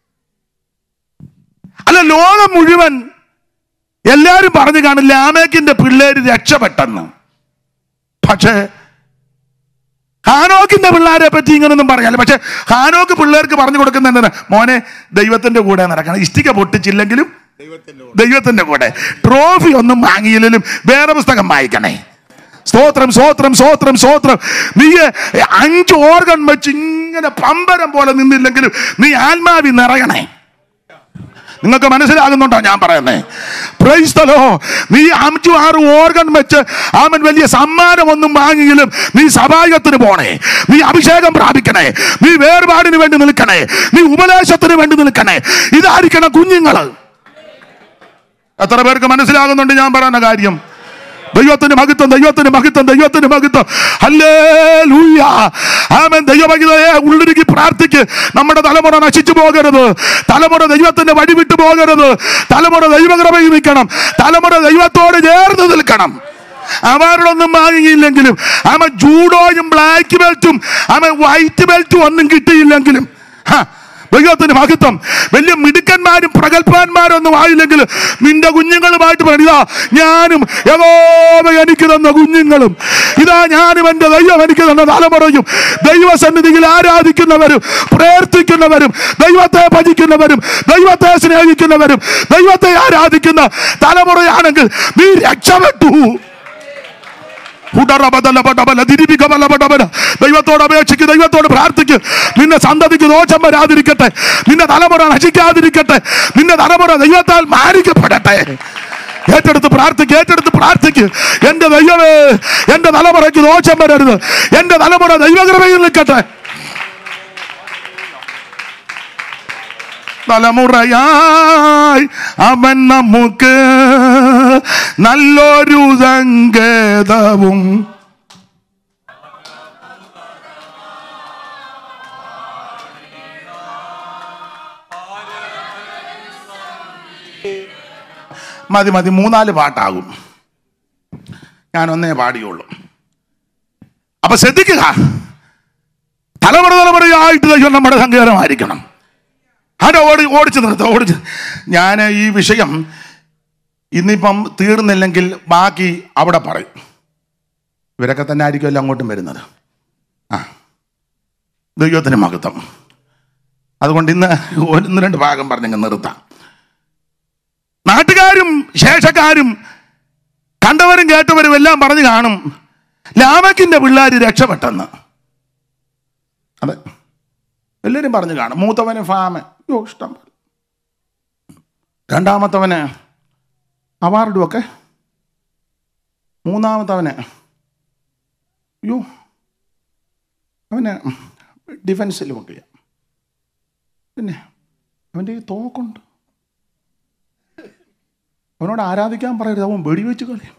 അല്ല ലോകം മുഴുവൻ എല്ലാരും പറഞ്ഞു കാണും ലാമേക്കിന്റെ പിള്ളേര് രക്ഷപ്പെട്ടെന്ന് പക്ഷേ ഹാനോക്കിന്റെ പിള്ളേരെ പറ്റി ഇങ്ങനൊന്നും പറയാല്ല പക്ഷെ ഹാനോക്ക് പിള്ളേർക്ക് പറഞ്ഞു കൊടുക്കുന്ന എന്താണ് മോനെ ദൈവത്തിന്റെ കൂടെ നടക്കണം ഇഷ്ടിക പൊട്ടിച്ചില്ലെങ്കിലും ദൈവത്തിന്റെ കൂടെ ട്രോഫി ഒന്നും വാങ്ങിയില്ലെങ്കിലും വേറെ പുസ്തകം വായിക്കണേ സ്തോത്രം സ്തോത്രം സ്തോത്രം സ്തോത്രം നീ അഞ്ച് ഓർഗൻ വെച്ച് ഇങ്ങനെ പമ്പരം പോലെ നിന്നില്ലെങ്കിലും നീ ആത്മാവി നിറയണേ നിങ്ങൾക്ക് മനസ്സിലാകുന്നുണ്ടോ ഞാൻ പറയുന്നേ പ്രൈസ്തലോ നീ അഞ്ചു ആറ് ഓർഗൻ വെച്ച് അവൻ വലിയ സമ്മാനമൊന്നും വാങ്ങിയെങ്കിലും നീ സഭായത്തിന് പോണേ നീ അഭിഷേകം പ്രാപിക്കണേ നീ വേർപാടിന് വേണ്ടി നിൽക്കണേ നീ ഉപദേശത്തിന് വേണ്ടി നിൽക്കണേ ഇതായിരിക്കണം കുഞ്ഞുങ്ങള് എത്ര പേർക്ക് മനസ്സിലാകുന്നുണ്ട് ഞാൻ പറയുന്ന കാര്യം ദൈവത്തിന് മഹത്വം ദൈവത്തിന് മഹത്വം ദൈവത്തിന് മഹത്വം അല്ലേ ലൂയ ആമൻ ദൈവഭക്തയെ ഉള്ളിരുക്കി പ്രാർത്ഥിക്ക് നമ്മുടെ തലമുറ നശിച്ചു പോകരുത് തലമുറ ദൈവത്തിന്റെ വഴി വിട്ടു പോകരുത് തലമുറ ദൈവകൃപയിൽ നിൽക്കണം തലമുറ ദൈവത്തോട് ചേർന്ന് നിൽക്കണം അവരോടൊന്നും വാങ്ങിയില്ലെങ്കിലും ആമ ജൂഡോയും ബ്ലാക്ക് ബെൽറ്റും ആമ വൈറ്റ് ബെൽറ്റും ഒന്നും കിട്ടിയില്ലെങ്കിലും ഹ, ദൈവത്തിന് മഹത്വം വലിയ മിടുക്കന്മാരും പ്രഗത്ഭന്മാരും ഒന്നും ആയില്ലെങ്കിൽ നിന്റെ കുഞ്ഞുങ്ങളുമായിട്ട് പറയും ഇതാ ഞാനും യഹോവ എനിക്ക് തന്ന കുഞ്ഞുങ്ങളും ഇതാ ഞാനും എൻ്റെ ദൈവം എനിക്ക് തന്ന തലമുറയും ദൈവസന്നിധിയിൽ ആരാധിക്കുന്നവരും പ്രാർത്ഥിക്കുന്നവരും ദൈവത്തെ ഭജിക്കുന്നവരും ദൈവത്തെ സ്നേഹിക്കുന്നവരും ദൈവത്തെ ആരാധിക്കുന്ന തലമുറയാണെങ്കിൽ നീ രക്ഷപ്പെട്ടു ഉടറബദലബഡബല, ദിരിബികബലബഡബല. ദൈവത്തോട് അപേക്ഷിക്ക് ദൈവത്തോട് പ്രാർത്ഥിക്ക് നിന്റെ സന്തതിക്ക് ദോഷം വരാതിരിക്കട്ടെ നിന്റെ തലമുറ നശിക്കാതിരിക്കട്ടെ നിന്റെ തലമുറ ദൈവത്താൽ മാനിക്കപ്പെടട്ടെ ഏറ്റെടുത്ത് പ്രാർത്ഥിക്ക് ഏറ്റെടുത്ത് പ്രാർത്ഥിക്ക് എന്റെ ദൈവമേ എന്റെ തലമുറയ്ക്ക് ദോഷം വരരുത് എന്റെ തലമുറ ദൈവകൃപയിൽ നിൽക്കട്ടെ തലമുറയായി അവൻ നമുക്ക് നല്ലൊരു സങ്കേതവും മതി മതി മൂന്നാല് പാട്ടാകും ഞാൻ ഒന്നേ പാടിയുള്ളൂ അപ്പൊ ശ്രദ്ധിക്കുക തലമുറ തലമുറയായിട്ട് ദൈവം നമ്മുടെ സങ്കേതമായിരിക്കണം ആരോ ഓടി ഓടിച്ചു നിർത്ത ഓടിച്ച് ഞാൻ ഈ വിഷയം ഇന്നിപ്പം തീർന്നില്ലെങ്കിൽ ബാക്കി അവിടെ പറയും ഇവരൊക്കെ തന്നെ ആയിരിക്കുമല്ലോ അങ്ങോട്ടും വരുന്നത് ആ ദൈവത്തിന് മഹത്വം അതുകൊണ്ട് ഇന്ന് ഒന്ന് രണ്ട് ഭാഗം പറഞ്ഞങ്ങ് നിർത്താം നാട്ടുകാരും ശേഷക്കാരും കണ്ടവരും കേട്ടവരും എല്ലാം പറഞ്ഞു കാണും ലാമക്കിന്റെ പിള്ളേർ രക്ഷപ്പെട്ടെന്ന് അതെ എല്ലാവരും പറഞ്ഞു കാണും മൂത്തവന് ഫാമ് യോ ഇഷ്ടം പോലെ. രണ്ടാമത്തവന് അവാർഡും ഒക്കെ മൂന്നാമത്തവന് യോ അവന് ഡിഫൻസിലും ഒക്കെ പിന്നെ അവൻ്റെ ഈ തോക്കുണ്ട് അവനോട് ആരാധിക്കാൻ പറയരുത് അവൻ വെടിവെച്ച് കളയും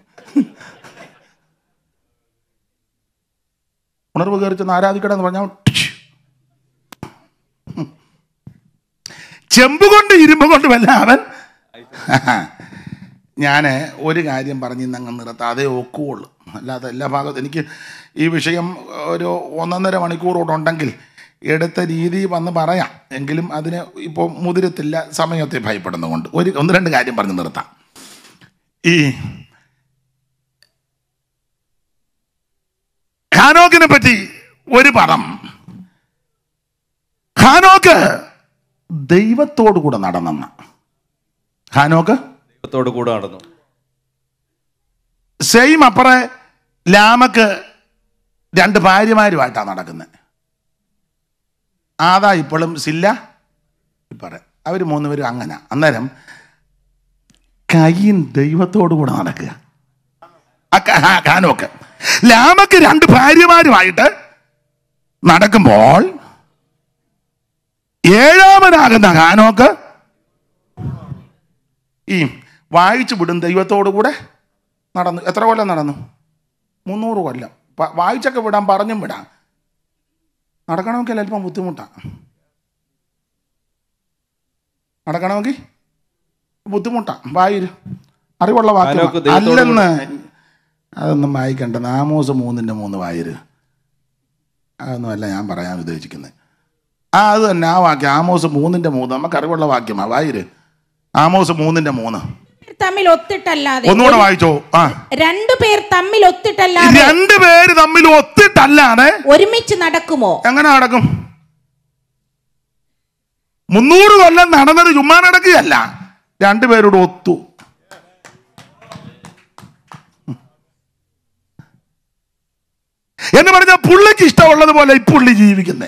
ഉണർവ് കയറി ചെന്ന് ആരാധിക്കണം എന്ന് പറഞ്ഞാൽ ടിഷ്. ചെമ്പ് കൊണ്ട് ഇരുമ്പ് കൊണ്ട് വല്ല അവൻ ഞാൻ ഒരു കാര്യം പറഞ്ഞ് ഇന്നങ്ങ് നിർത്താതെ ഒക്കുള്ളൂ അല്ലാതെ എല്ലാ ഭാഗത്തും എനിക്ക് ഈ വിഷയം ഒരു ഒന്നൊന്നര മണിക്കൂറോടെ ഉണ്ടെങ്കിൽ എടുത്ത രീതി വന്ന് പറയാം എങ്കിലും അതിന് ഇപ്പോൾ മുതിരത്തില്ല സമയത്തെ ഭയപ്പെടുന്നതുകൊണ്ട് ഒരു ഒന്ന് രണ്ട് കാര്യം പറഞ്ഞ് നിർത്താം ഈ ഹാനോക്കിനെ പറ്റി ഒരു പദം ഹാനോക്ക് ദൈവത്തോടു കൂടെ നടന്നെന്ന ഹാനോക്ക് ദൈവത്തോട് കൂടെ നടന്നു സെയിം അപ്പറേ ലാമക്ക് രണ്ട് ഭാര്യമാരുമായിട്ടാണ് നടക്കുന്നത് ആദാ ഇപ്പോഴും സില്ല ഇപ്പറ അവർ മൂന്നുപേരും അങ്ങനെ അന്നേരം കയ്യൻ ദൈവത്തോടു കൂടെ നടക്കുക ആ ക- ആ ഹാനോക്ക് ലാമക്ക് രണ്ട് ഭാര്യമാരുമായിട്ട് നടക്കുമ്പോൾ ഏഴാമനാകുന്ന ഹാനോക്ക് ഈ വായിച്ചു വിടും ദൈവത്തോടു കൂടെ നടന്നു എത്ര കൊല്ലം നടന്നു മുന്നൂറ് കൊല്ലം പ- വായിച്ചൊക്കെ വിടാം പറഞ്ഞും വിടാം നടക്കണമെങ്കിൽ അല്പം ബുദ്ധിമുട്ടാണ് നടക്കണമെങ്കിൽ ബുദ്ധിമുട്ടാണ് വായിര് അറിവുള്ള വാക്ക് ആനോക്ക് ദൈവത്തോട് അല്ലെന്ന് അതൊന്നും വായിക്കണ്ട നാമോസ് മൂന്നിൻ്റെ മൂന്ന് വായിര് അതൊന്നുമല്ല ഞാൻ പറയാൻ ഉദ്ദേശിക്കുന്നത് ആ അത് തന്നെ ആ വാക്യം ആമോസ് മൂന്നിൻ്റെ മൂന്ന് നമുക്ക് അറിവുള്ള വാക്യമാണ് വായിര് ആമോസ് മൂന്നിൻ്റെ മൂന്ന് തമ്മിൽ ഒത്തിട്ടല്ലാതെ ഒന്നുകൂടെ വായിച്ചോ ആ രണ്ടു പേർ തമ്മിൽ ഒത്തിട്ടല്ലാതെ രണ്ട് പേര് തമ്മിൽ ഒത്തിട്ടല്ലാതെ ഒരുമിച്ച് നടക്കുമോ എങ്ങനെ നടക്കും മുന്നൂറ് കൊല്ലം നടന്നത് ചുമ്മാ നടക്കുകയല്ല രണ്ടുപേരോട് ഒത്തു എന്ന് പറഞ്ഞാൽ പുള്ളിക്ക് ഇഷ്ടമുള്ളതുപോലെ ഈ പുള്ളി ജീവിക്കുന്നേ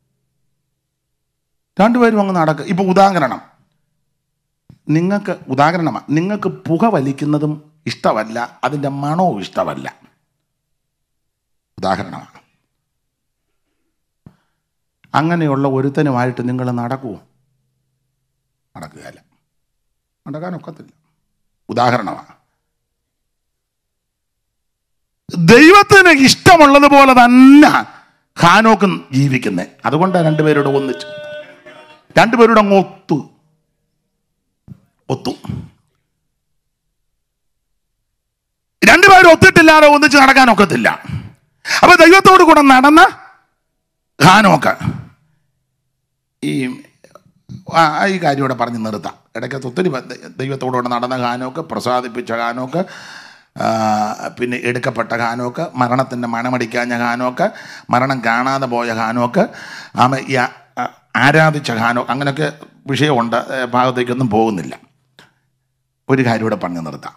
രണ്ടുപേരും അങ്ങ് നടക്കുക ഇപ്പൊ ഉദാഹരണം നിങ്ങൾക്ക് ഉദാഹരണമാണ് നിങ്ങൾക്ക് പുക വലിക്കുന്നതും ഇഷ്ടമല്ല അതിൻ്റെ മണവും ഇഷ്ടമല്ല ഉദാഹരണമാണ് അങ്ങനെയുള്ള ഒരുത്തനുമായിട്ട് നിങ്ങൾ നടക്കുമോ നടക്കുകയല്ല നടക്കാനൊക്കത്തില്ല ഉദാഹരണമാണ് ദൈവത്തിന് ഇഷ്ടമുള്ളതുപോലെ തന്നെ ഹാനോക്കും ജീവിക്കുന്നേ അതുകൊണ്ടാണ് രണ്ടുപേരോട് ഒന്നിച്ചു രണ്ടുപേരോട് അങ്ങ് ഒത്തു ഒത്തു രണ്ടുപേരും ഒത്തിട്ടില്ലാതെ ഒന്നിച്ച് നടക്കാൻ ഒക്കത്തില്ല അപ്പൊ ദൈവത്തോട് കൂടെ നടന്ന ഹാനോക്ക് ഈ ആ, ഈ കാര്യം ഇവിടെ പറഞ്ഞ് നിർത്താം ഇടയ്ക്കത്ത് ഒത്തിരി പ- ദൈവത്തോടുകൂടെ നടന്ന ഹാനോക്ക് പ്രസാദിപ്പിച്ച ഹാനോക്ക് ആ, പിന്നെ എടുക്കപ്പെട്ട ഹാനോക്ക് മരണത്തിൻ്റെ മണമടിക്കാഞ്ഞ ഹാനോക്ക് മരണം കാണാതെ പോയ ഹാനോക്ക് ആമ ഈ ആ- ആ- ആരാധിച്ച ഹാനോക്ക് അങ്ങനെയൊക്കെ വിഷയമുണ്ട് ഏ, ഭാഗത്തേക്കൊന്നും പോകുന്നില്ല ഒരു കാര്യം ഇവിടെ പറഞ്ഞു നിർത്താം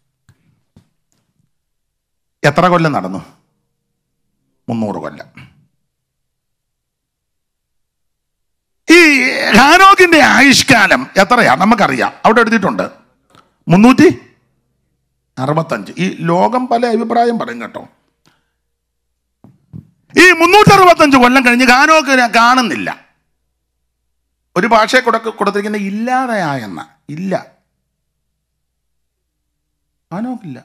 എത്ര കൊല്ലം നടന്നു മുന്നൂറ് കൊല്ലം ഈ ഹാനോക്കിന്റെ ആയുഷ്കാലം എത്രയാ നമുക്കറിയാം അവിടെ എഴുതിയിട്ടുണ്ട് മുന്നൂറ്റി അറുപത്തഞ്ച് ഈ ലോകം പല അഭിപ്രായം പറയും കേട്ടോ ഈ മുന്നൂറ്റി അറുപത്തഞ്ച് കൊല്ലം കഴിഞ്ഞ് ഹാനോക്ക് കാണുന്നില്ല ഒരു ഭാഷയെ കൊടുക്ക കൊടുത്തിരിക്കുന്ന ഇല്ലാതെയായെന്ന ഇല്ല ഹാനോക്കില്ല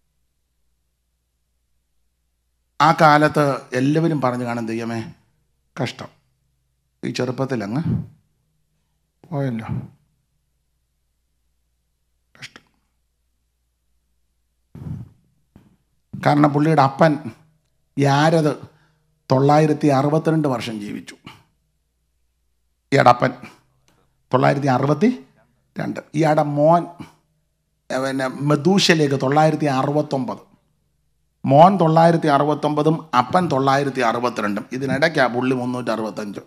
ആ കാലത്ത് എല്ലാവരും പറഞ്ഞു കാണും ദൈവമേ കഷ്ടം ഈ ചെറുപ്പത്തിൽ അങ്ങ് പോയല്ലോ കഷ്ടം കാരണം പുള്ളിയുടെ അപ്പൻ യാരത് തൊള്ളായിരത്തി അറുപത്തിരണ്ട് വർഷം ജീവിച്ചു ഇയാടെ അപ്പൻ തൊള്ളായിരത്തി അറുപത്തി രണ്ട് ഇയാടെ മോൻ ഏ, പിന്നെ മെദൂശലേക്ക് തൊള്ളായിരത്തി അറുപത്തൊമ്പത് മോൻ തൊള്ളായിരത്തി അറുപത്തൊമ്പതും അപ്പൻ തൊള്ളായിരത്തി അറുപത്തിരണ്ടും ഇതിനിടയ്ക്കാണ് പുള്ളി മുന്നൂറ്റി അറുപത്തഞ്ചും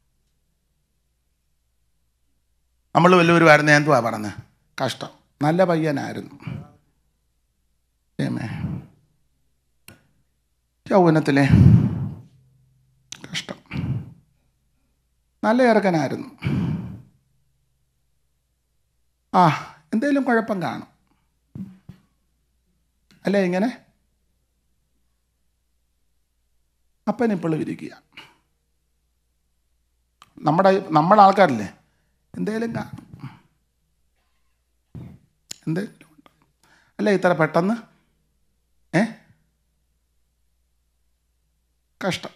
നമ്മൾ വല്ലവരുമായിരുന്നു എന്തുവാ പറഞ്ഞത് കഷ്ടം നല്ല പയ്യനായിരുന്നു ഏമേ യൗവനത്തിലെ കഷ്ടം നല്ല ഇറക്കനായിരുന്നു ആ എന്തേലും കുഴപ്പം കാണും അല്ലേ ഇങ്ങനെ അപ്പൻ ഇപ്പോഴും ഇരിക്കുക നമ്മുടെ നമ്മുടെ ആൾക്കാരില്ലേ എന്തേലും കാണും എന്തേലും ഉണ്ട്. അല്ലേ ഇത്ര പെട്ടെന്ന് ഏ കഷ്ടം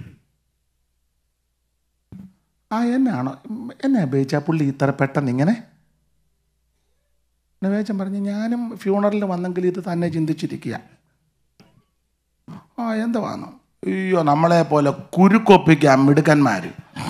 ആ എന്നാണോ എന്നെ ഉപയോഗിച്ച പുള്ളി ഇത്ര പെട്ടെന്ന് ഇങ്ങനെ നവേച്ചൻ പറഞ്ഞു ഞാനും ഫ്യൂണറിൽ വന്നെങ്കിൽ ഇത് തന്നെ ചിന്തിച്ചിരിക്കുക ആ എന്തുവാന്നോ അയ്യോ നമ്മളെ പോലെ കുരുക്കൊപ്പിക്കാൻ മിടുക്കന്മാർ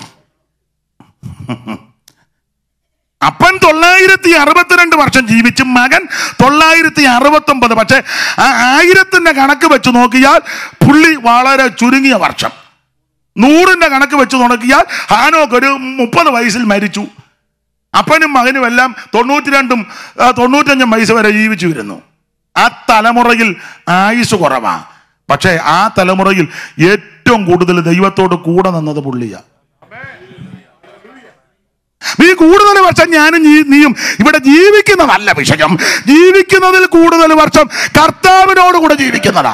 അപ്പൻ തൊള്ളായിരത്തി അറുപത്തിരണ്ട് വർഷം ജീവിച്ചു മകൻ തൊള്ളായിരത്തി അറുപത്തൊമ്പത് പക്ഷെ ആ ആയിരത്തിന്റെ കണക്ക് വെച്ച് നോക്കിയാൽ പുള്ളി വളരെ ചുരുങ്ങിയ വർഷം നൂറിന്റെ കണക്ക് വെച്ച് നോക്കിയാൽ ഹാനോക്ക് ഒരു മുപ്പത് വയസ്സിൽ മരിച്ചു അപ്പനും മകനും എല്ലാം തൊണ്ണൂറ്റിരണ്ടും ആ, തൊണ്ണൂറ്റഞ്ചും വയസ്സ് വരെ ജീവിച്ചു വരുന്നു ആ തലമുറയിൽ ആയുസ് കുറവാ പക്ഷേ ആ തലമുറയിൽ ഏറ്റവും കൂടുതൽ ദൈവത്തോട് കൂടെ നിന്നത് പുള്ളിയാ നീ കൂടുതൽ വർഷം ഞാനും നീ- നീയും ഇവിടെ ജീവിക്കുന്നതല്ല വിഷയം ജീവിക്കുന്നതിൽ കൂടുതൽ വർഷം കർത്താവിനോട് കൂടെ ജീവിക്കുന്നതാ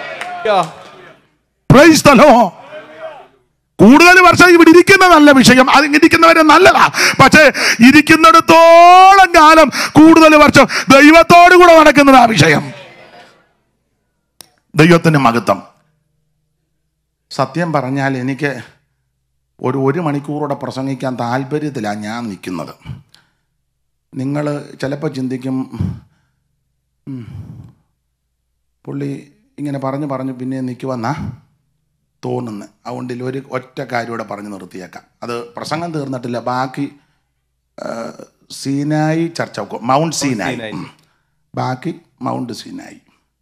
പ്രൈസ് തലോ കൂടുതൽ വർഷം ഇവിടെ ഇരിക്കുന്ന നല്ല വിഷയം അത് ഇരിക്കുന്നവരെ നല്ലതാ പക്ഷേ ഇരിക്കുന്നിടത്തോളം കാലം കൂടുതൽ വർഷം ദൈവത്തോട് കൂടെ നടക്കുന്നതാ വിഷയം ദൈവത്തിന്റെ മഹത്വം സത്യം പറഞ്ഞാൽ എനിക്ക് ഒരു ഒരു മണിക്കൂറൂടെ പ്രസംഗിക്കാൻ താല്പര്യത്തിലാണ് ഞാൻ നിൽക്കുന്നത് നിങ്ങൾ ചിലപ്പോൾ ചിന്തിക്കും ഉം, പുള്ളി ഇങ്ങനെ പറഞ്ഞു പറഞ്ഞു പിന്നെ നിൽക്കുവെന്നാ തോന്നുന്നു അതുകൊണ്ട് ഇതിൽ ഒരു ഒറ്റ കാര്യം കൂടെ പറഞ്ഞു നിർത്തിയേക്കാം അത് പ്രസംഗം തീർന്നിട്ടില്ല ബാക്കി ആ, സീനായി ചർച്ച മൗണ്ട് സീനായി സീനായി. ഉം. ബാക്കി മൗണ്ട് സീനായി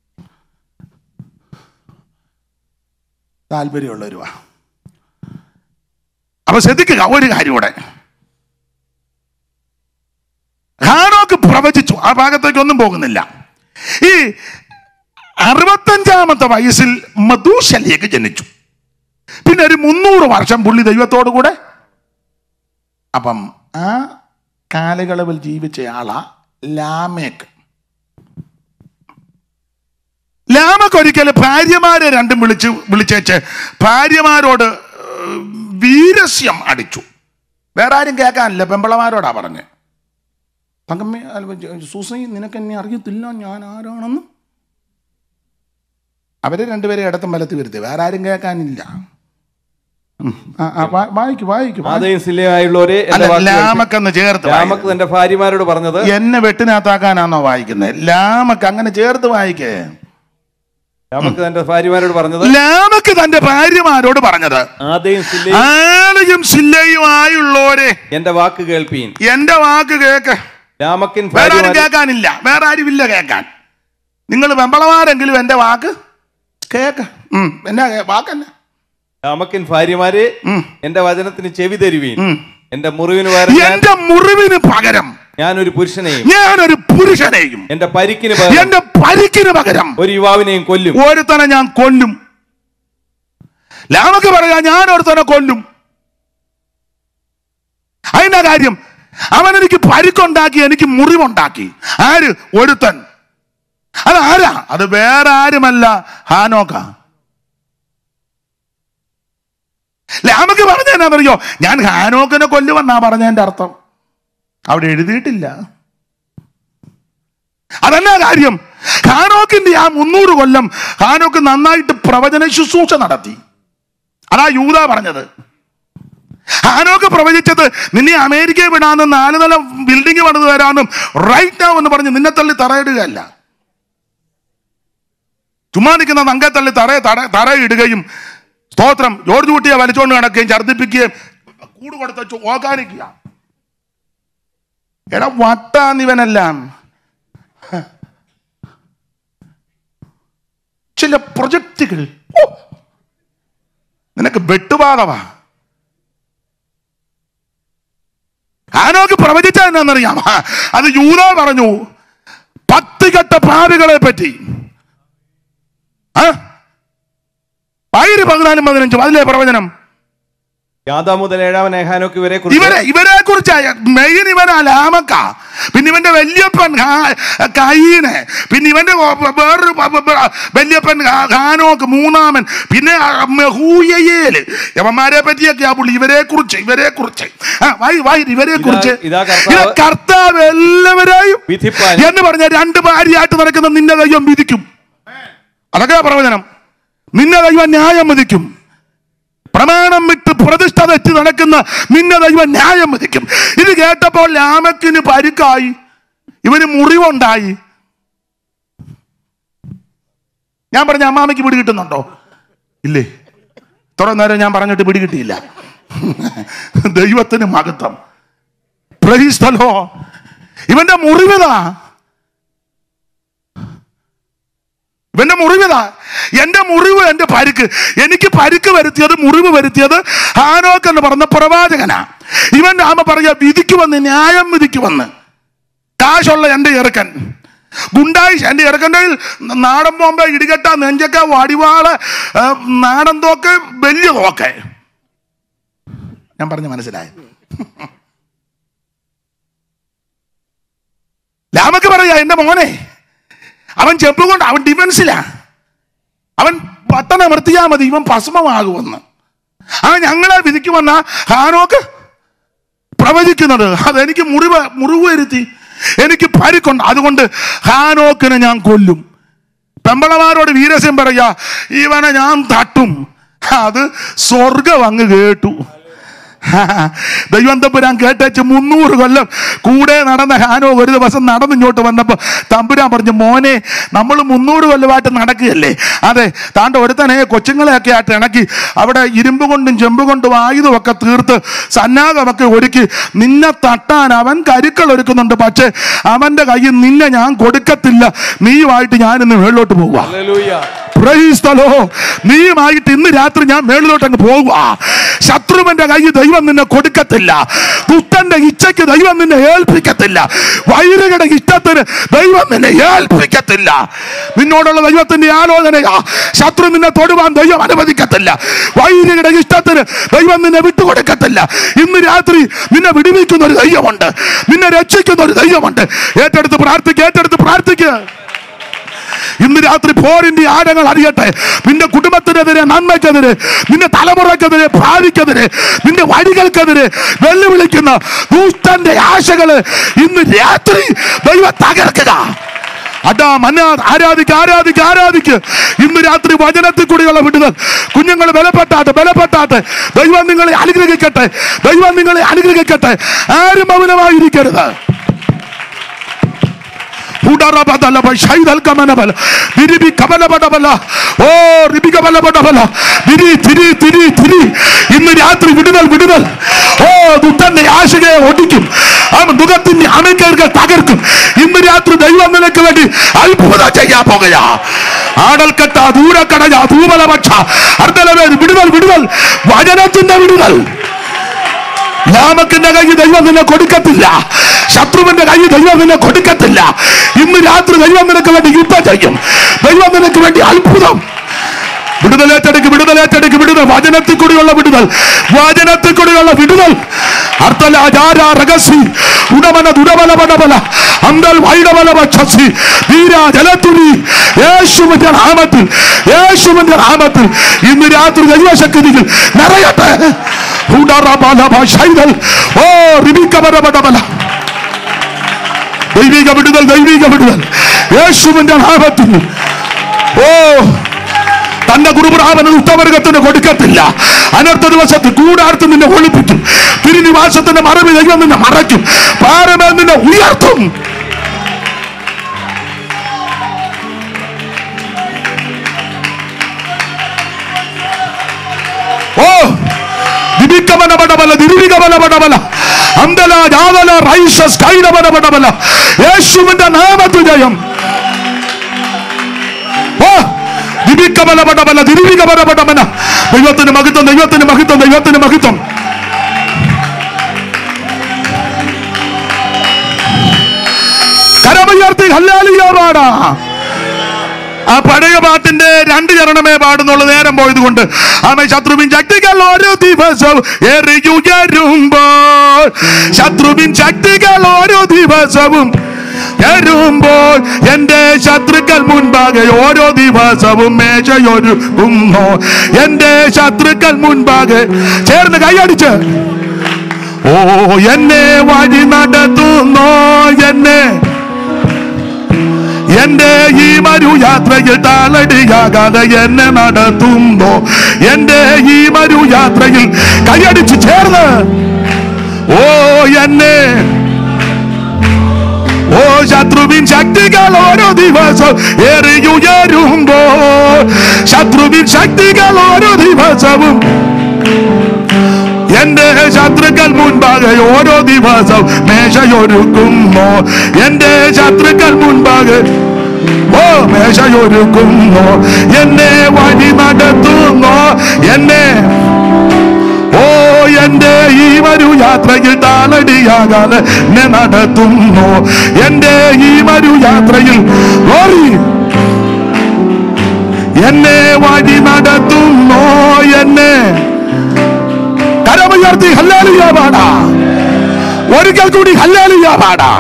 താല്പര്യമുള്ളവരുവാ അപ്പൊ ശ്രദ്ധിക്കുക ഒരു കാര്യം കൂടെ ഹാനോക്ക് പ്രവചിച്ചു ആ ഭാഗത്തേക്ക് ഒന്നും പോകുന്നില്ല ഈ അറുപത്തഞ്ചാമത്തെ വയസ്സിൽ മധുശലിയൊക്കെ ജനിച്ചു പിന്നെ ഒരു മുന്നൂറ് വർഷം പുള്ളി ദൈവത്തോടു കൂടെ അപ്പം ആ കാലയളവിൽ ജീവിച്ചയാളാ ലാമേക്ക് ലാമക്ക് ഒരിക്കൽ ഭാര്യമാരെ രണ്ടും വിളിച്ച് വിളിച്ചേച്ച് ഭാര്യമാരോട് ഏഹ്, വീരസ്യം അടിച്ചു വേറെ ആരും കേൾക്കാനില്ല പെമ്പളമാരോടാ പറഞ്ഞ് തങ്കമ്മ അല്ല, സൂസൈ നിനക്ക് എന്നെ അറിയത്തില്ല ഞാൻ ആരാണെന്ന് അവരെ രണ്ടുപേരെ ഇടത്തും വലത്ത് വരുത്തി വേറെ ആരും കേൾക്കാനില്ല ഉം. ആ, ആ, വാ- വായിക്ക് വായിക്ക് വായിക്ക്. ആദയും സില്ലയുമായുള്ളവരെ എന്റെ അല്ല വാക്ക് കേൾപ്പി- ലാമക്കെന്ന് ചേർത്ത് ലാമക്ക് വായിക്ക്. തന്റെ ഭാര്യമാരോട് പറഞ്ഞത് എന്നെ വെട്ടിനകത്താക്കാനാണോ വായിക്കുന്നത് ലാമക്ക് അങ്ങനെ ചേർത്ത് വായിക്കേ ലാമക്ക് തന്റെ ഭാര്യമാരോട് പറഞ്ഞത് ലാമക്ക് തന്റെ ഭാര്യമാരോട് പറഞ്ഞത് ആദയും സില്ലയും ആലയും സില്ലയുമായുള്ളവരെ എന്റെ വാക്ക് കേൾപ്പീൻ എന്റെ വാക്ക് കേക്ക് ലാമക്കിൻ വേറെ ആരും ഭാര്യമാരെ കേൾക്കാനില്ല വേറെ ആരും ഇല്ല കേൾക്കാൻ നിങ്ങൾ വെമ്പളമാരെങ്കിലും എന്റെ വാക്ക് കേക്ക് ഉം, എന്നാ കേ- വാക്കല്ല ലാമക്കിൻ ഭാര്യമാരെ ഉം. എന്റെ വചനത്തിന് ചെവി തരുവീൻ ഉം. എന്റെ മുറിവിന് പകരം ഞാൻ എന്റെ മുറിവിന് പകരം ഞാനൊരു പുരുഷനെയും ഞാനൊരു പുരുഷനെയും എന്റെ പരിക്കിന് പകരം എന്റെ പരിക്കിന് പകരം ഒരു യുവാവിനെയും കൊല്ലും ഒരുത്തനെ ഞാൻ കൊല്ലും ലാമക്ക് പറയാ ഞാൻ ഒരുത്തനെ കൊല്ലും അതിന്റെ കാര്യം അവൻ എനിക്ക് പരിക്കുണ്ടാക്കി എനിക്ക് മുറിവുണ്ടാക്കി ആര് ഒരുത്തൻ അത് ആരാ അത് വേറെ ആരുമല്ല ഹാനോക്ക ലാമക്ക് പറഞ്ഞ എന്നാണെന്നറിയോ ഞാൻ ഹാനോക്കിനെ കൊല്ലുമെന്നാ പറഞ്ഞതിന്റെ അർത്ഥം അവിടെ എഴുതിയിട്ടില്ല അതന്നെ കാര്യം ഹാനോക്കിന്റെ ആ മുന്നൂറ് കൊല്ലം ഹാനോക്ക് നന്നായിട്ട് പ്രവചന ശുശ്രൂഷ നടത്തി അതാ യൂത പറഞ്ഞത് ഹാനോക്ക് പ്രവചിച്ചത് നിന്നെ അമേരിക്കയിൽ വിടാനും നാല് നില ബിൽഡിംഗ് പണിത് തരാനും റൈറ്റ് നൗ എന്ന് പറഞ്ഞ് നിന്നെ തള്ളി തറയിടുകയല്ല ചുമ്മാ നിൽക്കുന്ന നങ്കെ തള്ളി തറ തറ തറയിടുകയും സ്തോത്രം ജോർജ് കുട്ടിയെ വലിച്ചുകൊണ്ട് നടക്കുകയും ഛർദ്ദിപ്പിക്കുകയും കൂട് കൊടുത്ത ഓക്കാനിക്കുക എടാ വട്ടാന്നിവനെല്ലാം ചില പ്രൊജക്റ്റുകൾ ഓ, നിനക്ക് വെട്ടുപാതവാ ആനോക്ക് പ്രവചിച്ച എന്നാന്നറിയാം അത് യൂത പറഞ്ഞു പത്തികെട്ട പാവികളെ പറ്റി ആ? ആയിരം പതിനാലും പതിനഞ്ചും അതിലെ പ്രവചനം യാദാ മുതൽ ഏഴാമൻ ഏഹാനോക്ക് ഇവരെ കുറിച്ച് ഇവരെ ഇവരെ കുറിച്ച് മെയിൻ ഇവനാ ലാമക്ക പിന്നെ ഇവന്റെ വല്യപ്പൻ ഹാ- കയീന് പിന്നെ ഇവന്റെ കൊ- വേറൊരു പ- പ- പ- വല്യപ്പൻ ഹാ- ഹാനോക്ക് മൂന്നാമൻ പിന്നെ ഹൂയയേല് യവന്മാരെ പറ്റിയൊക്കെ ആ പുള്ളി ഇവരെ കുറിച്ച് ഇവരെ കുറിച്ച് വായി വായി ഇവരെ കുറിച്ച് ഇതാ കർത്താവ്- കർത്താവ് എല്ലാവരെയും വിധിപ്പാൻ എന്ന് പറഞ്ഞ രണ്ട് ഭാര്യയായിട്ട് നടക്കുന്ന നിന്റെ ദൈവം വിധിക്കും അതൊക്കെ പ്രവചനം നിന്നെ ദൈവം ന്യായം വിധിക്കും പ്രമാണം വിട്ട് പ്രതിഷ്ഠ തെറ്റി നടക്കുന്ന നിന്നെ ദൈവം ന്യായം വിധിക്കും ഇത് കേട്ടപ്പോൾ ലാമക്കിന് പരിക്കായി ഇവന് മുറിവുണ്ടായി ഞാൻ പറഞ്ഞ അമ്മാമയ്ക്ക് പിടി കിട്ടുന്നുണ്ടോ ഇല്ലേ ഇത്ര നേരം ഞാൻ പറഞ്ഞിട്ട് പിടി കിട്ടിയില്ല ദൈവത്തിന് മഹത്വം പ്രഹിസ്ഥലോ ഇവന്റെ മുറിവിതാ ഇവന്റെ മുറിവിതാ എന്റെ മുറിവ് എന്റെ പരിക്ക് എനിക്ക് പരിക്ക് വരുത്തിയത് മുറിവ് വരുത്തിയത് ഹാനോക്ക് എന്ന് പറഞ്ഞ പ്രവാചകനാ ഇവൻ ആമ പറയാ വിധിക്കുവന്ന് ന്യായം വിധിക്കുവന്ന് കാശുള്ള എന്റെ ഇറക്കൻ ഗുണ്ടായി എന്റെ ഇറക്കൻ്റെ കയ്യിൽ നാടൻ ബോംബെ ഇടികെട്ട നെഞ്ചക്ക വടിവാള് ആ, നാടൻ തോക്ക് വലിയ തോക്ക് ഞാൻ പറഞ്ഞ മനസ്സിലായി ലാമക്ക് പറയാ എന്റെ മോനെ അവൻ ചെപ്പ് കൊണ്ട് അവൻ ഡിഫൻസിലാ അവൻ പട്ടണം അമർത്തിയാ മതി ഇവൻ ഭസ്മമാകുമെന്ന് അവൻ ഞങ്ങളെ വിധിക്കുമെന്ന ഹാനോക്ക് പ്രവചിക്കുന്നത് അതെനിക്ക് മുറിവ് മുറിവ് വരുത്തി എനിക്ക് പരിക്കുണ്ട് അതുകൊണ്ട് ഹാനോക്കിനെ ഞാൻ കൊല്ലും പെമ്പളമാരോട് വീരസ്യം പറയാ ഇവനെ ഞാൻ തട്ടും അത് സ്വർഗം അങ്ങ് കേട്ടു ദൈവം തമ്പുരാൻ കേട്ടേച്ച് മുന്നൂറ് കൊല്ലം കൂടെ നടന്ന ഹാനോ ഒരു ദിവസം നടന്നിങ്ങോട്ട് വന്നപ്പോൾ തമ്പുരാൻ പറഞ്ഞു മോനെ നമ്മൾ മുന്നൂറ് കൊല്ലമായിട്ട് നടക്കുകയല്ലേ അതെ താണ്ട ഒരുത്തനെ കൊച്ചുങ്ങളെയൊക്കെ ആയിട്ട് ഇണക്കി അവിടെ ഇരുമ്പ് കൊണ്ടും ചെമ്പ് കൊണ്ടും ആയുധം ഒക്കെ തീർത്ത് സന്നാഹമൊക്കെ ഒരുക്കി നിന്നെ തട്ടാൻ അവൻ കരുക്കൾ ഒരുക്കുന്നുണ്ട് പക്ഷേ അവന്റെ കയ്യിൽ നിന്നെ ഞാൻ കൊടുക്കത്തില്ല നീയുമായിട്ട് ഞാനിന്ന് മേളിലോട്ട് പോവാ ഹല്ലേലൂയ Praise the Lord. നീയുമായിട്ട് ഇന്ന് രാത്രി ഞാൻ മേളിലോട്ട് അങ്ങ് പോകുക ശത്രുവിന്റെ കൈ ദൈവം നിന്നെ കൊടുക്കത്തില്ല ദുഷ്ടന്റെ ഇച്ഛയ്ക്ക് ദൈവം നിന്നെ ഏൽപ്പിക്കത്തില്ല വൈരയുടെ ഇഷ്ടത്തിന് ദൈവം നിന്നെ ഏൽപ്പിക്കത്തില്ല നിന്നോടുള്ള ദൈവത്തിന്റെ ആലോചനയാ ശത്രു നിന്നെ തൊടുവാൻ ദൈവം അനുവദിക്കത്തില്ല വൈരയുടെ ഇഷ്ടത്തിന് ദൈവം നിന്നെ വിട്ടുകൊടുക്കത്തില്ല ഇന്ന് രാത്രി നിന്നെ വിടുവിക്കുന്ന ഒരു ദൈവമുണ്ട് നിന്നെ രക്ഷിക്കുന്ന ഒരു ദൈവമുണ്ട് ഏറ്റെടുത്ത് പ്രാർത്ഥിക്കുക ഏറ്റെടുത്ത് പ്രാർത്ഥിക്കുക ഇന്ന് രാത്രി പോരിന്റെ ആഴങ്ങൾ അറിയട്ടെ നിന്റെ കുടുംബത്തിനെതിരെ നന്മയ്ക്കെതിരെ നിന്റെ തലമുറക്കെതിരെ ഭാവിക്കെതിരെ നിന്റെ വഴികൾക്കെതിരെ വെല്ലുവിളിക്കുന്ന ദുഷ്ടന്റെ ആശകള് ഇന്ന് രാത്രി ദൈവം തകർക്കുക അടാ മന്ന ആരാധിക്ക ആരാധിക്ക ആരാധിക്ക് ഇന്ന് രാത്രി വചനത്തിൽ കൂടിയുള്ള വിടുതൽ കുഞ്ഞുങ്ങൾ ബലപ്പെട്ടാട്ടെ ബലപ്പെട്ടാട്ടെ ദൈവം നിങ്ങളെ അനുഗ്രഹിക്കട്ടെ ദൈവം നിങ്ങളെ അനുഗ്രഹിക്കട്ടെ ആരും മൗനമായിരിക്കരുത് ഉടറബദലബ ശൈതൽകമനബല. ദിരിബി കമലബടബല. ഓ റിബി കമലബടബല. ദിരി, തിരി, തിരി, തിരി. ഇന്ന് രാത്രി വിടുതൽ വിടുതൽ ഓ ദുഷ്ടന്റെ ആശകയെ ഒടിക്കും അവൻ ദുഃഖത്തിന്റെ അമേരിക്കകൾ തകർക്കും ഇന്ന് രാത്രി ദൈവം നിനക്ക് വേണ്ടി അത്ഭുതം ചെയ്യാൻ പോകുകയാ ആടൽക്കട്ട ദൂരക്കടയ തൂമലപക്ഷ അർദ്ധലവേദ് വിടുതൽ വിടുതൽ വചനത്തിന്റെ വിടുതൽ ലാമക്കിന്റെ കൈ ദൈവം നിന്നെ കൊടുക്കത്തില്ല ശത്രുവിന്റെ കൈ ദൈവം നിന്നെ കൊടുക്കത്തില്ല ഇന്ന് രാത്രി ദൈവം നിനക്ക് വേണ്ടി യുദ്ധം ചെയ്യും ദൈവം നിനക്ക് വേണ്ടി അത്ഭുതം വിടുതലേറ്റെടുക്ക് വിടുതലേറ്റെടുക്ക് വിടുതൽ വചനത്തിൽ കൂടിയുള്ള വിടുതൽ വചനത്തിൽ കൂടിയുള്ള വിടുതൽ അർത്ഥലാചാര രഹസ്യ ഉടമന ദുരബല പടബല അന്തൽ വൈഡബല പക്ഷി ധീര ജലത്തുരി യേശുവിന്റെ നാമത്തിൽ യേശുവിന്റെ നാമത്തിൽ ഇന്ന് രാത്രി ദൈവശക്തികൾ നിറയട്ടെ ഉടറബലബ ശൈതൽ ഓ റിബിക്കബലപടബല ദൈവിക വിടുതൽ ദൈവിക വിടുതൽ യേശുവിന്റെ നാമത്തിൽ ഓ തന്റെ കുറുപ്രാവന് ഉത്തവർഗത്തിന് കൊടുക്കത്തില്ല അനർത്ഥ ദിവസത്തിൽ കൂടാർത്ത് നിന്നെ ഒളിപ്പിക്കും തിരുനിവാസത്തിന്റെ മറവി ദൈവം നിന്നെ മറയ്ക്കും പാറമേൽ നിന്നെ ഉയർത്തും ഓ ദിവിക്കമനപടമല ദിവികമനപടമല അന്തല ജാതല റൈസസ് കൈനമനപടമല യേശുവിന്റെ നാമത്തിൽ ജയം ഓ ദിവിക്കമനപടമല ദിവികമനപടമന ദൈവത്തിന് മഹിത്വം ദൈവത്തിന് മഹിത്വം ദൈവത്തിന് മഹിത്വം കരമുയർത്തി ഹല്ലാലിയ പാടാ ആ പഴയ പാട്ടിന്റെ രണ്ട് ചരണമേ പാടുന്നുള്ളൂ നേരം പോയത് കൊണ്ട് ആമേ ശത്രുവിൻ ശക്തികൾ ഓരോ ദിവസവും എറിയുയരുമ്പോൾ ശത്രുവിൻ ശക്തികൾ ഓരോ ദിവസവും എരുമ്പോൾ എന്റെ ശത്രുക്കൾ മുൻപാകെ ഓരോ ദിവസവും മേശയൊരുക്കുന്നു എന്റെ ശത്രുക്കൾ മുൻപാകെ ചേർന്ന് കൈയടിച്ച് ഓ എന്നെ വഴി നടത്തുന്നോ എന്നെ എന്റെ ഈ മരു യാത്രയിൽ താളടിയാകാതെ എന്നെ നടത്തുന്നു എന്റെ ഈ മരു യാത്രയിൽ കൈയടിച്ച് ചേർന്ന് ഓ എന്നെ ഓ ശത്രുവിൻ ശക്തികൾ ഓരോ ദിവസം ഏറിയുയരുമ്പോ ശത്രുവിൻ ശക്തികൾ ഓരോ ദിവസവും എന്റെ ശത്രുക്കൾ മുൻപാകെ ഓരോ ദിവസം മേശയൊരുക്കുന്നു എന്റെ ശത്രുക്കൾ മുൻപാകെ ഓ മേശയൊരുക്കുന്നു എന്നെ വഴി നടത്തുന്നു എന്നെ ഓ എന്റെ ഈ വരു യാത്രയിൽ താളടിയാകാതെ എന്നെ നടത്തുന്നു എന്റെ ഈ വരു യാത്രയിൽ ഓറി എന്നെ വഴി നടത്തുന്നു എന്നെ കരമുയർത്തി ഹല്ലാലിയ പാടാ ഒരിക്കൽ കൂടി ഹല്ലാലിയ പാടാ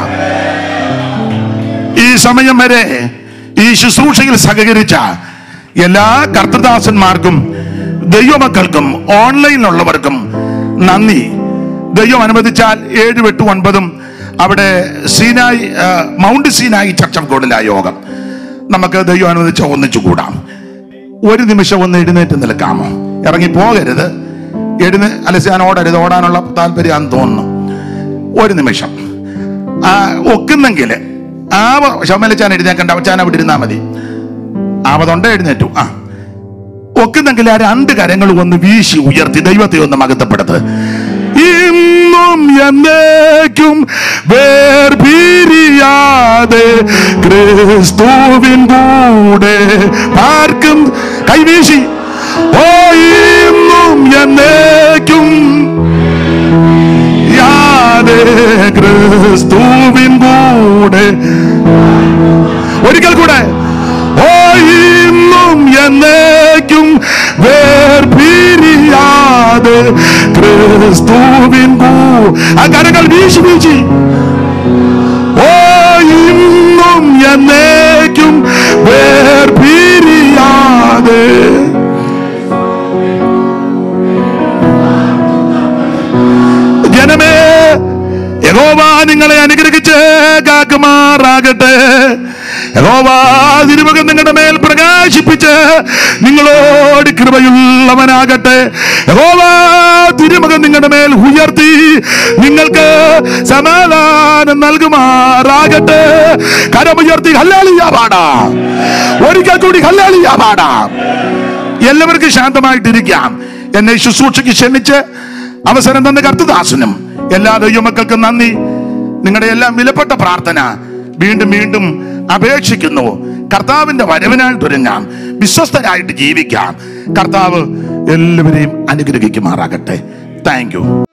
ഈ സമയം വരെ ഈ ശുശ്രൂഷയിൽ സഹകരിച്ച എല്ലാ കർത്തദാസന്മാർക്കും ദൈവമക്കൾക്കും ഓൺലൈനിലുള്ളവർക്കും നന്ദി ദൈവം അനുവദിച്ചാൽ ഏഴ് എട്ട് ഒൻപതും അവിടെ സീനായി ആ, മൗണ്ട് സീനായി ചർച്ച് ഓഫ് ഗോഡിലെ യോഗം നമുക്ക് ദൈവം അനുവദിച്ച ഒന്നിച്ചു കൂടാം ഒരു നിമിഷം ഒന്ന് എഴുന്നേറ്റ് നിൽക്കാമോ ഇറങ്ങി പോകരുത് എഴുന്ന അലസിയാൻ ഓടരുത് ഓടാനുള്ള താല്പര്യമാണെന്ന് തോന്നുന്നു ഒരു നിമിഷം ആ ഒക്കുന്നെങ്കിൽ ആ ശവമലച്ചാൻ എഴുന്നേക്കണ്ട അവച്ചാൻ അവിടെ ഇരുന്നാ മതി ആവതുണ്ട് എഴുന്നേറ്റു ആ ഒക്കുന്നെങ്കിൽ ആ രണ്ട് കരങ്ങളും ഒന്ന് വീശി ഉയർത്തി ദൈവത്തെ ഒന്ന് മകത്തപ്പെടുത്ത് ഇന്നും എന്നേക്കും വേർപിരിയാതെ ക്രിസ്തുവിൻ കൂടെ പാർക്കും കൈവീശി ഓ ഇന്നും എന്നേക്കും യാതെ ക്രിസ്തുവിൻ കൂടെ ഒരിക്കൽ കൂടെ ഓ ഇന്നും എന്നേക്കും വേർപിരിയാതെ ക്രിസ്തുവിൻ കൂ ആ കരങ്ങൾ വീശി വീശി ഓ ഇന്നും എന്നേക്കും വേർപിരിയാതെ ജനമേ യഹോവ നിങ്ങളെ അനുഗ്രഹിച്ച് കാക്കുമാറാകട്ടെ യഹോവ തിരുമുഖം നിങ്ങളുടെ മേൽ പ്രകാശിപ്പിച്ച് നിങ്ങളോട് കൃപയുള്ളവനാകട്ടെ യഹോവ തിരുമുഖം നിങ്ങളുടെ മേൽ ഉയർത്തി നിങ്ങൾക്ക് സമാധാനം നൽകുമാറാകട്ടെ കരമുയർത്തി ഹല്ലാളിയ പാടാം ഒരിക്കൽ കൂടി ഹല്ലാളിയ പാടാം എല്ലാവർക്കും ശാന്തമായിട്ടിരിക്കാം എന്നെ ശുശ്രൂഷയ്ക്ക് ക്ഷണിച്ച് അവസരം തന്ന കർത്തദാസനും എല്ലാ ദൈവമക്കൾക്കും നന്ദി നിങ്ങളുടെ എല്ലാം വിലപ്പെട്ട പ്രാർത്ഥന വീണ്ടും വീണ്ടും അപേക്ഷിക്കുന്നു കർത്താവിന്റെ വരവിനായിട്ട് ഒരുങ്ങാം വിശ്വസ്തരായിട്ട് ജീവിക്കാം കർത്താവ് എല്ലാവരെയും അനുഗ്രഹിക്കുമാറാകട്ടെ താങ്ക് യു